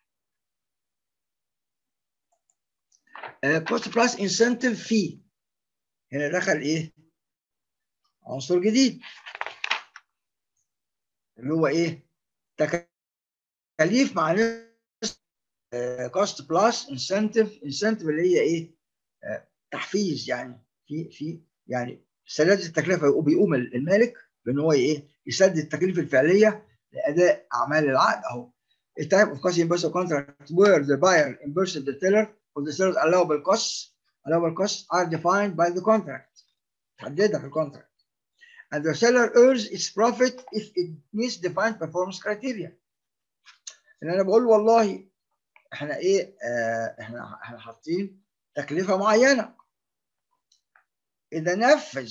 كوست بلس انسنتيف في هنا دخل ايه؟ عنصر جديد اللي هو ايه؟ تكاليف مع كوست بلس انسنتيف انسنتيف اللي هي ايه؟ آه تحفيز يعني في في يعني سداد التكلفه بيقوم المالك بان هو ايه؟ يسدد التكاليف الفعليه لاداء اعمال العقد اهو. A type of cost reimbursement contract where the buyer reimburses the seller for the seller's allowable costs allowable costs are defined by the contract. تحددها في الكونتراكت. and the seller earns its profit if it meets defined performance criteria. ان انا بقول والله احنا ايه آه احنا احنا حاطين تكلفه معينه. اذا نفذ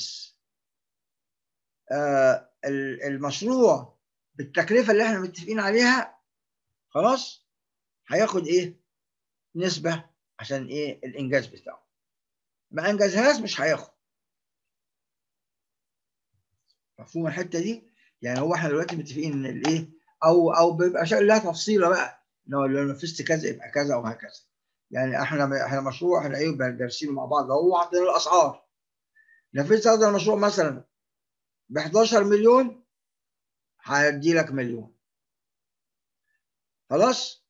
آه المشروع بالتكلفه اللي احنا متفقين عليها خلاص هياخد ايه؟ نسبه عشان ايه الانجاز بتاعه. ما انجزهاش مش هياخد. مفهوم الحته دي؟ يعني هو احنا دلوقتي متفقين ان الايه او او بيبقى شيء لها تفصيله بقى لو لو نفذت كذا يبقى كذا وهكذا. يعني احنا احنا مشروع احنا ايه دارسينه مع بعض اهو عندنا الاسعار. نفذت هذا المشروع مثلا ب 11 مليون هيدي لك مليون. خلاص؟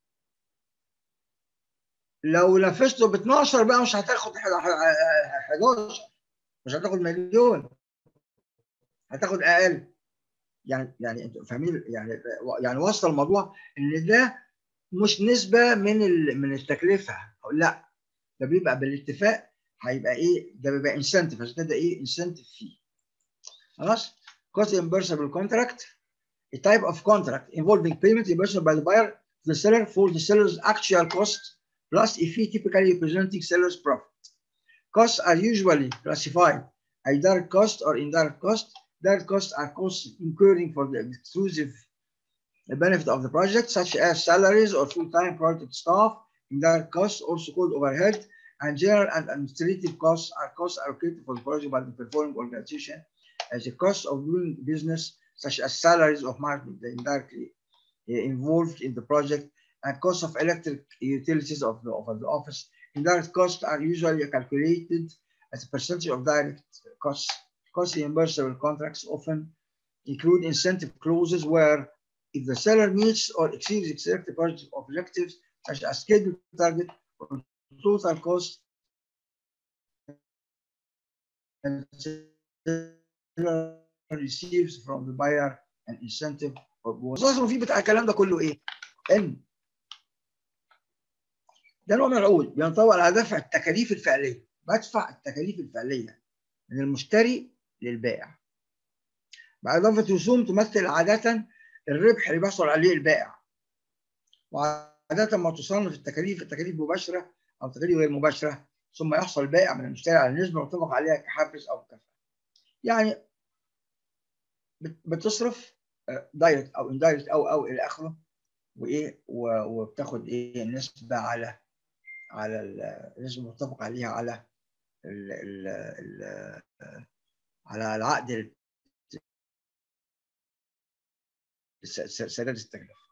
لو نفذته ب 12 بقى مش هتاخد 11 مش هتاخد مليون هتاخد اقل يعني يعني انتوا فاهمين يعني يعني وصل الموضوع ان ده مش نسبه من من التكلفه لا ده بيبقى بالاتفاق هيبقى ايه ده بيبقى انسنتيف عشان كده ايه انسنتيف فيه خلاص cost reimbursable contract a type of contract involving payment reimbursement by the buyer to the seller for the seller's actual cost plus a fee typically representing seller's profit costs are usually classified as direct cost or indirect cost direct costs are costs incurring for the exclusive benefit of the project, such as salaries or full-time project staff. Indirect costs, also called overhead, and general and administrative costs are costs allocated for the project by the performing organization as a cost of doing business, such as salaries of management indirectly involved in the project, and costs of electric utilities of the, of the office. Indirect costs are usually calculated as a percentage of direct costs. Cost reimbursable contracts often include incentive clauses where if the seller meets or exceeds expected project objectives, such as scheduled target or total cost, and seller receives from the buyer an incentive or bonus. اصلا في بتاع الكلام ده كله ايه؟ ان ده نوع من العقود بينطبق على دفع التكاليف الفعليه بدفع التكاليف الفعليه من المشتري للبائع بإضافة رسوم تمثل عادة الربح اللي بيحصل عليه البائع وعادة ما تصنف التكاليف التكاليف مباشرة أو تكاليف غير مباشرة ثم يحصل البائع من المشتري على نسبه متفق عليها كحافز او كفاءه. يعني بتصرف دايركت او اندايركت او او الى اخره وايه وبتاخد ايه نسبه على على النسبه المتفق عليها على ال ال ال على العقد سداد التكلفه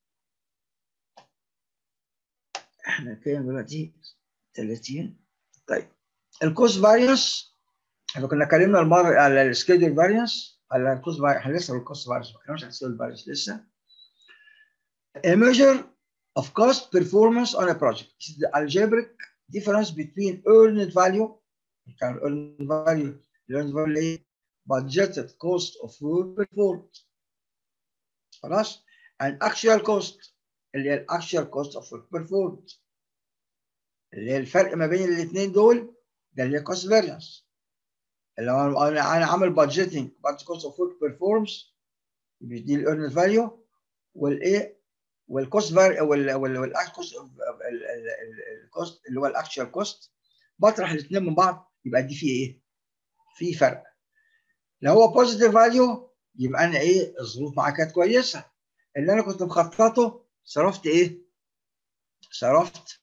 احنا كام دلوقتي 30 طيب الكوست فاريانس احنا كنا اتكلمنا المره على السكيدول فاريانس على الكوست فاريانس احنا لسه الكوست فاريانس ما اتكلمناش على السكيدول فاريانس لسه A measure of cost performance on a project is the algebraic difference between earned value كان earned value earned value ايه budgeted cost of work performed خلاص and actual cost اللي هي actual cost of work performed اللي هي الفرق ما بين الاثنين دول ده اللي هي cost variance اللي هو انا انا عامل budgeting budget cost of work performs دي الايرن فاليو والايه والكوست فار والكوست الكوست اللي هو الاكشوال كوست بطرح الاثنين من بعض يبقى دي فيه ايه؟ في فرق لو هو بوزيتيف فاليو يبقى انا ايه الظروف معايا كانت كويسه اللي انا كنت مخططه صرفت ايه؟ صرفت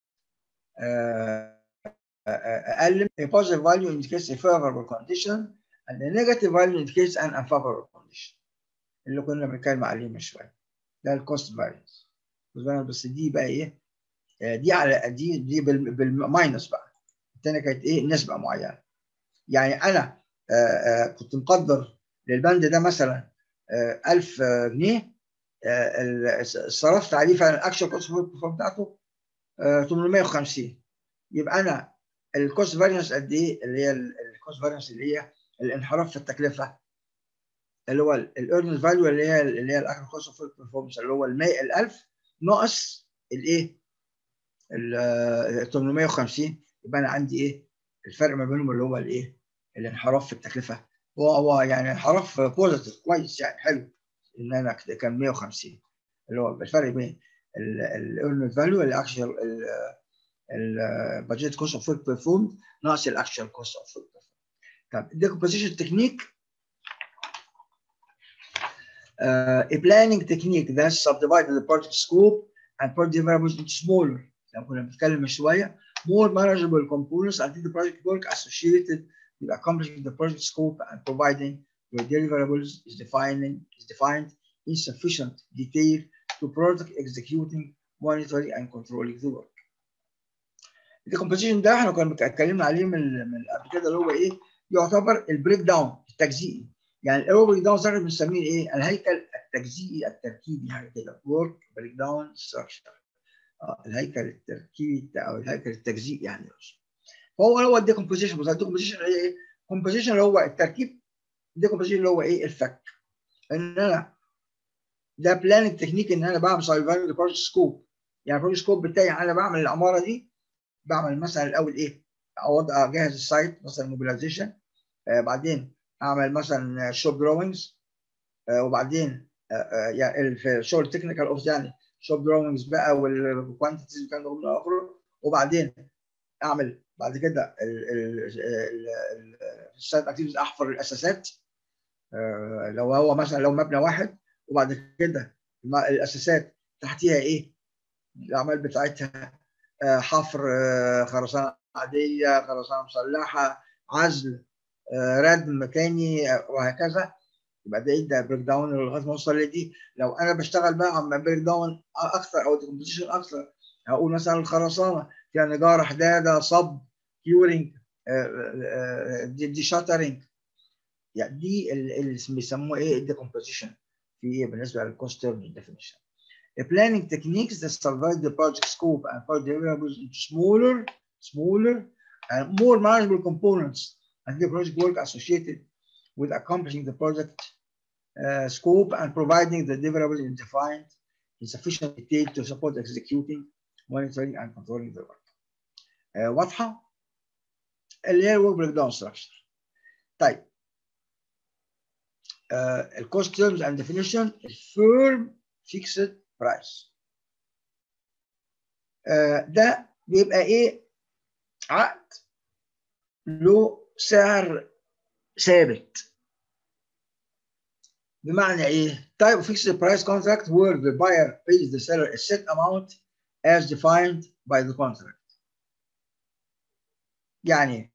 اقل a positive value indicates a favorable condition and a negative value indicates an unfavorable condition اللي كنا بنتكلم عليه من شويه ده الكوست فارينس بس دي بقى ايه دي على دي دي بالماينس بقى الثانيه كانت ايه نسبه معينه يعني انا آآ آآ كنت مقدر للبند ده مثلا 1000 جنيه صرفت عليه فعلا الاكشن كوست بتاعته 850 يبقى انا الكوست فارينس قد ايه اللي هي الكوست فارينس اللي هي الانحراف في التكلفه اللي هو الايرنز فاليو اللي هي اللي هي الاكشن كوست اوف بيرفورمانس اللي هو ال 1000 ناقص الايه ال 850 يبقى انا عندي ايه الفرق ما بينهم اللي هو الايه الانحراف في التكلفه هو هو يعني انحراف بوزيتيف كويس يعني حلو ان انا كان 150 اللي هو الفرق بين الايرن فاليو الاكشن البادجت كوست اوف ورك بيرفورم ناقص الاكشن كوست اوف ورك طب الديكومبوزيشن تكنيك a planning technique that subdivided the project scope and project deliverables into smaller لما كنا بنتكلم من شويه more manageable components until the project work associated with accomplishing the project scope and providing the deliverables is defining is defined in sufficient detail to project executing monitoring and controlling the work. الديكومبوزيشن ده احنا كنا اتكلمنا عليه من من قبل كده اللي هو ايه يعتبر البريك داون التجزئي يعني الاول بريك داون ستراكشر بنسميه ايه الهيكل التجزئي التركيبي حاجه كده ورك بريك داون ستراكشر الهيكل التركيبي او الهيكل التجزئي يعني فهو هو الديكومبوزيشن بس الديكومبوزيشن اللي هي ايه؟ الكومبوزيشن اللي هو التركيب الديكومبوزيشن اللي هو ايه؟ الفك ان انا ده بلاننج تكنيك ان انا بعمل سايفايفل لبروجكت سكوب يعني البروجكت سكوب بتاعي انا بعمل العماره دي بعمل مثلا الاول ايه؟ اوضع اجهز السايت مثلا موبيلايزيشن آه بعدين اعمل مثلا شوب دروينجز آه وبعدين آه يعني في الشغل التكنيكال اوف يعني شوب دروينجز بقى والكوانتيتيز والكلام ده كله اخره وبعدين اعمل بعد كده السايت اكتيفيتيز احفر الاساسات لو هو مثلا لو مبنى واحد وبعد كده الاساسات تحتيها ايه؟ الاعمال بتاعتها حفر خرسانه عاديه خرسانه مسلحه عزل ردم تاني وهكذا يبقى ده ده بريك داون لغايه ما اوصل لدي لو انا بشتغل بقى على بريك داون اكثر او ديكومبوزيشن اكثر هقول مثلا الخرسانه فيها نجاره حداده صب كيورنج دي, دي شاترنج يعني دي اللي بيسموها ايه الديكومبوزيشن في بالنسبه للكوست تيرم ديفينيشن planning techniques that survive the project scope and project deliverables into smaller smaller and more manageable components and the project work associated with accomplishing the project uh, scope and providing the deliverables in defined in sufficient detail to support executing monitoring and controlling the work. Uh, واضحه؟ اللي هي الورك بريك داون ستراكشر. طيب الكوست تيرمز اند ديفينيشن الفيرم فيكسد برايس. ده بيبقى ايه؟ عقد له سعر ثابت بمعنى ايه؟ type of fixed price contract where the buyer pays the seller a set amount as defined by the contract. يعني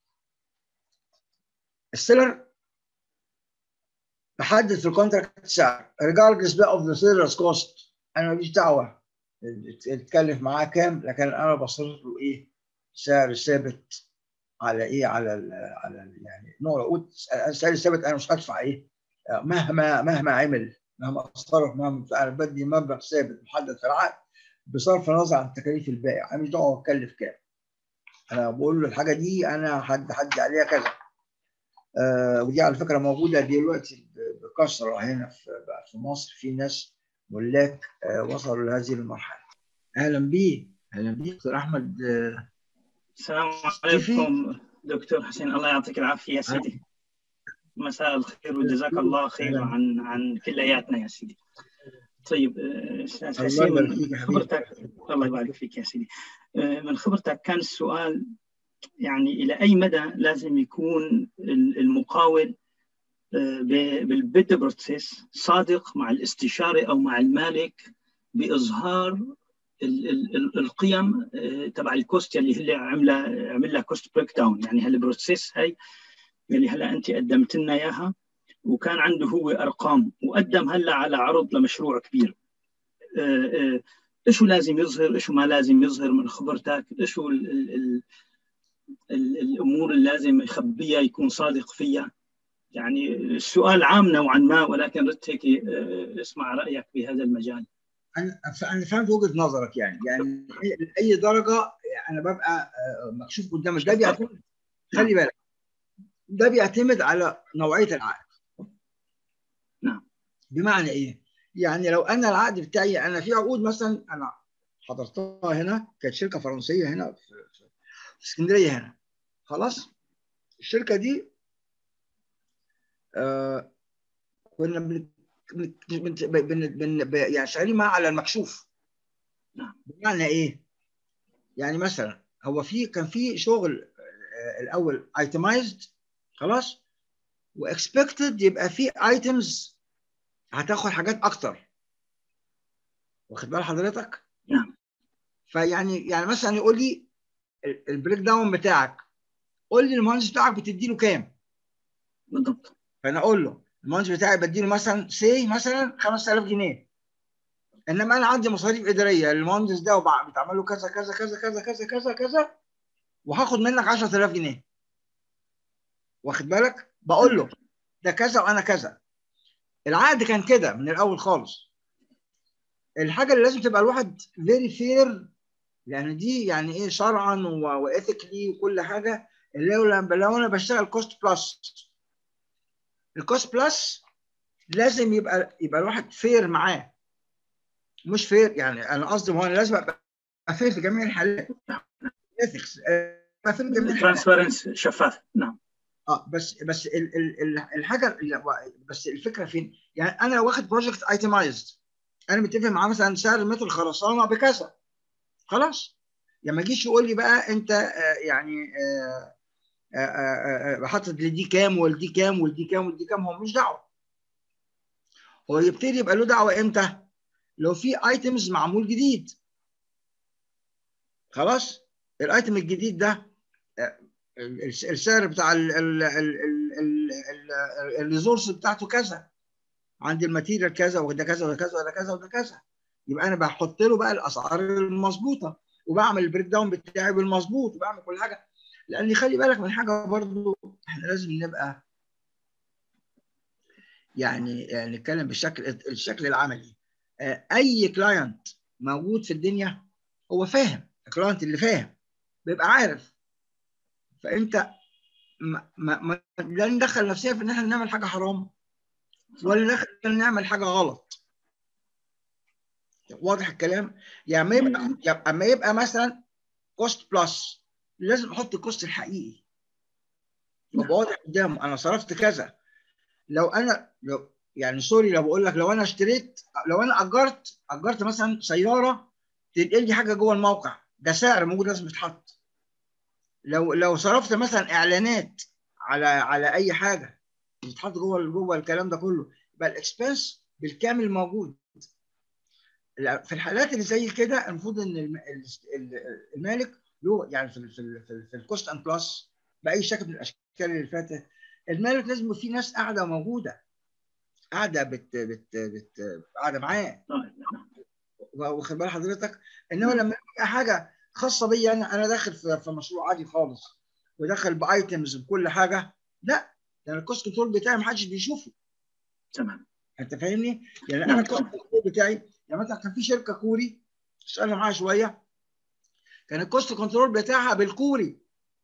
السيلر محدد في الكونتراكت سعر regardless بقى of the seller's cost انا ماليش دعوه اتكلف معاه كام لكن انا بصرف له ايه سعر ثابت على ايه على ال على ال يعني نوع عقود السعر الثابت انا مش هدفع ايه مهما مهما عمل مهما صرف مهما انا بدي مبلغ ثابت محدد في العقد بصرف النظر عن تكاليف البائع انا مش دعوه اتكلف كام انا بقول له الحاجه دي انا حد حد عليها كذا آه ودي على فكره موجوده دلوقتي بكثره هنا في في مصر في ناس ملاك آه وصلوا لهذه المرحله اهلا بيه اهلا بيه دكتور احمد آه السلام عليكم دكتور حسين الله يعطيك العافيه يا سيدي مساء الخير وجزاك الله خير عن عن كلياتنا يا سيدي طيب استاذ حسين من خبرتك الله يبارك فيك يا سيدي من خبرتك كان السؤال يعني الى اي مدى لازم يكون المقاول بالبيد بروسيس صادق مع الاستشاري او مع المالك باظهار القيم تبع الكوست اللي هي عمله عمل لها كوست بريك داون يعني هالبروسيس هاي اللي هلا انت قدمت لنا اياها وكان عنده هو ارقام وقدم هلا على عرض لمشروع كبير ايش لازم يظهر ايش ما لازم يظهر من خبرتك ايش ال ال ال الامور اللي لازم يخبيها يكون صادق فيها يعني السؤال عام نوعا ما ولكن ردت هيك اسمع رايك بهذا المجال انا انا فهمت وجهه نظرك يعني يعني اي درجه انا ببقى مكشوف قدامك ده بيعتمد خلي بالك ده بيعتمد على نوعيه العقد نعم بمعنى ايه؟ يعني لو انا العقد بتاعي انا في عقود مثلا انا حضرتها هنا كانت شركه فرنسيه هنا في, في اسكندريه هنا خلاص الشركه دي آه كنا بن بن بن بن يعني شغالين معاها على المكشوف نعم بمعنى ايه؟ يعني مثلا هو في كان في شغل آه الاول ايتمايزد خلاص واكسبكتد يبقى في ايتمز هتاخد حاجات اكتر واخد بال حضرتك؟ نعم فيعني يعني مثلا يقول لي البريك داون بتاعك قول لي المهندس بتاعك بتدي له كام؟ بالضبط فانا اقول له المهندس بتاعي بدي له مثلا سي مثلا 5000 جنيه انما انا عندي مصاريف اداريه للمهندس ده بتعمل له كذا كذا كذا كذا كذا كذا كذا وهاخد منك 10000 جنيه واخد بالك؟ بقول له ده كذا وانا كذا العقد كان كده من الاول خالص الحاجه اللي لازم تبقى الواحد فيري فير لان دي يعني ايه شرعا واثيكلي وكل حاجه اللي هو لو انا بشتغل كوست بلس الكوست بلس لازم يبقى يبقى الواحد فير معاه مش فير يعني انا قصدي هو انا لازم ابقى فير في جميع الحالات اثكس فير في جميع الحالات ترانسبيرنس شفاف نعم اه بس بس ال ال الحاجه بس الفكره فين؟ يعني انا لو واخد بروجكت ايتمايزد انا متفق معاه مثلا سعر متر خرسانه بكذا خلاص يعني ما يجيش يقول لي بقى انت آه يعني حاطط لدي كام ولدي كام ولدي كام ولدي كام هو مش دعوه هو يبتدي يبقى له دعوه امتى؟ لو في ايتمز معمول جديد خلاص الايتم الجديد ده السعر بتاع الريسورس بتاعته كذا عندي الماتيريال كذا وده كذا وده كذا وده كذا وده كذا يبقى انا بحط له بقى الاسعار المظبوطه وبعمل البريك داون بتاعي بالمظبوط وبعمل كل حاجه لان خلي بالك من حاجه برضو احنا لازم نبقى يعني نتكلم بالشكل الشكل العملي اي كلاينت موجود في الدنيا هو فاهم الكلاينت اللي فاهم بيبقى عارف فانت ما ما لا ندخل نفسنا في ان احنا نعمل حاجه حرام ولا ندخل نعمل حاجه غلط واضح الكلام يعني ما يبقى اما يبقى مثلا كوست بلس لازم احط الكوست الحقيقي يبقى واضح قدامه انا صرفت كذا لو انا لو يعني سوري لو بقول لك لو انا اشتريت لو انا اجرت اجرت مثلا سياره تنقل لي حاجه جوه الموقع ده سعر موجود لازم يتحط لو لو صرفت مثلا اعلانات على على اي حاجه بتتحط جوه جوه الكلام ده كله يبقى الاكسبنس بالكامل موجود في الحالات اللي زي كده المفروض ان المالك له يعني في ال في ال في, ال في الكوست اند بلس باي شكل من الاشكال اللي فاتت المالك لازم يبقى في ناس قاعده موجوده قاعده بت بت بت قاعده معاه واخد بال حضرتك انما لما يبقى حاجه خاصه بيا انا انا داخل في, في مشروع عادي خالص وداخل بايتمز بكل حاجه لا يعني الكوست كنترول بتاعي ما حدش بيشوفه تمام انت فاهمني؟ يعني انا الكوست كنترول بتاعي يعني مثلا كان في شركه كوري اشتغلنا معاها شويه كان الكوست كنترول بتاعها بالكوري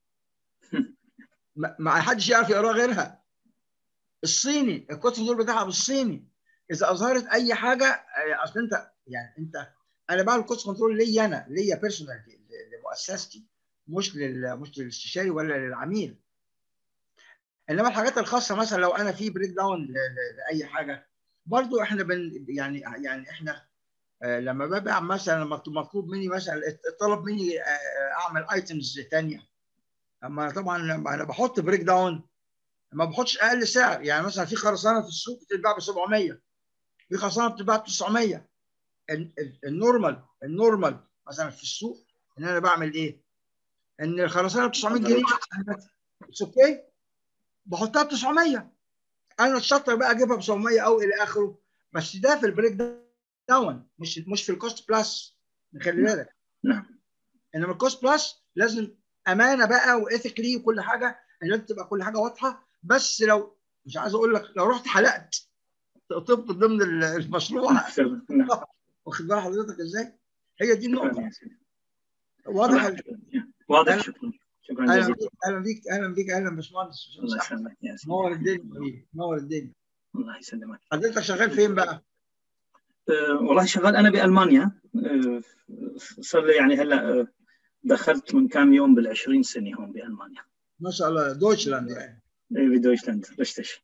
ما حدش يعرف يقراه غيرها الصيني الكوست كنترول بتاعها بالصيني اذا اظهرت اي حاجه اصل انت يعني انت انا بعمل كوست كنترول ليا انا ليا بيرسونال لمؤسستي مش لل مش للاستشاري ولا للعميل انما الحاجات الخاصه مثلا لو انا في بريك داون لاي حاجه برضو احنا بن يعني يعني احنا لما ببيع مثلا مطلوب مني مثلا طلب مني اعمل ايتمز ثانيه اما طبعا لما انا بحط بريك داون ما بحطش اقل سعر يعني مثلا في خرسانه في السوق بتتباع ب 700 في خرسانه بتتباع ب 900 النورمال النورمال مثلا في السوق ان انا بعمل ايه؟ ان الخرسانه ب 900 جنيه اتس اوكي بحطها ب 900 انا الشطر بقى اجيبها ب 700 او الى اخره بس ده في البريك داون مش مش في الكوست بلس خلي بالك نعم انما الكوست بلس لازم امانه بقى وايثيكلي وكل حاجه لازم تبقى كل حاجه واضحه بس لو مش عايز اقول لك لو رحت حلقت طبت ضمن المشروع واخد بال حضرتك ازاي؟ هي دي النقطه واضح واضح شكرا شكرا اهلا جزيلا بيك اهلا بيك اهلا بيك اهلا باشمهندس الله يسلمك يا سيدي نور الدنيا حبيبي نور الدنيا الله يسلمك حضرتك شغال فين بقى؟ أه والله شغال انا بالمانيا أه صار لي يعني هلا أه دخلت من كم يوم بال 20 سنه هون بالمانيا ما شاء الله دويتشلاند يعني اي بدويتشلاند رشتش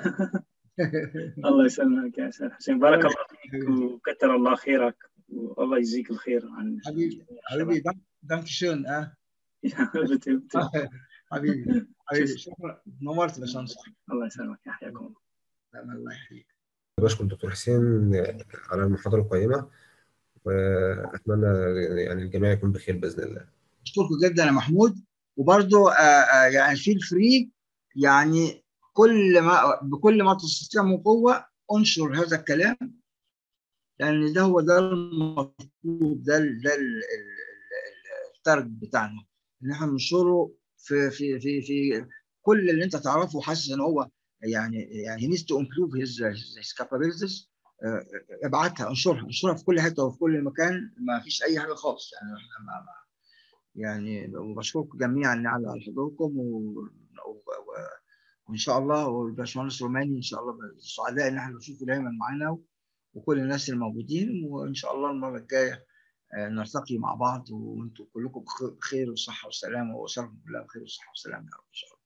الله يسلمك يا استاذ حسين بارك الله فيك وكثر الله خيرك والله يجزيك الخير عن حبيبي حبيبي دانك شون اه بتي بتي. حبيبي حبيبي شكرا نورت باشمهندس الله يسلمك يحياكم الله الله يحييك بشكر دكتور حسين على المحاضرة القيمة وأتمنى يعني الجميع يكون بخير بإذن الله اشكركم جدا يا محمود وبرضو يعني في الفري يعني كل ما بكل ما تستطيع من قوه انشر هذا الكلام لان ده هو ده المطلوب ده ده التارجت بتاعنا ان احنا ننشره في في في في كل اللي انت تعرفه وحاسس ان هو يعني يعني he needs to improve his, his capabilities ابعتها انشرها انشرها في كل حته وفي كل مكان ما فيش اي حاجه خالص يعني احنا ما ما يعني وبشكركم جميعا على حضوركم و... و... وان شاء الله والباشمهندس روماني ان شاء الله سعداء ان احنا نشوفه دايما معانا وكل الناس الموجودين وان شاء الله المره الجايه نلتقي مع بعض وانتم كلكم بخير وصحه وسلامه واسركم كلها بخير وصحه وسلامه يا رب ان شاء الله